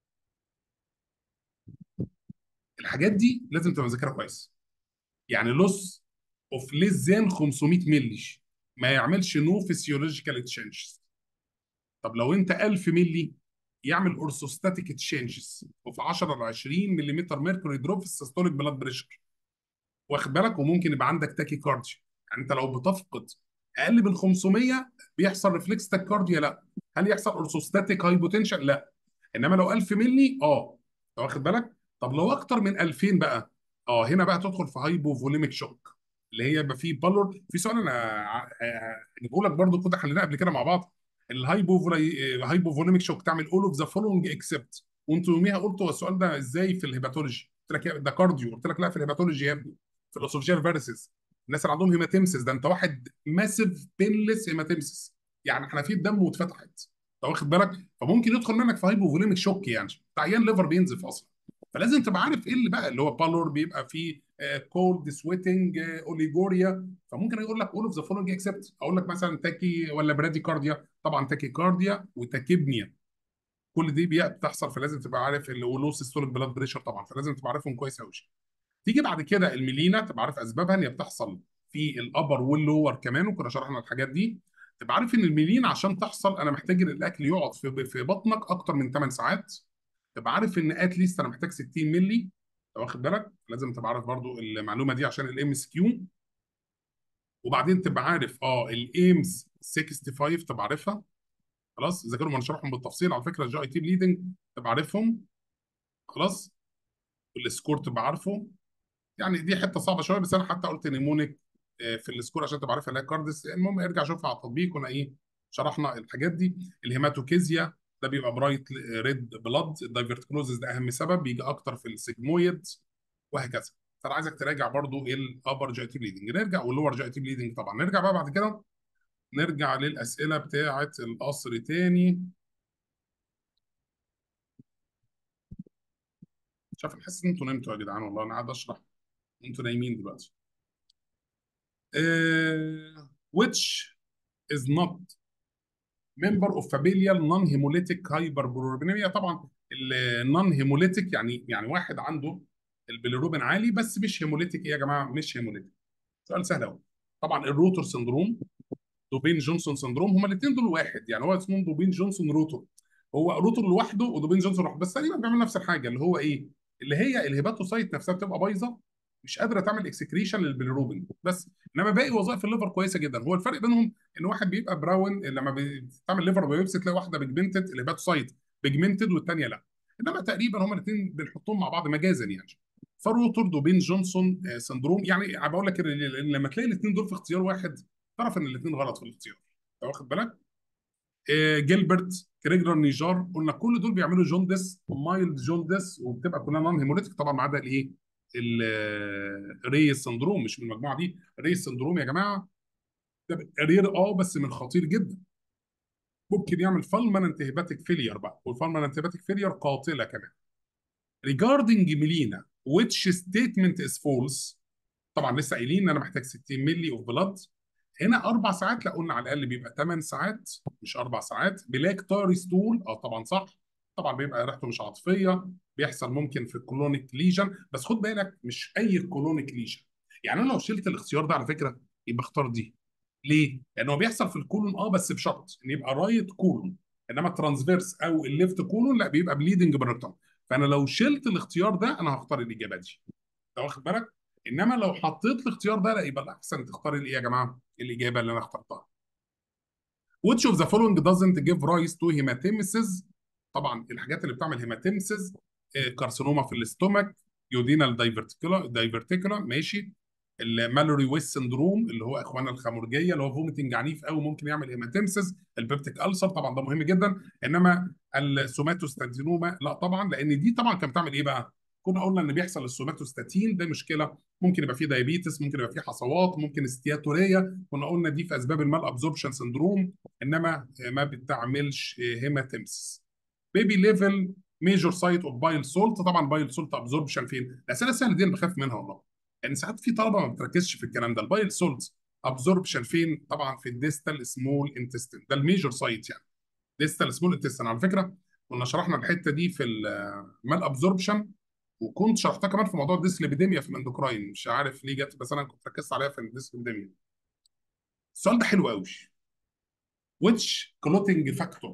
الحاجات دي لازم تبقى مذاكرها كويس يعني لوس اوف ليس ذان 500 مللي ما يعملش نو فيسيولوجيكال تشينجز طب لو انت 1000 مللي يعمل اورثوستاتيك تشينجز وفي 10 ل 20 ملم ميركوري دروب في السيستوليك بلاد بريشر واخد بالك وممكن يبقى عندك تاكي كارديا يعني انت لو بتفقد اقل من 500 بيحصل ريفلكس تاكارديا لا هل يحصل اورثوستاتيك هايبوتنشن لا انما لو 1000 مللي اه انت واخد بالك طب لو اكتر من 2000 بقى اه هنا بقى تدخل في هايبو فوليميك شوك اللي هي يبقى فيه بالور في سؤال انا بقول لك برضو كده حليناه قبل كده مع بعض الهايبو فولي... هايبو فوليميك شوك تعمل اول اوف ذا فولوينج اكسبت وانتوا يوميها قلتوا هو السؤال ده ازاي في الهيباتولوجي قلت لك يا- ده كارديو قلت لك لا في الهيباتولوجي يا ابني في الاسوفجيال فيرسز الناس اللي عندهم هيماتيمسيس ده انت واحد ماسيف بينلس هيماتيمسيس يعني حنفيه دم واتفتحت انت واخد بالك فممكن يدخل منك في هايبو فوليميك شوك يعني بتاع عيان ليفر بينزف اصلا فلازم تبقى عارف ايه اللي بقى اللي هو بالور بيبقى فيه كولد سويتنج اوليجوريا فممكن يقول لك اول اوف ذا فولوينج اكسبت اقول لك مثلا تاكي ولا برادي كارديا طبعا تاكي كارديا وتاكيبنيا كل دي بي- بتحصل فلازم تبقى عارف اللي ولو سيستوليك بلاد بريشر طبعا فلازم تبقى عارفهم كويس قوي تيجي بعد كده الميلينا تبقى عارف اسبابها ان هي بتحصل في الابر واللور كمان وكنا شرحنا الحاجات دي تبقى عارف ان الميلينا عشان تحصل انا محتاج ان الاكل يقعد في في بطنك اكتر من 8 ساعات تبقى عارف ان اتليست انا محتاج 60 مللي انت واخد بالك لازم تبقى عارف برضو المعلومه دي عشان الام اس كيو وبعدين تبقى عارف اه الايمز 65 تبقى عارفها خلاص اذا كانوا هنشرحهم بالتفصيل على فكره الجي اي تي بليدنج تبقى عارفهم خلاص السكور تبقى عارفه يعني دي حته صعبه شويه بس انا حتى قلت نيمونيك آه، في السكور عشان تبقى عارف اللي هي كاردس المهم ارجع شوفها على التطبيق كنا ايه شرحنا الحاجات دي الهيماتوكيزيا ده بيبقى برايت ريد بلاد الدايفرتيكلوزز ده اهم سبب بيجي اكتر في السيجمويد وهكذا فانا عايزك تراجع برضو ايه الابر جي تي بليدنج نرجع واللور جي تي بليدنج طبعا نرجع بقى بعد كده نرجع للاسئله بتاعه القصر تاني مش عارف حاسس ان انتوا نمتوا يا جدعان والله انا قاعد اشرح انتوا نايمين دلوقتي uh, which is not member of familial non-hemolytic hyperbilirubinemia طبعا النون هيموليتيك يعني يعني واحد عنده البيليروبين عالي بس مش هيموليتيك ايه يا جماعه مش هيموليتيك سؤال سهل قوي طبعا الروتور سندروم دوبين جونسون سندروم هما الاثنين دول واحد يعني هو اسمه دوبين جونسون روتور هو روتور لوحده ودوبين جونسون لوحده بس تقريبا بيعمل نفس الحاجه اللي هو ايه اللي هي الهيباتوسايت نفسها بتبقى بايظه مش قادره تعمل اكسكريشن للبيليروبين بس انما باقي وظائف الليفر كويسه جدا هو الفرق بينهم ان واحد بيبقى براون لما بتعمل ليفر بايوبسي تلاقي واحده بيجمنتد الهيباتوسايت بيجمنتد والثانيه لا انما تقريبا هما الاثنين بنحطهم مع بعض مجازا يعني فروتور دوبين جونسون آه، سندروم يعني بقول لك ال- ال- لما تلاقي الاثنين دول في اختيار واحد تعرف ان الاثنين غلط في الاختيار انت واخد بالك آه، جيلبرت كريجلر نيجار قلنا كل دول بيعملوا جوندس مايلد جوندس وبتبقى كلها نون هيموليتيك طبعا ما عدا الايه الريس سندروم مش من المجموعه دي ريس سندروم يا جماعه ده رير اه بس من خطير جدا ممكن يعمل فالمننت هيباتيك فيلير بقى والفالمننت هيباتيك فيلير قاتله كمان regarding ميلينا which statement is false طبعا لسه قايلين ان انا محتاج 60 مللي اوف بلاد هنا اربع ساعات لا قلنا على الاقل بيبقى 8 ساعات مش اربع ساعات بلاك تاري ستول اه طبعا صح طبعا بيبقى ريحته مش عاطفيه بيحصل ممكن في الكولونيك ليجن بس خد بالك مش اي كولونيك ليجن يعني انا لو شلت الاختيار ده على فكره يبقى اختار دي ليه؟ لان هو بيحصل في الكولون اه بس بشرط ان يبقى رايت كولون انما الترانسفيرس او الليفت كولون لا بيبقى بليدنج بالرقم فانا لو شلت الاختيار ده انا هختار الاجابه دي انت واخد بالك؟ انما لو حطيت الاختيار ده لا يبقى الاحسن تختار الايه يا جماعه؟ الاجابه اللي انا اخترتها. Which of the following doesn't give rise to hematemesis؟ طبعا الحاجات اللي بتعمل هيماتيمسيس كارسينوما في الاستومك يودينال دايفرتيكولا دايفرتيكولا ماشي المالوري ويس سندروم اللي هو اخوانا الخمرجيه اللي هو فوميتنج عنيف قوي ممكن يعمل هيماتيمسيس البيبتيك ألسر طبعا ده مهم جدا انما السوماتوستاتينوما لا طبعا لان دي طبعا كانت بتعمل ايه بقى؟ كنا قلنا ان بيحصل السوماتوستاتين ده مشكله ممكن يبقى فيه دايابيتس ممكن يبقى فيه حصوات ممكن استياتوريه كنا قلنا دي في اسباب المال ابزوربشن سندروم انما ما بتعملش هيماتيمسيس بيبي ليفل ميجور سايت اوف بايل سولت طبعا بايل سولت ابزوربشن فين؟ الاسئله السهله دي انا بخاف منها والله يعني ساعات في طلبه ما بتركزش في الكلام ده البايل سولت ابزوربشن فين؟ طبعا في الديستال سمول انتستين ده الميجور سايت يعني ديستال سمول انتستين على فكره كنا شرحنا الحته دي في المال ابزوربشن وكنت شرحتها كمان في موضوع الديسليبيديميا في الاندوكراين مش عارف ليه جت بس انا كنت ركزت عليها في الديسليبيديميا السؤال ده حلو قوي which clotting factor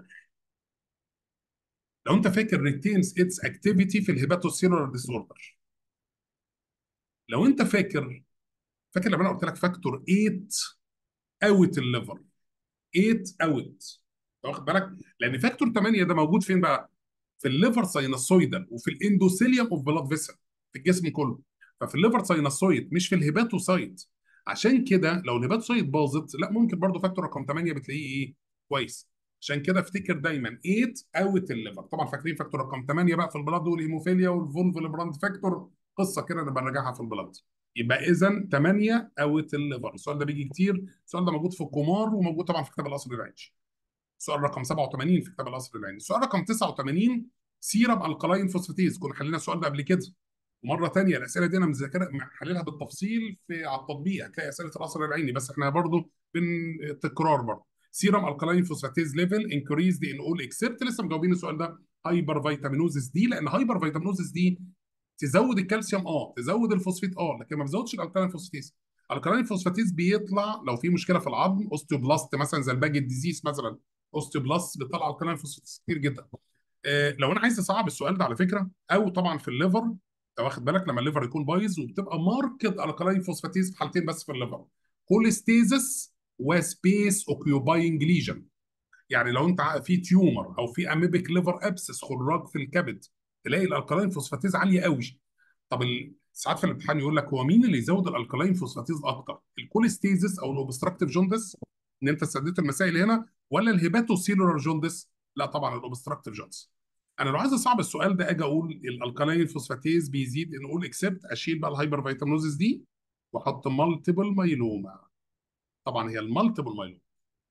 لو انت فاكر retains its activity في الهيباتوسيلولار ديسوردر لو انت فاكر فاكر لما انا قلت لك فاكتور 8 اوت الليفر 8 اوت واخد بالك لان فاكتور 8 ده موجود فين بقى في الليفر ساينوسويدال وفي الاندوثيليوم اوف بلاد فيسل في الجسم كله ففي الليفر ساينوسويد مش في الهيباتوسايت عشان كده لو الهيباتوسايت باظت لا ممكن برضه فاكتور رقم 8 بتلاقيه ايه كويس عشان كده افتكر دايما 8 اوت الليفر طبعا فاكرين فاكتور رقم 8 بقى في البلاد والهيموفيليا والفولفول براند فاكتور قصه كده نبقى نراجعها في البلاد يبقى اذا 8 اوت الليفر السؤال ده بيجي كتير السؤال ده موجود في القمار وموجود طبعا في كتاب القصر العيني سؤال رقم 87 في كتاب القصر العيني السؤال رقم 89 سيرم الكلاين فوسفاتيز كنا حلينا السؤال ده قبل كده ومره ثانيه الاسئله دي انا مذاكرها محللها بالتفصيل في على التطبيق هتلاقي اسئله القصر العيني بس احنا برضو بالتكرار برضو سيرم الكلاين فوسفاتيز ليفل انكريزد ان اول اكسبت لسه مجاوبين السؤال ده هايبر فيتامينوزس دي لان هايبر فيتامينوزس دي تزود الكالسيوم اه تزود الفوسفيت اه لكن ما بتزودش الالكالين فوسفاتيز الالكالين فوسفاتيز بيطلع لو في مشكله في العظم اوستيوبلاست مثلا زي الباجت ديزيز مثلا اوستيوبلاست بتطلع الكالين فوسفاتيز كتير جدا آه لو انا عايز اصعب السؤال ده على فكره او طبعا في الليفر انت واخد بالك لما الليفر يكون بايظ وبتبقى ماركت الكالين فوسفاتيز في حالتين بس في الليفر كوليستيزس وسبيس اوكيوباينج ليجن يعني لو انت في تيومر او في اميبيك ليفر ابسس خراج في الكبد تلاقي الالكالين فوسفاتيز عاليه قوي طب ساعات في الامتحان يقول لك هو مين اللي يزود الالكالين فوسفاتيز اكتر الكوليستيزس او الاوبستراكتيف جوندس ان انت سديت المسائل هنا ولا الهيباتوسيلولار جوندس لا طبعا الاوبستراكتيف جوندس انا لو عايز اصعب السؤال ده اجي اقول الالكالين فوسفاتيز بيزيد نقول اكسبت اشيل بقى الهايبر فيتامينوزس دي واحط مالتيبل مايلوما طبعا هي المالتيبل مايلوما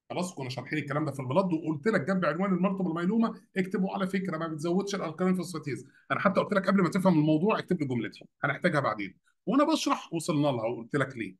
خلاص كنا شارحين الكلام ده في البلاد وقلت لك جنب عنوان المالتيبل مايلوما اكتبه على فكره ما بتزودش الالكالين فوسفاتيز انا حتى قلت لك قبل ما تفهم الموضوع اكتب لي جملتي هنحتاجها بعدين وانا بشرح وصلنا لها وقلت لك ليه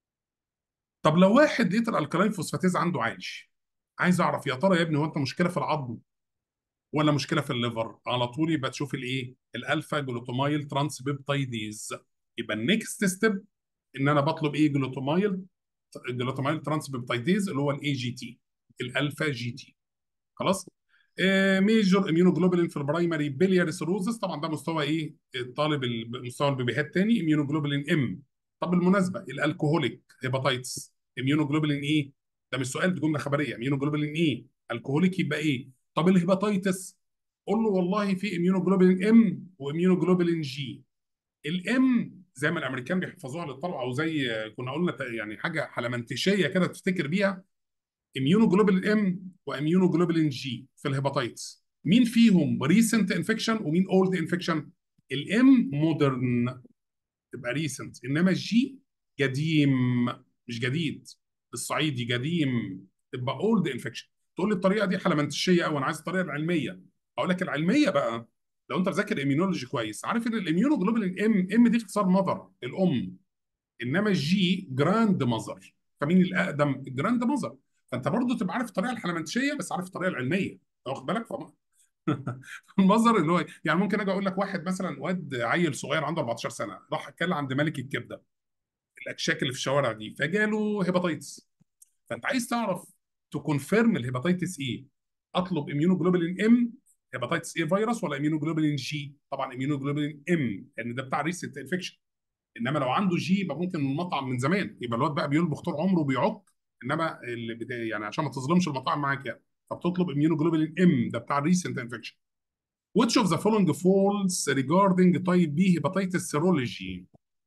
طب لو واحد لقيت الالكالين فوسفاتيز عنده عالي عايز اعرف يا ترى يا ابني هو انت مشكله في العظم ولا مشكله في الليفر على طول يبقى تشوف الايه الالفا جلوتاميل ترانس بيبتايديز يبقى النكست ستيب ان انا بطلب ايه جلوتاميل جلوتاميل ترانس بيبتايديز اللي هو الاي جي تي الالفا جي تي خلاص ميجور اميونوجلوبولين في البرايمري بيلياري سيروزس طبعا ده مستوى ايه الطالب ال- مستوى البيبيهات تاني اميونوجلوبولين ام طب بالمناسبه الالكوهوليك هيباتايتس اميونوجلوبولين ايه ده مش سؤال دي جمله خبريه اميونوجلوبولين ايه الكوهوليك يبقى ايه طب الهيباتايتس قول له والله في اميونوجلوبولين ام واميونوجلوبولين جي الام زي ما الامريكان بيحفظوها للطلبه او زي كنا قلنا ت- يعني حاجه حلمنتشيه كده تفتكر بيها اميونوجلوبولين ام واميونوجلوبولين جي في الهيباتايتس مين فيهم ريسنت انفكشن ومين اولد انفكشن الام مودرن تبقى ريسنت انما الجي قديم مش جديد الصعيدي قديم تبقى اولد انفكشن تقول لي الطريقه دي حلمنتشيه قوي انا عايز الطريقه العلميه اقول لك العلميه بقى لو انت مذاكر ايميونولوجي كويس عارف ان الاميونوجلوبولين ام ام دي اختصار مذر الام انما الجي جراند ماذر فمين الاقدم الجراند ماذر فانت برضو تبقى عارف الطريقه الحلمنتشيه بس عارف الطريقه العلميه واخد بالك فما المظهر اللي هو يعني ممكن اجي اقول لك واحد مثلا واد عيل صغير عنده 14 سنه راح اتكلم عند ملك الكبده الاكشاك اللي في الشوارع دي فجاله هيباتيتس فانت عايز تعرف تكونفيرم الهيباتيتس ايه اطلب اميونوجلوبولين ام هيباتيتس ايه فيروس ولا اميونوجلوبولين جي طبعا اميونوجلوبولين ام لان ده بتاع ريسنت انفكشن انما لو عنده جي يبقى ممكن المطعم من زمان يبقى الواد بقى بيلبخ طول عمره بيعك انما اللي بدا يعني عشان ما تظلمش المطاعم معاك يعني فبتطلب اميونوجلوبولين ام ده بتاع ريسنت انفكشن Which of the following falls regarding type B hepatitis serology؟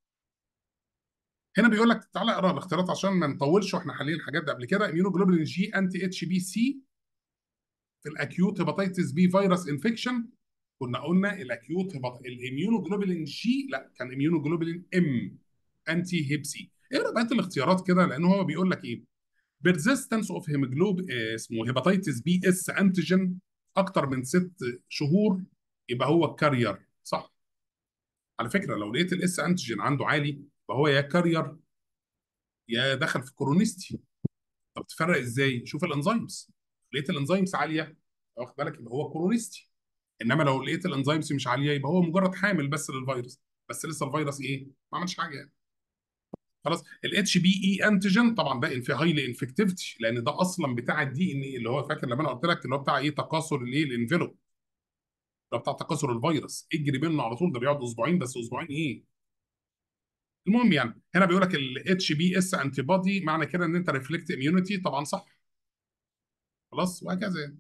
هنا بيقول لك تعالى اقرا الاختيارات عشان ما نطولش واحنا حالين الحاجات دي قبل كده اميونوجلوبولين جي انتي اتش بي سي في الاكيوت هيباتيتس بي فيروس انفكشن كنا قلنا الاكيوت هيبات الاميونوجلوبولين جي لا كان اميونوجلوبولين ام انتي هيب سي اقرا بقيه الاختيارات كده لان هو بيقول لك ايه persistence of hemoglobin آه، اسمه هيباتيتس بي اس انتيجين اكتر من ست شهور يبقى هو الكارير صح على فكره لو لقيت الاس انتيجين عنده عالي يبقى هو يا كارير يا دخل في كورونيستي طب تفرق ازاي شوف الانزيمز لقيت الانزيمز عاليه واخد بالك يبقى هو كورونيستي انما لو لقيت الانزيمز مش عاليه يبقى هو مجرد حامل بس للفيروس بس لسه الفيروس ايه ما عملش حاجه يعني خلاص الاتش بي اي انتيجين طبعا ده في هايلي انفكتيفيتي لان ده اصلا بتاع الدي ان ايه اللي هو فاكر لما انا قلت لك اللي هو بتاع ايه تكاثر الايه الانفلوب اللي هو بتاع تكاثر الفيروس اجري منه على طول ده بيقعد اسبوعين بس اسبوعين ايه المهم يعني هنا بيقول لك الاتش بي اس انتي بودي معنى كده ان انت ريفلكت اميونيتي طبعا صح خلاص وهكذا يعني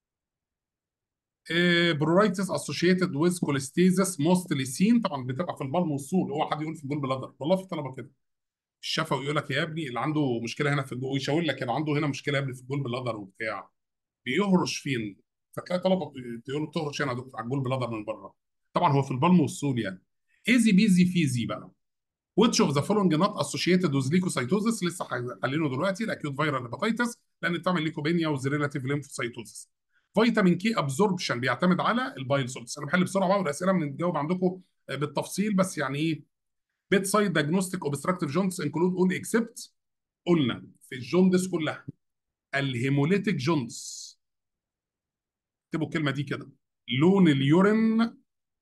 برورايتس اسوشيتد ويز كوليستيزس موستلي سين طبعا بتبقى في البلم والصول هو حد يقول في الجول بلادر والله في طلبه كده الشفوي يقول لك يا ابني اللي عنده مشكله هنا في الجول ويشاور لك اللي عنده هنا مشكله يا ابني في الجول بلادر وبتاع بيهرش فين فتلاقي طلبه تقول له بتهرش هنا يا دكتور على الجول بلادر من بره طبعا هو في البلم والصول يعني ايزي بيزي فيزي بقى which of the following not associated with leukocytosis لسه حالينه دلوقتي الاكيوت فيرال هيباتيتس لان بتعمل ليكوبينيا وزريلاتيف ليمفوسايتوزس فيتامين كي ابزوربشن بيعتمد على البايل سولتس انا بحل بسرعه بقى والاسئله بنجاوب عندكم بالتفصيل بس يعني ايه بيت سايد دايجنوستيك اوبستراكتيف جونتس انكلود اول اكسبت قلنا في الجوندس كلها الهيموليتيك جونتس اكتبوا الكلمه دي كده لون اليورين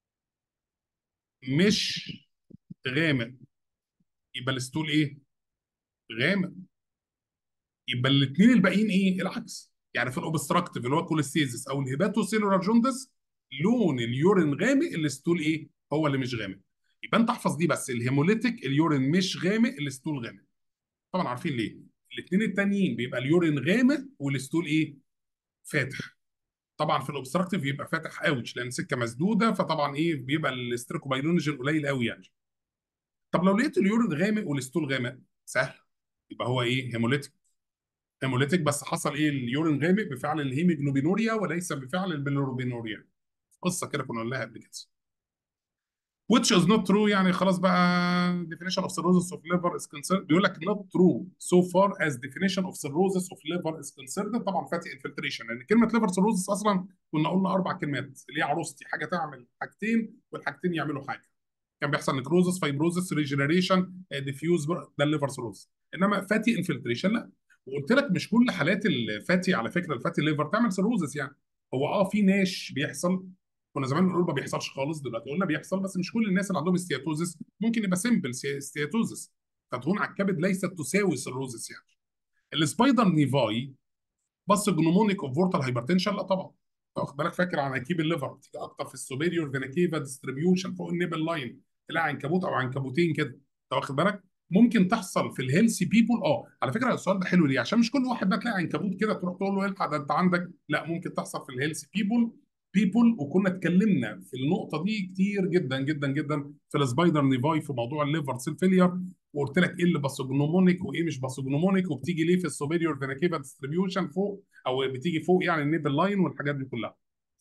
مش غامق يبقى الستول ايه؟ غامق يبقى الاثنين الباقيين ايه؟ العكس يعني في الاوبستراكتيف اللي هو الكوليستيزيس او الهيباتوسيلولار جوندس لون اليورين غامق الستول ايه؟ هو اللي مش غامق يبقى انت احفظ دي بس الهيموليتيك اليورين مش غامق الستول غامق طبعا عارفين ليه؟ الاثنين التانيين بيبقى اليورين غامق والستول ايه؟ فاتح طبعا في الاوبستراكتيف بيبقى فاتح اوج لان سكه مسدوده فطبعا ايه بيبقى الاستريكوبايلونيجين قليل قوي يعني طب لو لقيت اليورين غامق والستول غامق سهل يبقى هو ايه هيموليتيك هيموليتيك بس حصل ايه اليورين غامق بفعل الهيموجلوبينوريا وليس بفعل البيلروبينوريا قصه كده كنا قلناها قبل كده which is not true يعني خلاص بقى definition of cirrhosis of liver is concerned بيقول لك not true so far as definition of cirrhosis of liver is concerned طبعا fatty infiltration لان كلمه liver cirrhosis اصلا كنا قلنا اربع كلمات اللي هي عروستي حاجه تعمل حاجتين والحاجتين يعملوا حاجه كان بيحصل نكروزس فايبروزس ريجنريشن ديفيوز ده الليفر سيروز انما فاتي انفلتريشن لا وقلت لك مش كل حالات الفاتي على فكره الفاتي ليفر تعمل سيروزس يعني هو اه في ناش بيحصل كنا زمان بنقول ما بيحصلش خالص دلوقتي قلنا بيحصل بس مش كل الناس اللي عندهم استياتوزس ممكن يبقى سمبل استياتوزس فدهون على الكبد ليست تساوي سيروزس يعني السبايدر نيفاي بس جنومونيك اوف فورتال هايبرتنشن لا طبعا واخد بالك فاكر عن عناكيب الليفر بتيجي اكتر في السوبيريور فينا كيفا ديستريبيوشن فوق النيبل لاين تلاقي عنكبوت او عنكبوتين كده انت واخد بالك ممكن تحصل في الهيلثي بيبول اه على فكره السؤال ده حلو ليه عشان مش كل واحد بقى تلاقي عنكبوت كده تروح تقول له الحق ده انت عندك لا ممكن تحصل في الهيلثي بيبول بيبول وكنا اتكلمنا في النقطه دي كتير جدا جدا جدا في السبايدر نيفاي في موضوع الليفر سيل فيلير وقلت لك ايه اللي باثوجنومونيك وايه مش باثوجنومونيك وبتيجي ليه في السوبيريور فيناكيفا ديستريبيوشن فوق او بتيجي فوق يعني النيبل لاين والحاجات دي كلها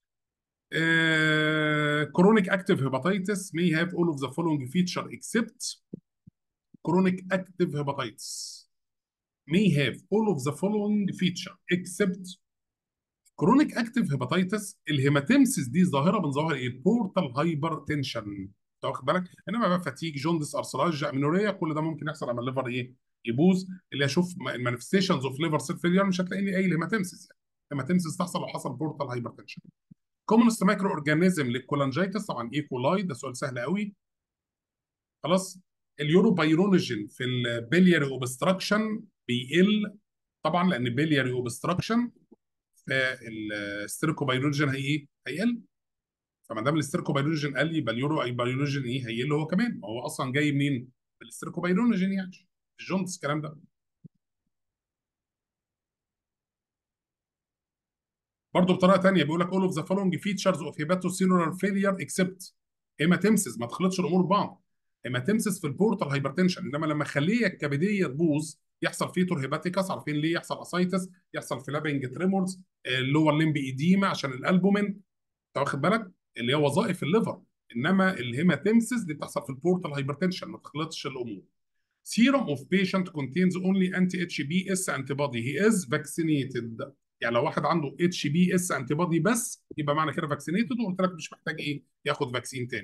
Uh, chronic active hepatitis may have all of the following feature except chronic active hepatitis may have all of the following feature except chronic active hepatitis الهيماتيمسيس دي ظاهره من ظواهر ايه؟ بورتال هايبر تنشن واخد بالك؟ انما بقى فاتيج جوندس ارثراج امينوريا كل ده ممكن يحصل لما الليفر ايه؟ يبوظ اللي اشوف المانيفستيشنز اوف ليفر سيل فيلير مش هتلاقيني اي هيماتيمسيس يعني هيماتيمسيس تحصل لو حصل بورتال هايبر تنشن كومنست مايكرو اورجانيزم للكولانجيتس طبعا اي كولاي ده سؤال سهل قوي خلاص اليوروبايرونيجين في البلياري اوبستراكشن بيقل طبعا لان البلياري اوبستراكشن فالستيركوبايرونيجين هي ايه؟ هيقل فما دام الستيركوبايرونيجين قل يبقى اليورو بايرونيجين ايه؟ هيقل هو كمان هو اصلا جاي منين؟ الستيركوبايرونيجين يعني الجونتس الكلام ده برضه بطريقه ثانيه بيقول لك all of the following features of hepatocellular failure except هيماتيمسيس ما تخلطش الامور ببعض هيماتيمسيس في البورتال هايبرتنشن انما لما الخليه الكبديه تبوظ يحصل فيتور هيباتيكاس عارفين ليه يحصل اسايتس يحصل فلابنج تريمورز اللور ليمب ايديما عشان الالبومين انت واخد بالك اللي هي وظائف الليفر انما الهيماتيمسيس دي بتحصل في البورتال هايبرتنشن ما تخلطش الامور serum of patient contains only anti-HBs antibody he is vaccinated يعني لو واحد عنده اتش بي اس انتي بودي بس يبقى معنى كده فاكسينيتد وقلت لك مش محتاج ايه ياخد فاكسين تاني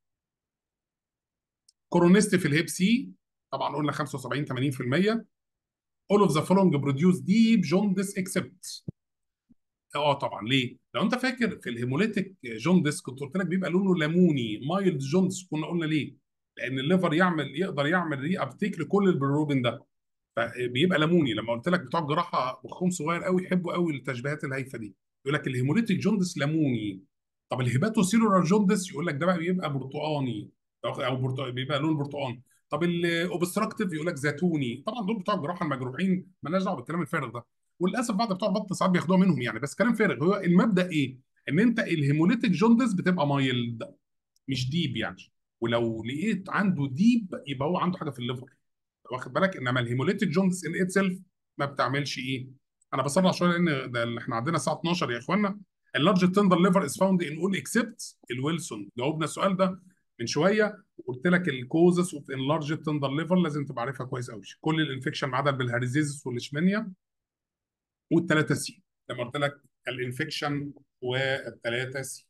كورونيست في الهيب سي طبعا قلنا 75 80% all of the following produce deep jaundice except اه طبعا ليه؟ لو انت فاكر في الهيموليتيك جوندس كنت قلت لك بيبقى لونه ليموني مايلد جوندس كنا قلنا ليه؟ لان الليفر يعمل يقدر يعمل ري ابتيك لكل البروبين ده فبيبقى ليموني لما قلت لك بتوع الجراحه مخهم صغير قوي يحبوا قوي التشبيهات الهايفه دي يقول لك الهيموليتيك جوندس ليموني طب الهيباتوسيلولار جوندس يقول لك ده بقى بيبقى برتقاني او برتق... بيبقى لون برتقاني طب الاوبستراكتيف يقول لك زيتوني طبعا دول بتوع الجراحه المجروحين مالناش دعوه بالكلام الفارغ ده وللاسف بعض بتوع البطن ساعات بياخدوها منهم يعني بس كلام فارغ هو المبدا ايه؟ ان انت الهيموليتيك جوندس بتبقى مايلد مش ديب يعني ولو لقيت عنده ديب يبقى هو عنده حاجه في الليفر واخد بالك انما الهيموليتيك جوندس ان اتسلف ما بتعملش ايه انا بسرع شويه لان ده اللي احنا عندنا الساعه 12 يا اخوانا اللارج تندر ليفر از فاوند ان اول اكسبت الويلسون جاوبنا السؤال ده من شويه وقلت لك الكوزس اوف انلارج تندر ليفر لازم تبقى عارفها كويس قوي كل الانفكشن ما عدا البلهارزيزس والاشمانيا والثلاثه سي لما قلت لك الانفكشن والثلاثه سي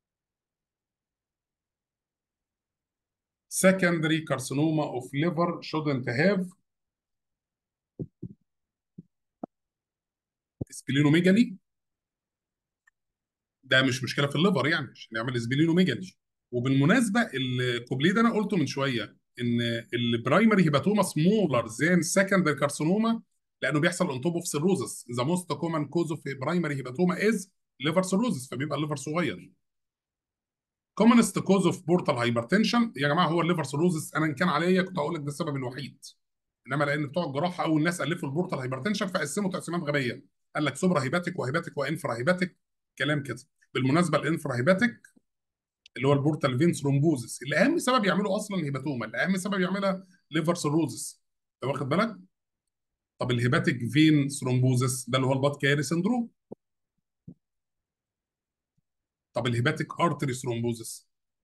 secondary carcinoma of liver shouldn't have سبلينوميجالي ده مش مشكله في الليفر يعني عشان يعمل سبلينوميجالي وبالمناسبه الكوبليه ده انا قلته من شويه ان البرايمري هيباتوما سمولر ذان سكندري كارسينوما لانه بيحصل اون توب اوف سيروزس ذا موست كومن كوز اوف برايمري هيباتوما از ليفر سيروزس فبيبقى الليفر صغير كومنست كوز اوف بورتال هايبرتنشن يا جماعه هو الليفر سيروزس انا ان كان عليا كنت هقول لك ده السبب الوحيد انما لان بتوع الجراحه اول ناس الفوا البورتال هايبرتنشن فقسموا تقسيمات غبيه قال لك سوبرا هيباتيك وهيباتيك وانفرا هيباتيك كلام كده بالمناسبه الانفرا هيباتيك اللي هو البورتال فين ثرومبوزس اللي اهم سبب يعمله اصلا هيباتوما اللي اهم سبب يعملها ليفر سيروزس انت واخد بالك طب الهيباتيك فين ثرومبوزس ده اللي هو البات كاري سندروم طب الهيباتيك ارتري ثرومبوزس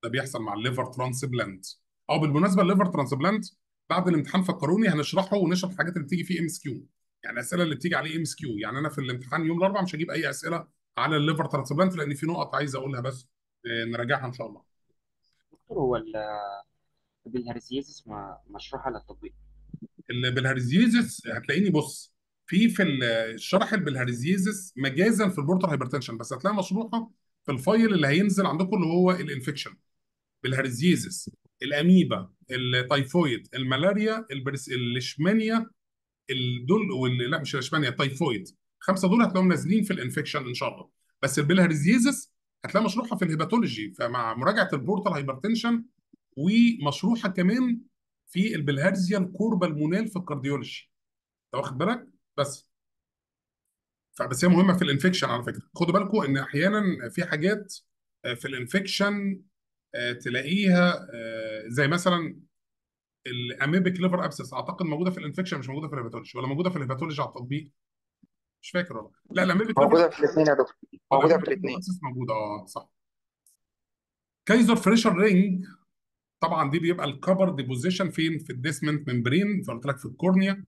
ده بيحصل مع الليفر ترانسبلانت او بالمناسبه الليفر ترانسبلانت بعد الامتحان فكروني هنشرحه ونشرح الحاجات اللي بتيجي فيه ام اس كيو يعني الاسئله اللي بتيجي عليه ام اس كيو يعني انا في الامتحان يوم الاربعاء مش هجيب اي اسئله على الليفر ترانسبلانت لان في نقط عايز اقولها بس آه، نراجعها ان شاء الله دكتور هو ال- البلهارسيزيس ما- مشروح على التطبيق اللي بالهرزيزس هتلاقيني بص في في الشرح البلهارزيزس مجازا في البورتال هايبرتنشن بس هتلاقي مشروحه في الفايل اللي هينزل عندكم اللي هو الانفكشن بالهرزيزس الاميبا التايفويد الملاريا البرس الاشمانيا الدول وال... لا مش الاشمانيا التايفويد خمسه دول هتلاقيهم نازلين في الانفكشن ان شاء الله بس البلهارزيزس هتلاقي مشروحه في الهيباتولوجي فمع مراجعه البورتال هايبرتنشن ومشروحه كمان في البلهارزيا الكوربا المونال في الكارديولوجي انت واخد بالك بس فبس هي مهمه في الانفكشن على فكره خدوا بالكم ان احيانا في حاجات آه، في الانفكشن آه، تلاقيها آه، زي مثلا الاميبك ليفر ابسس اعتقد موجوده في الانفكشن مش موجوده في الهيباتولوجي ولا موجوده في الهيباتولوجي على التطبيق مش فاكر والله لا الاميبك ليفر موجودة في الاثنين يا دكتور موجودة في الاميبك ليفر الاثنين ابسس موجوده اه صح كايزر فريشر رينج طبعا دي بيبقى الكبر ديبوزيشن فين في الديسمنت ممبرين فقلت لك في الكورنيا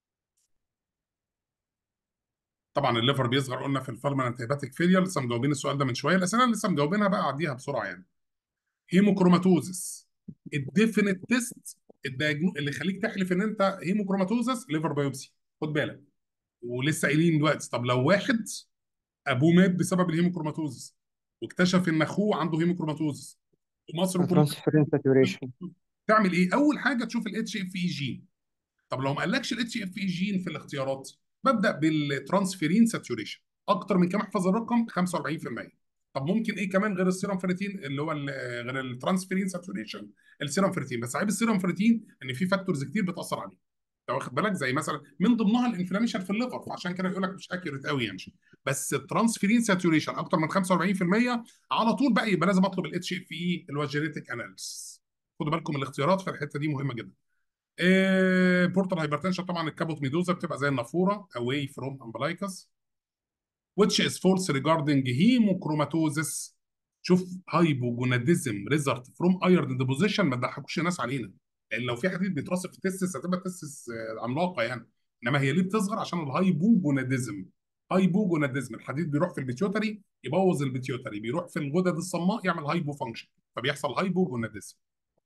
طبعا الليفر بيصغر قلنا في الفالمنت هيباتيك فيلير لسه مجاوبين السؤال ده من شويه الاسئله اللي لسه مجاوبينها بقى عديها بسرعه يعني هيموكروماتوزس الديفينيت تيست الدايجنو اللي يخليك تحلف ان انت هيموكروماتوزس ليفر بايوبسي خد بالك ولسه قايلين دلوقتي طب لو واحد ابوه مات بسبب الهيموكروماتوزس واكتشف ان اخوه عنده هيموكروماتوزس ومصر كلها ترانسفيرنس ساتوريشن تعمل ايه؟ اول حاجه تشوف الاتش اف اي جين طب لو ما قالكش الاتش اف اي جين في الاختيارات ببدا بالترانسفيرين ساتوريشن اكتر من كام احفظ الرقم 45% طب ممكن ايه كمان غير السيرم فريتين اللي هو ال- غير الترانسفيرين ساتوريشن السيرم فريتين بس عيب السيرم فريتين ان في فاكتورز كتير بتاثر عليه انت واخد بالك زي مثلا من ضمنها الانفلاميشن في الليفر فعشان كده يقول لك مش اكيوريت قوي يعني بس الترانسفيرين ساتوريشن اكتر من 45% على طول بقى يبقى لازم اطلب الاتش اف اي اللي هو جينيتك اناليسيس خدوا بالكم من الاختيارات في الحته دي مهمه جدا إيه بورتال هايبرتنشن طبعا الكابوت ميدوزا بتبقى زي النافوره away from umbilicus which is false regarding hemochromatosis شوف هايبوجوناديزم ريزلت فروم ايرن ديبوزيشن ما تضحكوش الناس علينا لان لو في حديد بيترصف في التستس هتبقى التستس آه، عملاقه يعني انما هي ليه بتصغر عشان الهايبوجوناديزم هايبوجوناديزم الحديد بيروح في البيتيوتري يبوظ البيتيوتري بيروح في الغدد الصماء يعمل هايبو فانكشن فبيحصل هايبوجوناديزم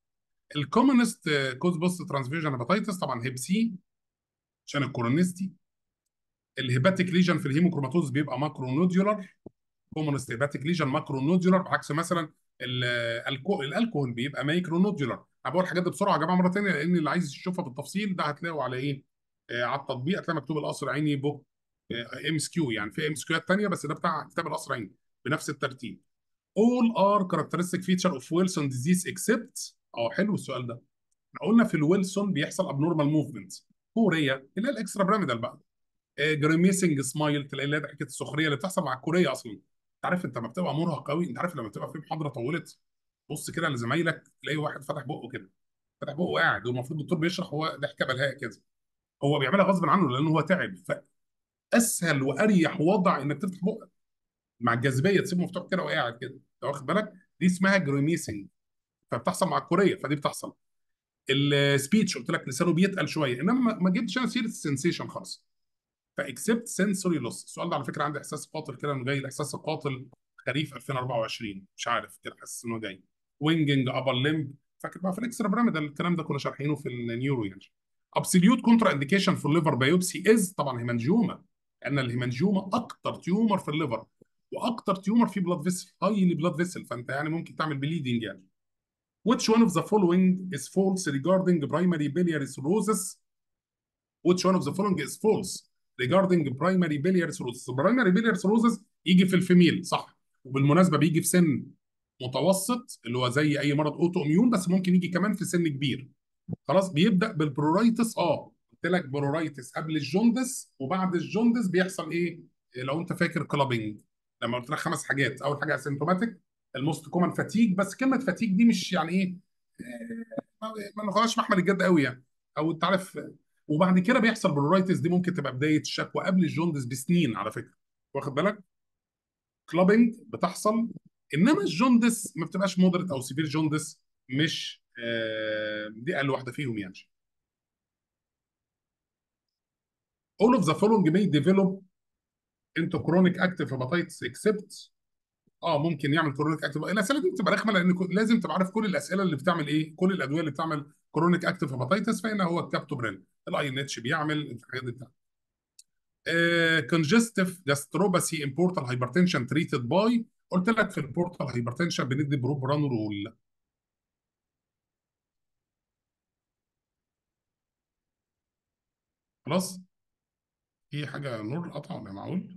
الكومونست كوز بوست ترانسفيوجن هيباتيتس طبعا هيب سي عشان الكورونيستي الهيباتيك ليجن في الهيموكروماتوز بيبقى ماكرو نوديولار كومونست هيباتيك ليجن ماكرو نوديولار بعكس مثلا ال- الكو- الالكوهول بيبقى مايكرو نوديولار انا بقول الحاجات دي بسرعه يا جماعه مره ثانيه لان اللي عايز يشوفها بالتفصيل ده هتلاقوا على ايه آه على التطبيق هتلاقي مكتوب القصر عيني بوك ام اس كيو يعني في ام اس كيوات ثانيه بس ده بتاع كتاب القصر عيني بنفس الترتيب all are characteristic feature of Wilson disease except اه حلو السؤال ده احنا قلنا في الويلسون بيحصل abnormal movement كوريا اللي هي الاكسترا بيراميدال بقى جريميسنج سمايل تلاقي اللي هي ضحكه السخريه اللي بتحصل مع الكوريه اصلا انت عارف انت لما بتبقى مرهق قوي انت عارف لما بتبقى في محاضره طولت بص كده لزمايلك تلاقي واحد فتح بقه كده فتح بقه قاعد والمفروض الدكتور بيشرح هو ضحكه بلهاء كده هو بيعملها غصب عنه لانه هو تعب فاسهل واريح وضع انك تفتح بقك مع الجاذبيه تسيبه مفتوح كده وقاعد كده انت واخد بالك دي اسمها جريميسنج فبتحصل مع الكوريه فدي بتحصل السبيتش قلت لك لسانه بيتقل شويه انما ما ما جبتش انا سيره السنسيشن خالص فاكسبت سنسوري لوس السؤال ده على فكره عندي احساس قاتل كده انه جاي الاحساس القاتل خريف 2024 مش عارف كده حاسس انه جاي وينجنج ابر ليمب فاكر بقى في الاكسترا بيراميدال الكلام ده كنا شارحينه في النيورو يعني ابسوليوت كونترا انديكيشن في الليفر بايوبسي از طبعا هيمانجيوما لان الهيمانجيوما اكتر تيومر في الليفر واكتر تيومر في بلاد فيسل هايلي بلاد فيسل فانت يعني ممكن تعمل بليدنج يعني Which one of the following is false regarding primary biliary cirrhosis? Which one of the following is false regarding primary biliary cirrhosis? primary biliary cirrhosis يجي في الفيميل صح وبالمناسبة بيجي في سن متوسط اللي هو زي أي مرض أوتو إميون بس ممكن يجي كمان في سن كبير خلاص بيبدأ بالبرورايتس اه قلت لك برورايتس قبل الجوندس وبعد الجوندس بيحصل ايه؟ لو انت فاكر كلابنج لما قلت لك خمس حاجات اول حاجه اسيمتوماتيك الموست كومن فاتيج بس كلمه فاتيج دي مش يعني ايه آه، ما ما ناخدهاش محمل الجد قوي يعني او انت عارف وبعد كده بيحصل برورايتس دي ممكن تبقى بدايه الشكوى قبل الجوندس بسنين على فكره واخد بالك كلابنج بتحصل انما الجوندس ما بتبقاش مودريت او سيفير جوندس مش آه، دي اقل واحده فيهم يعني all of the following may develop into chronic active hepatitis except اه ممكن يعمل كرونيك اكتيف الاسئله دي بتبقى رخمه لان كو- لازم تبقى عارف كل الاسئله اللي بتعمل ايه كل الادويه اللي بتعمل كرونيك اكتيف هيباتيتس فهنا هو الكابتوبريل الاي ان اتش بيعمل الحاجات دي بتاعته كونجستيف جاستروباسي ان بورتال هايبرتنشن تريتد باي قلت لك في البورتال هايبرتنشن بندي بروبرانولول خلاص في حاجه نور قطع ولا معقول